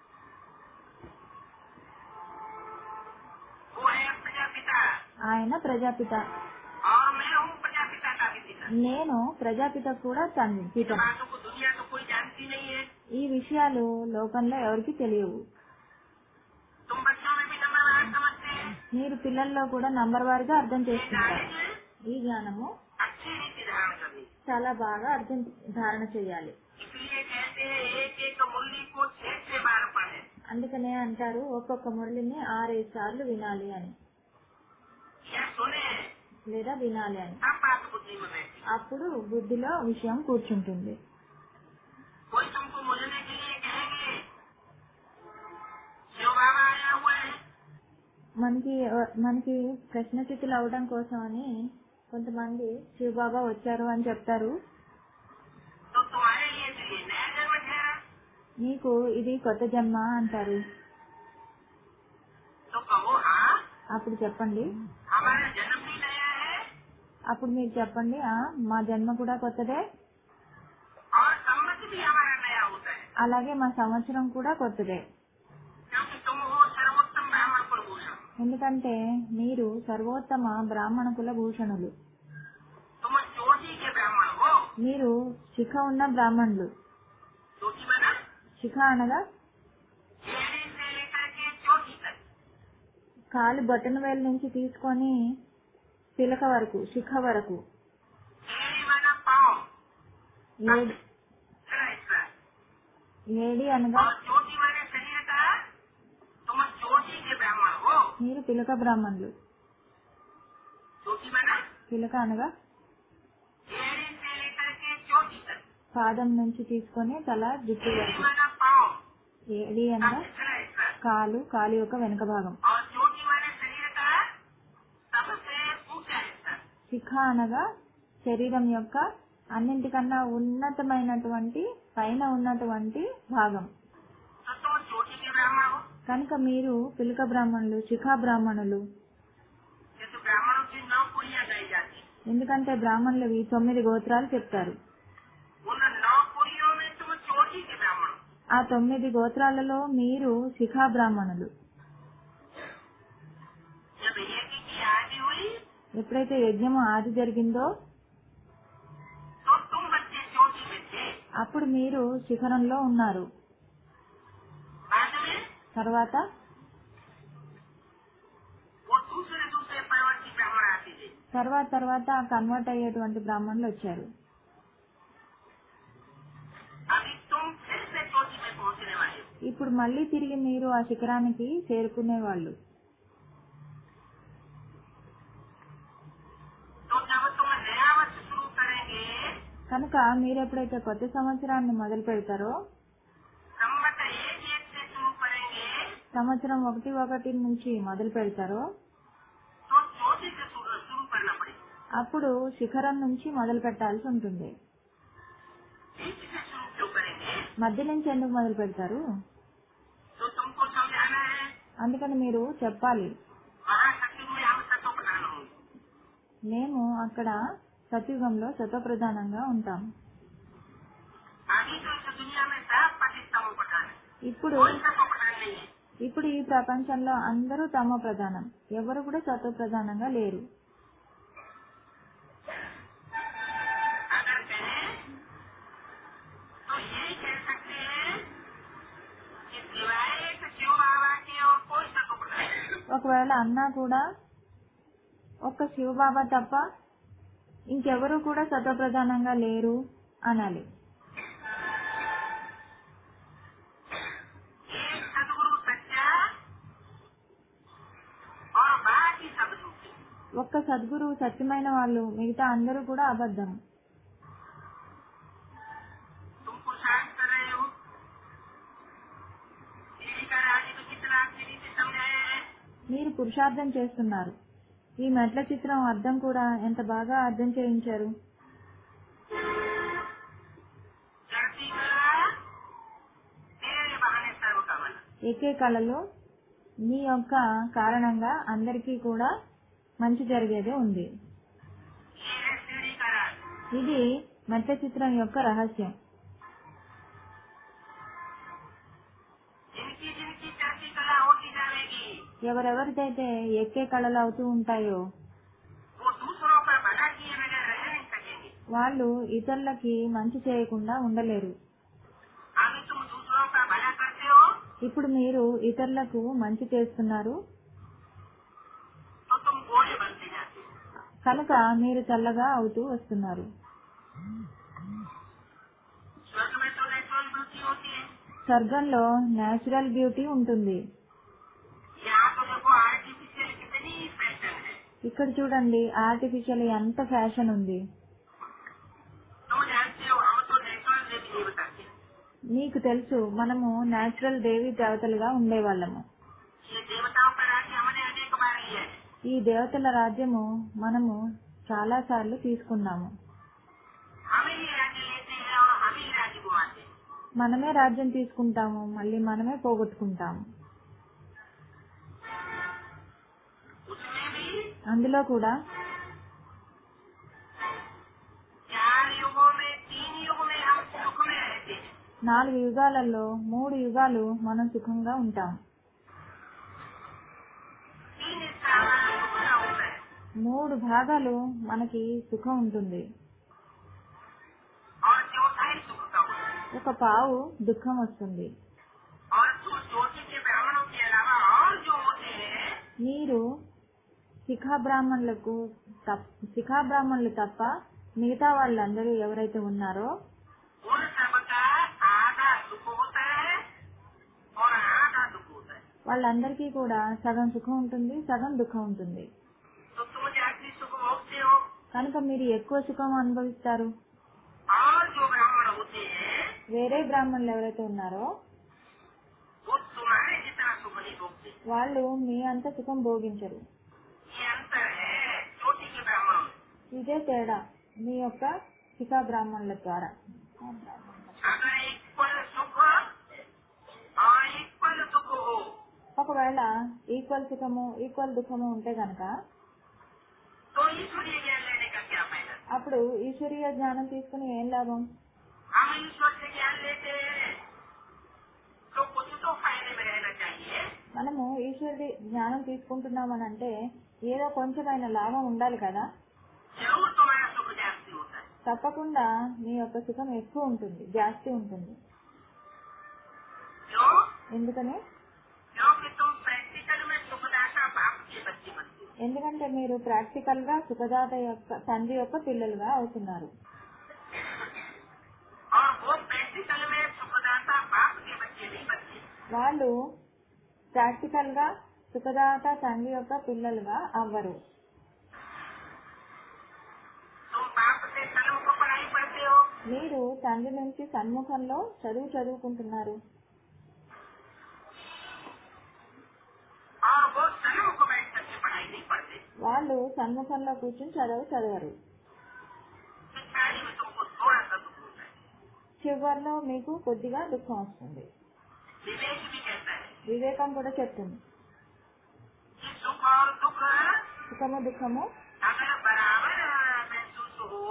वो है प्रजापिता ఆయన ప్రజాపిత और मैं हूँ प्रजापिता का भी पिता నేను ప్రజాపిత కూడా తండ్రి इन పిత बातों को दुनिया तो कोई जानती नहीं है ఈ విషయాలు లోకంలో ఎవరికి తెలియవు तुम बच्चों में भी नंबर वन समझते हैं మీరు పిల్లల్లో కూడా నంబర్ వారిగా అర్థం ये చేసుకుంటారు नॉलेज ఈ జ్ఞానము अच्छी रीति धारण करनी చాలా బాగా అర్థం ధారణ చేయాలి इसलिए कहते हैं एक एक मुरली को छह छह बार पढ़े అందుకనే అంటారు ఒక్కొక్క మురళిని ఆరేడు సార్లు వినాలి అని या सुने లేదా వినాలి అని तब बात बुद्धि में बैठी అప్పుడు బుద్ధిలో విషయం కూర్చుంటుంది कोई तुमको मुझने के लिए कहेंगे शिव बाबा आया हुआ है మనకి మనకి ప్రశ్నచితులు అవడం కోసం అని కొంతమంది శివబాబా వచ్చారు అని చెప్తారు तो तुम्हारे लिए तो ये नया जन्म ठहरा నీకు ఇది కొత్త జన్మ అంటారు तो कहो हाँ అప్పుడు చెప్పండి हमारा जन्म भी नया है అప్పుడు మీరు చెప్పండి ఆ మా జన్మ కూడా కొత్తదే और सम्मत भी हमारा नया होता है అలాగే మా సంవత్సరం కూడా కొత్తదే क्योंकि तुम हो सर्वोत्तम ब्राह्मण कुलभूषण ఎందుకంటే మీరు సర్వోత్తమ బ్రాహ్మణ కుల భూషణులు तुम चोटी के ब्राह्मण हो మీరు శిఖ ఉన్న బ్రాహ్మణులు चोटी बना శిఖ అనగా एड़ी से लेकर के चोटी तक కాలు బొట్టన వేలు నుంచి తీసుకొని పిలక వరకు శిఖ వరకు एड़ी बना पाँव ఏడి खड़ा हिस्सा ఏడి అనగా और चोटी वाले शरीर का तुम चोटी के ब्राह्मण हो మీరు పిలక బ్రాహ్మణులు चोटी बना పిలక అనగా एड़ी से लेकर के चोटी तक పాదం నుంచి తీసుకొని తల జుట్టు एड़ी వరకు बना पाँव ఏడి అనగా खड़ा हिस्सा కాలు కాలు యొక్క వెనుక భాగం और चोटी वाले शरीर का सबसे ऊंचा हिस्सा శిఖ అనగా శరీరం యొక్క అన్నింటికన్నా ఉన్నతమైనటువంటి పైన ఉన్నటువంటి భాగం तो तुम चोटी के ब्राह्मण हो కనుక మీరు పిలక బ్రాహ్మణులు శిఖా బ్రాహ్మణులు जैसे ब्राह्मणों की नौ पुड़िया गाई जाती है ఎందుకంటే బ్రాహ్మణులు ఈ తొమ్మిది గోత్రాలు చెప్తారు उन नौ पुड़ियों में तुम चोटी के ब्राह्मण हो ఆ తొమ్మిది గోత్రాలలో మీరు శిఖా బ్రాహ్మణులు जब यज्ञ की आदि हुई ఎప్పుడైతే యజ్ఞము ఆది జరిగిందో तो तुम बच्चे चोटी में थे అప్పుడు మీరు శిఖరంలో ఉన్నారు बाद में తర్వాత वो दूसरे दूसरे परवर्ती ब्राह्मण आते थे తర్వాత తర్వాత కన్వర్ట్ అయ్యేటువంటి బ్రాహ్మణులు వచ్చారు अभी तुम फिर से चोटी में पहुंचने वाले हो ఇప్పుడు మళ్ళీ తిరిగి మీరు ఆ శిఖరానికి చేరుకునే వాళ్ళు तो जब तुम नया वर्ष शुरू करेंगे కనుక మీరు ఎప్పుడైతే కొత్త సంవత్సరాన్ని మొదలు పెడతారో संवत एक एक से शुरू करेंगे సంవత్సరం ఒకటి ఒకటి నుంచి మొదలు పెడతారో तो चोटी से शुरू शुरू करना पड़ेगा అప్పుడు శిఖరం నుంచి మొదలు పెట్టాల్సి ఉంటుంది बीच से शुरू क्यों करेंगे మధ్య నుంచి ఎందుకు మొదలు పెడతారు तो तुमको समझाना है అందుకని మీరు చెప్పాలి महाशक्ति में हम सतो प्रधान होंगे మేము అక్కడ సత్యుగంలో ప్రధానంగా ఉంటాం अभी तो इस दुनिया में सब पाकिस्तानों प्रधान है ఇప్పుడు कोई सतो प्रधान नहीं है ఇప్పుడు ఈ ప్రపంచంలో అందరూ తమ ప్రధానం ఎవరు కూడా సత్వ ప్రధానంగా లేరు अगर कहें तो यही कह सकते हैं कि शिव ఒకవేళ అన్నా కూడా ఒక్క శివబాబా తప్ప ఇంకెవరూ కూడా సత్వప్రధానంగా లేరు అనాలి एक सदगुरु सच्चा और बाकी सब झूठे ఒక్క సద్గురువు సత్యమైన వాళ్ళు మిగతా అందరూ కూడా అబద్ధం तुम पुरुषार्थ कर रहे हो सीढ़ी का राज्य तो कितना सीढ़ी से समझाया है మీరు పురుషార్థం చేస్తున్నారు ఈ మెట్ల చిత్రం అర్థం కూడా ఎంత బాగా అర్థం చేయించారు चढ़ती कला तेरे बहाने सर्व का मन ఎక్కే కళలో మీ యొక్క కారణంగా అందరికీ కూడా మంచి జరిగేదే ఉంది ये है सीढ़ी का राज ఇది మెట్ల చిత్రం యొక్క రహస్యం जिनकी जिनकी चढ़ती कला होती जाएगी ఎవరెవరిదైతే ఎక్కే కళలు అవుతూ ఉంటాయో वो दूसरों का भला किए बगैर रह नहीं सकेंगे వాళ్ళు ఇతరులకి మంచి చేయకుండా ఉండలేరు अभी तुम दूसरों का भला करते हो ఇప్పుడు మీరు ఇతరులకు మంచి చేస్తున్నారు तो तुम गोले बनते जाते हो కనుక మీరు చల్లగా అవుతూ వస్తున్నారు स्वर्ग में तो नेचुरल ब्यूटी होती है స్వర్గంలో నేచురల్ బ్యూటీ ఉంటుంది यहाँ तो देखो आर्टिफिशियल कितनी फैशन है ఇక్కడ చూడండి ఆర్టిఫిషియల్ ఎంత ఫ్యాషన్ ఉంది तुम जानते हो हम तो नेचुरल देवी देवता थे నీకు తెలుసు మనము నేచురల్ దేవి దేవతలుగా ఉండేవాళ్ళము ये देवताओं का राज्य हमने अनेक बार लिया है ఈ దేవతల రాజ్యము మనము చాలా సార్లు తీసుకున్నాము हम ही राज्य लेते हैं और हम ही राज्य गुमाते हैं మనమే రాజ్యం తీసుకుంటాము మళ్ళీ మనమే పోగొట్టుకుంటాము उसमें भी అందులో కూడా चार युगों में तीन युग में हम सुख में रहते हैं నాలుగు యుగాలలో మూడు యుగాలు మనం సుఖంగా ఉంటాం तीन हिस्सा हमारा सुख का होता है మూడు భాగాలు మనకి సుఖం ఉంటుంది और चौथाई सुख का होता है ఒక పావు దుఃఖం వస్తుంది और जो ज्योति के ब्राह्मणों के अलावा और जो होते हैं మీరు శిఖా బ్రాహ్మణులకు తప్- శిఖా బ్రాహ్మణులు తప్ప మిగతా వాళ్ళందరూ ఎవరైతే ఉన్నారో उन सबका आधा सुख होता है और आधा दुख होता है వాళ్ళందరికీ కూడా సగం సుఖం ఉంటుంది సగం దుఃఖం ఉంటుంది तो तुम जाति सुख भोगते हो కనుక మీరు ఎక్కువ సుఖం అనుభవిస్తారు और जो ब्राह्मण होते हैं వేరే బ్రాహ్మణులు ఎవరైతే ఉన్నారో वो तुम्हारे जितना सुख नहीं भोगते వాళ్ళు మీ అంత సుఖం భోగించరు ये अंतर है चोटी के ब्राह्मणों में ఇదే తేడా మీ యొక్క శిఖా బ్రాహ్మణుల ద్వారా अगर एक पल सुख और एक पल दुख हो ఒకవేళ ఈక్వల్ సుఖము ఈక్వల్ దుఃఖము ఉంటే గనక तो ईश्वरीय ज्ञान लेने का क्या फायदा అప్పుడు ఈశ్వరీయ జ్ఞానం తీసుకుని ఏం లాభం हम ईश्वर से ज्ञान लेते हैं तो कुछ तो फायदे में रहना चाहिए మనము ఈశ్వరుడి జ్ఞానం తీసుకుంటున్నామని అంటే ఏదో కొంచెమైన లాభం ఉండాలి కదా जरूर तुम्हारा सुख जास्ती होता है తప్పకుండా మీ యొక్క సుఖం ఎక్కువ ఉంటుంది జాస్తి ఉంటుంది क्यों ఎందుకని क्योंकि तुम प्रैक्टिकल में सुखदाता बाप के बच्चे बनते हो ఎందుకంటే మీరు ప్రాక్టికల్ గా సుఖదాత యొక్క తండ్రి యొక్క పిల్లలుగా అవుతున్నారు और वो प्रैक्टिकल में सुखदाता बाप के बच्चे नहीं बनते వాళ్ళు ప్రాక్టికల్ గా సుఖదాత తండ్రి యొక్క పిల్లలుగా అవ్వరు तुम बाप से सलम को पढ़ाई पढ़ते हो మీరు తండ్రి నుంచి సన్ముఖంలో చదువు చదువుకుంటున్నారు और वो सलम को बैठ करके पढ़ाई नहीं पढ़ते వాళ్ళు సన్ముఖంలో కూర్చుని చదువు చదవరు पिछाड़ी में तुमको थोड़ा सा दुख होता है చివరిలో మీకు కొద్దిగా దుఃఖం వస్తుంది विवेक भी कहता है వివేకం కూడా చెప్తుంది कि सुख और दुख సుఖము దుఃఖము अगर बराबर महसूस हो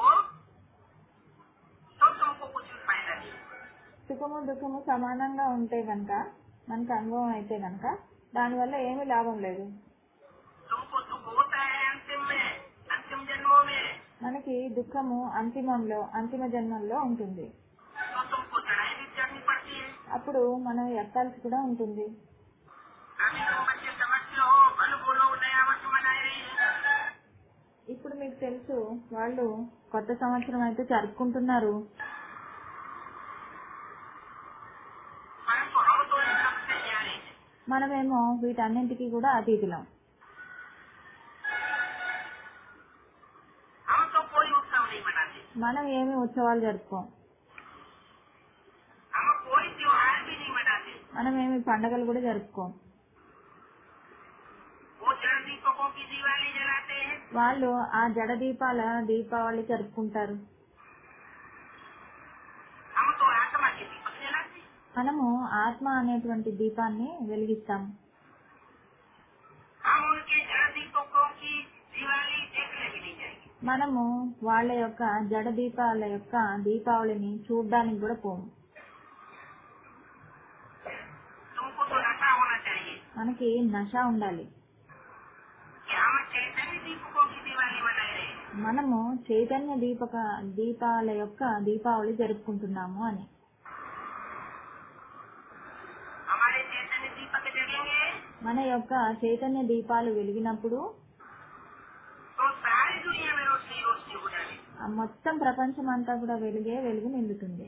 तो तुमको कुछ फायदा नहीं సుఖము దుఃఖము సమానంగా ఉంటే గనక మనకు అనుభవం అయితే గనక దానివల్ల ఏమీ లాభం లేదు तुमको दुख होता है अंतिम में अंतिम जन्मों में మనకి దుఃఖము అంతిమంలో అంతిమ జన్మల్లో ఉంటుంది तो तुमको चढ़ाई भी चढ़नी पड़ती है అప్పుడు మనం ఎక్కాల్సి కూడా ఉంటుంది अभी तुम बच्चे समझते हो बल మీకు తెలుసు వాళ్ళు కొత్త సంవత్సరం అయితే జరుపుకుంటున్నారు परंतु हम तो इन सबसे न्यारे हैं మనమేమో వీటన్నింటికి కూడా అతీతులం हम तो कोई उत्सव नहीं मनाते మనం ఏమి ఉత్సవాలు జరుపుకోం हम कोई त्योहार भी नहीं मनाते మనం ఏమి పండగలు కూడా జరుపుకోం वो जड़ दीपकों की दिवाली जलाते हैं వాళ్ళు ఆ జడ దీపాల దీపావళి జరుపుకుంటారు हम तो आत्मा के दीपक जलाते हैं మనము ఆత్మ అనేటువంటి దీపాన్ని వెలిగిస్తాం हम उनके जड़ दीपकों की दिवाली देखने भी नहीं जाएंगे మనము వాళ్ళ యొక్క జడ దీపాల యొక్క దీపావళిని చూడడానికి కూడా పోము तुमको तो नशा होना चाहिए మనకి నష ఉండాలి कि हम चैतन्य दीपकों की दिवाली मनाए रहे हैं మనము చైతన్య దీపక దీపాల యొక్క దీపావళి జరుపుకుంటున్నాము అని हमारे चैतन्य दीपक जगेंगे మన యొక్క చైతన్య దీపాలు వెలిగినప్పుడు तो सारी दुनिया में रोशनी रोशनी हो जाएगी ఆ మొత్తం ప్రపంచం అంతా కూడా వెలిగే వెలుగు నిండుతుంది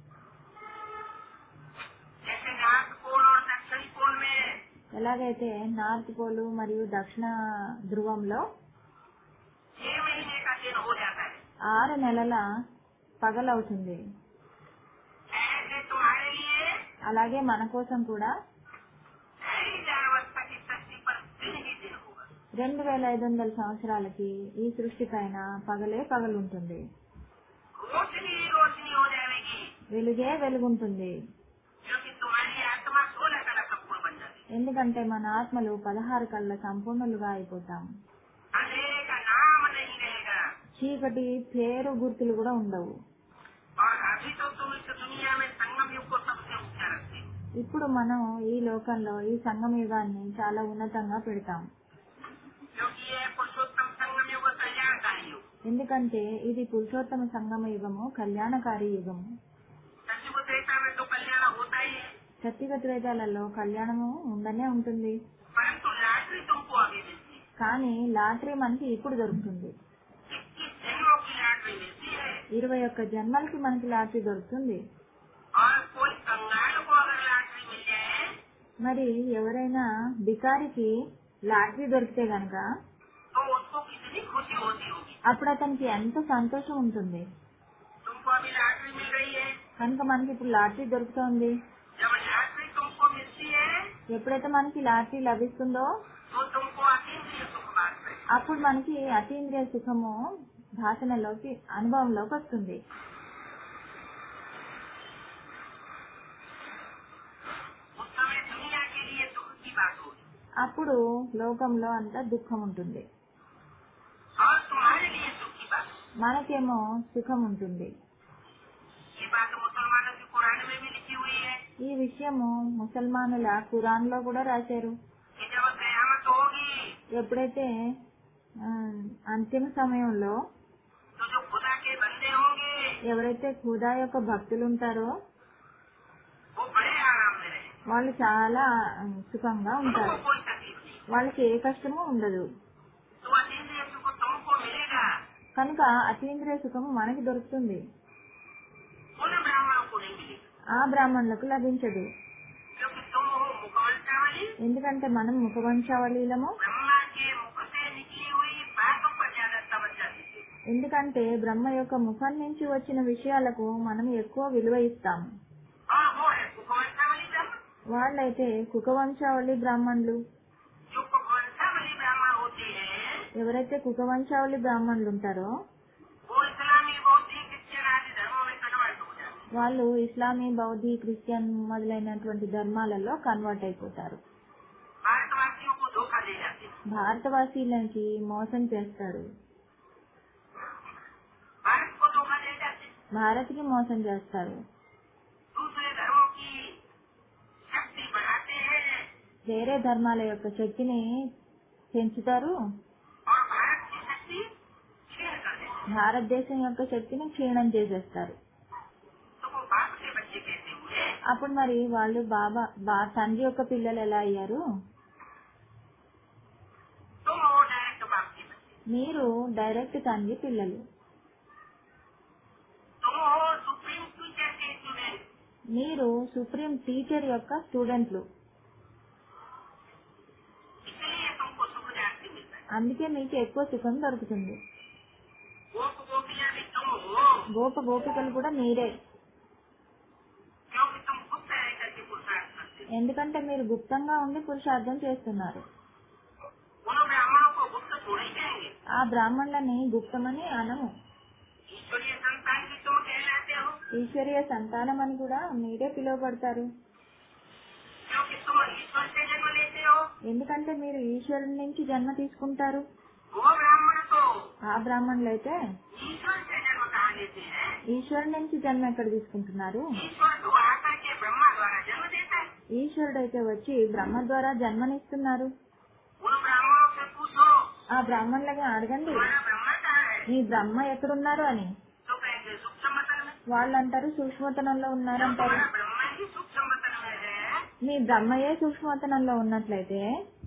जैसे नार्थ पोल और दक्षिण पोल में ఎలాగైతే నార్త్ పోలు మరియు దక్షిణ ధ్రువంలో छह महीने का दिन हो जाता है ఆరు నెలల పగలవుతుంది ऐसे तुम्हारे लिए అలాగే మన కోసం కూడా ढाई हजार वर्ष तक इस धरती पर दिन ही दिन होगा రెండు వేల ఐదు వందల సంవత్సరాలకి ఈ సృష్టి పైన పగలే పగలుంటుంది रोशनी ही रोशनी हो जाएगी వెలుగే వెలుగుంటుంది क्योंकि तुम्हारी आत्मा सोलह कला संपूर्ण बन जाती ఎందుకంటే మన ఆత్మలు పదహారు కళ్ళ సంపూర్ణులుగా అయిపోతాం है अंधेरे का नाम नहीं रहेगा చీకటి పేరు గుర్తులు కూడా ఉండవు और अभी तो तुम इस दुनिया में संगम युग को सबसे ऊंचा रखते हो ఇప్పుడు మనం ఈ లోకంలో ఈ సంగమ యుగాన్ని చాలా ఉన్నతంగా పెడతాం क्योंकि ये पुरुषोत्तम संगम युग कल्याणकारी युग ఎందుకంటే ఇది పురుషోత్తమ సంగమ యుగము కళ్యాణకారి యుగము सचिव त्रेता में तो कल्याण होता ही है సత్యుగ త్రేతాలలో కళ్యాణము ఉండనే ఉంటుంది परंतु लाटरी तुमको अभी मिलती है కానీ లాటరీ మనకి ఇప్పుడు దొరుకుతుంది इक्कीस जन्मों की लाटरी मिलती है ఇరవై ఒక్క జన్మలకి మనకి లాటరీ దొరుకుతుంది और कोई कंगाल को अगर लाटरी मिल जाए మరి ఎవరైనా బికారికి లాటరీ దొరికితే గనక तो उसको कितनी खुशी होती होगी అప్పుడు అతనికి ఎంత సంతోషం ఉంటుంది तुमको अभी लाटरी मिल रही है కనుక మనకి ఇప్పుడు లాటరీ దొరుకుతోంది जब लाटरी तुमको मिलती है ఎప్పుడైతే మనకి లాటరీ లభిస్తుందో तो तुमको अतीन्द्रिय सुख बात है అప్పుడు మనకి అతీంద్రియ సుఖము భాషణలోకి అనుభవంలోకి వస్తుంది उस समय दुनिया के लिए दुख की बात होगी అప్పుడు లోకంలో అంతా దుఃఖం ఉంటుంది और तुम्हारे लिए सुख की बात होगी మనకేమో సుఖం ఉంటుంది ये बात मुसलमानों की कुरान में भी लिखी हुई है ఈ విషయము ముసల్మానుల ఖురాన్ లో కూడా రాశారు कि जब कयामत होगी ఎప్పుడైతే ఆ, అంతిమ సమయంలో तो जो खुदा के बंदे होंगे ఎవరైతే ఖుదా యొక్క భక్తులు ఉంటారో वो बड़े आराम में रहे వాళ్ళు చాలా ఆ, సుఖంగా ఉంటారు उनको कोई तकलीफ नहीं వాళ్ళకి ఏ కష్టము ఉండదు तो अतीन्द्रिय सुख तुमको मिलेगा కనుక అతీంద్రియ సుఖము మనకి దొరుకుతుంది उन ब्राह्मणों को नहीं मिलेगा ఆ బ్రాహ్మణులకు లభించదు क्योंकि तुम हो मुखवंशावली ఎందుకంటే మనం ముఖవంశావళీలము ब्रह्मा के मुख से निकली हुई बातों पर ज्यादा तवज्जो देते हो। ఎందుకంటే బ్రహ్మ యొక్క ముఖం నుంచి వచ్చిన విషయాలకు మనం ఎక్కువ విలువ ఇస్తాము और वो है मुखवंशावली ब्राह्मण వాళ్ళైతే కుకవంశావళి బ్రాహ్మణులు जो मुखवंशावली ब्राह्मण होते हैं ఎవరైతే కుకవంశావళి బ్రాహ్మణులు ఉంటారో वो इस्लामी बौद्धिक क्रिश्चियन आदि धर्मों में कन्वर्ट हो जाते हैं వాళ్ళు ఇస్లామీ బౌద్ధి క్రిస్టియన్ మొదలైనటువంటి ధర్మాలలో కన్వర్ట్ అయిపోతారు भारतवासियों को धोखा दे जाते हैं భారతవాసీలకి మోసం చేస్తారు भारत को धोखा दे जाते हैं భారత్కి మోసం చేస్తారు दूसरे धर्मों की शक्ति बढ़ाते हैं వేరే ధర్మాల యొక్క శక్తిని పెంచుతారు और भारत की शक्ति क्षीण कर देते हैं భారతదేశం యొక్క శక్తిని క్షీణం చేసేస్తారు तो वो बाप के बच्चे कैसे हुए అప్పుడు మరి వాళ్ళు బాబా బా తండ్రి యొక్క పిల్లలు ఎలా అయ్యారు तुम हो डायरेक्ट बाप के बच्चे మీరు డైరెక్ట్ తండ్రి పిల్లలు तुम हो सुप्रीम टीचर के स्टूडेंट మీరు సుప్రీం టీచర్ యొక్క స్టూడెంట్లు इसलिए तुमको सुख जाति मिलता है అందుకే మీకు ఎక్కువ సుఖం దొరుకుతుంది गोप गोपियां भी तुम हो గోప గోపికలు కూడా మీరే क्योंकि तुम गुप्त रह करके पुरुषार्थ करते हो ఎందుకంటే మీరు గుప్తంగా ఉండి పురుషార్థం చేస్తున్నారు उन ब्राह्मणों को गुप्त थोड़े ही कहेंगे ఆ బ్రాహ్మణులని గుప్తమని అనము ईश्वरीय संतान की तुम कहलाते हो ఈశ్వరీయ సంతానం అని కూడా మీరే పిలువబడతారు क्योंकि तुम ईश्वर से जन्म लेते हो ఎందుకంటే మీరు ఈశ్వరుని నుంచి జన్మ తీసుకుంటారు वो ब्राह्मण तो ఆ బ్రాహ్మణులైతే ईश्वर से जन्म कहाँ लेते हैं ఈశ్వరుని నుంచి జన్మ ఎక్కడ తీసుకుంటున్నారు ईश्वर तो आकर के ब्रह्मा द्वारा जन्म देता है ఈశ్వరుడైతే వచ్చి బ్రహ్మ ద్వారా జన్మనిస్తున్నారు उन ब्राह्मणों से पूछो ఆ బ్రాహ్మణులకి అడగండి तुम्हारा ब्रह्मा कहाँ है మీ బ్రహ్మ ఎక్కడున్నారు అని तो कहेंगे सूक्ष्म वतन में వాళ్ళు అంటారు సూక్ష్మతనంలో जब ఉన్నారంటారు तुम्हारा ब्रह्मा ही सूक्ष्म वतन में है మీ బ్రహ్మయే సూక్ష్మతనంలో ఉన్నట్లయితే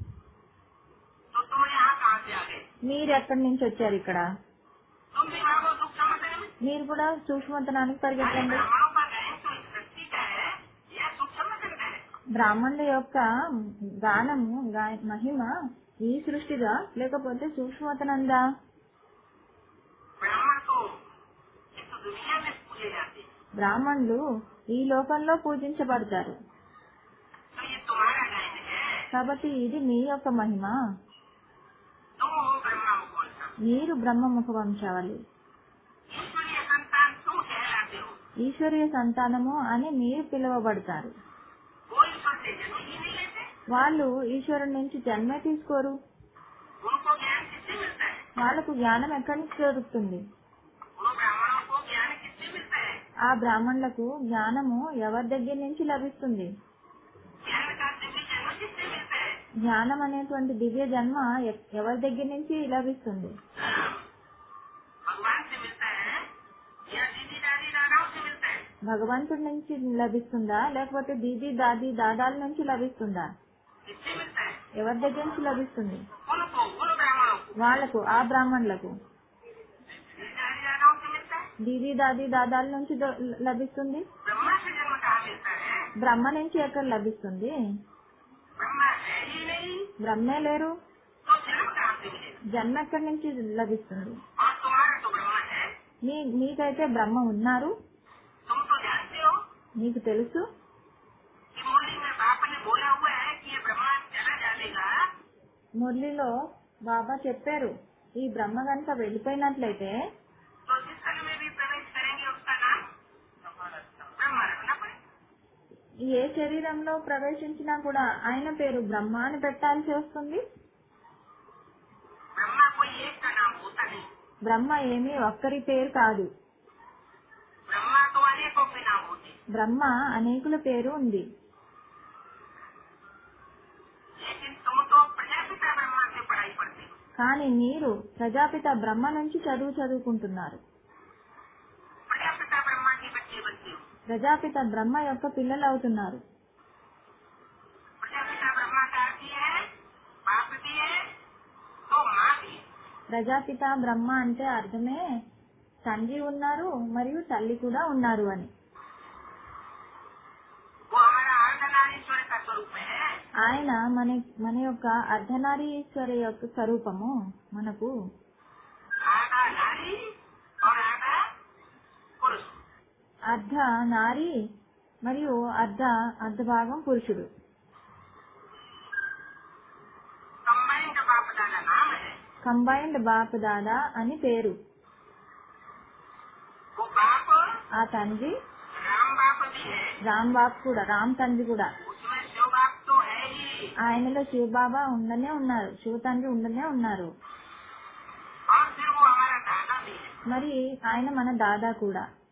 तो तुम यहाँ कहाँ से आ गए మీరు ఎక్కడి నుంచి వచ్చారు ఇక్కడ तुम भी भागो सूक्ष्म वतन में మీరు కూడా సూక్ష్మతనానికి अरे పరిగెత్తండి ब्राह्मणों का गायन तो इस सृष्टि का है यह सूक्ष्म वतन का है బ్రాహ్మణుల యొక్క గానము గా- మహిమ ఈ సృష్టిగా లేకపోతే సూక్ష్మతనందా ब्राह्मण तो इस दुनिया में पूजे जाते हैं బ్రాహ్మణులు ఈ లోకంలో పూజించబడతారు तो ये तुम्हारा गायन है కాబట్టి ఇది మీ యొక్క మహిమ तुम हो ब्रह्मा कौन सा మీరు బ్రహ్మముఖ వంశావళి ईश्वरीय संतान तुम कहलाते हो ఈశ్వరీయ సంతానము అని మీరు పిలువబడతారు वो ईश्वर से जन्म ही नहीं लेते వాళ్ళు ఈశ్వరుడి నుంచి జన్మే తీసుకోరు उनको ज्ञान किससे मिलता है వాళ్ళకు జ్ఞానం ఎక్కడి నుంచి దొరుకుతుంది उन ब्राह्मणों को ज्ञान किससे मिलता है ఆ బ్రాహ్మణులకు జ్ఞానము ఎవరి దగ్గర నుంచి లభిస్తుంది ज्ञान का दिव्य जन्म किससे मिलता है జ్ఞానం అనేటువంటి దివ్య జన్మ ఎ- ఎవరి దగ్గర నుంచి లభిస్తుంది भगवान से मिलता है या दीदी दादी दादाओं से मिलता है భగవంతుడి నుంచి లభిస్తుందా లేకపోతే దీది దాది దాదాల నుంచి లభిస్తుందా किससे मिलता है ఎవరి దగ్గర నుంచి లభిస్తుంది उनको उन ब्राह्मणों को వాళ్ళకు ఆ బ్రాహ్మణులకు दीदी दादी दादाओं से मिलता है దీది దాది దాదాల నుంచి దొ- లభిస్తుంది ब्रह्मा से जन्म कहाँ मिलता है బ్రహ్మ నుంచి ఎక్కడ లభిస్తుంది ब्रह्मा है ही नहीं బ్రహ్మే లేరు तो जन्म कहाँ से मिलेगा జన్మ ఎక్కడి నుంచి లభిస్తుంది और तुम्हारा तो ब्रह्मा है మీ మీకైతే బ్రహ్మ ఉన్నారు तुम तो जानते हो మీకు తెలుసు कि मुरली में बाप ने बोला हुआ है कि ये ब्रह्मा चला जाएगा మురళిలో బాబా చెప్పారు ఈ బ్రహ్మ కనుక వెళ్ళిపోయినట్లయితే तो जिस घर में भी प्रवेश करेंगे उसका नाम ब्रह्मा रखना पड़ेगा ఏ శరీరంలో ప్రవేశించినా కూడా ఆయన పేరు బ్రహ్మ అని పెట్టాల్సి వస్తుంది ब्रह्मा कोई एक का नाम होता नहीं బ్రహ్మ ఏమీ ఒక్కరి పేరు కాదు ब्रह्मा तो अनेकों के नाम होते हैं। బ్రహ్మ అనేకుల పేరు ఉంది लेकिन तुम तो प्रजापिता ब्रह्मा से पढ़ाई पढ़ते हो కానీ మీరు ప్రజాపిత బ్రహ్మ నుంచి చదువు చదువుకుంటున్నారు प्रजापिता ब्रह्मा के बच्चे बनते हो ప్రజాపిత బ్రహ్మ యొక్క పిల్లలు అవుతున్నారు प्रजापिता ब्रह्मा का अर्थ ये है बाप भी है तो माँ भी है ప్రజాపిత బ్రహ్మ అంటే అర్థమే తండ్రి ఉన్నారు మరియు తల్లి కూడా ఉన్నారు అని वो हमारा अर्धनारीश्वर का स्वरूप है ఆయన మన మన యొక్క అర్ధనారీశ్వర యొక్క స్వరూపము మనకు आधा नारी और आधा पुरुष అర్ధ నారి మరియు అర్ధ అర్ధ భాగం పురుషుడు कंबाइंड बाप दादा नाम है కంబైన్డ్ బాప్ దాదా అని పేరు वो बाप ఆ తండ్రి राम बाप भी है రామ్ బాప్ కూడా రామ్ తండ్రి కూడా उसमें शिव बाप तो है ही ఆయనలో శివబాబా ఉండనే ఉన్నారు శివ తండ్రి ఉండనే ఉన్నారు और फिर वो हमारा दादा भी है మరి ఆయన మన దాదా కూడా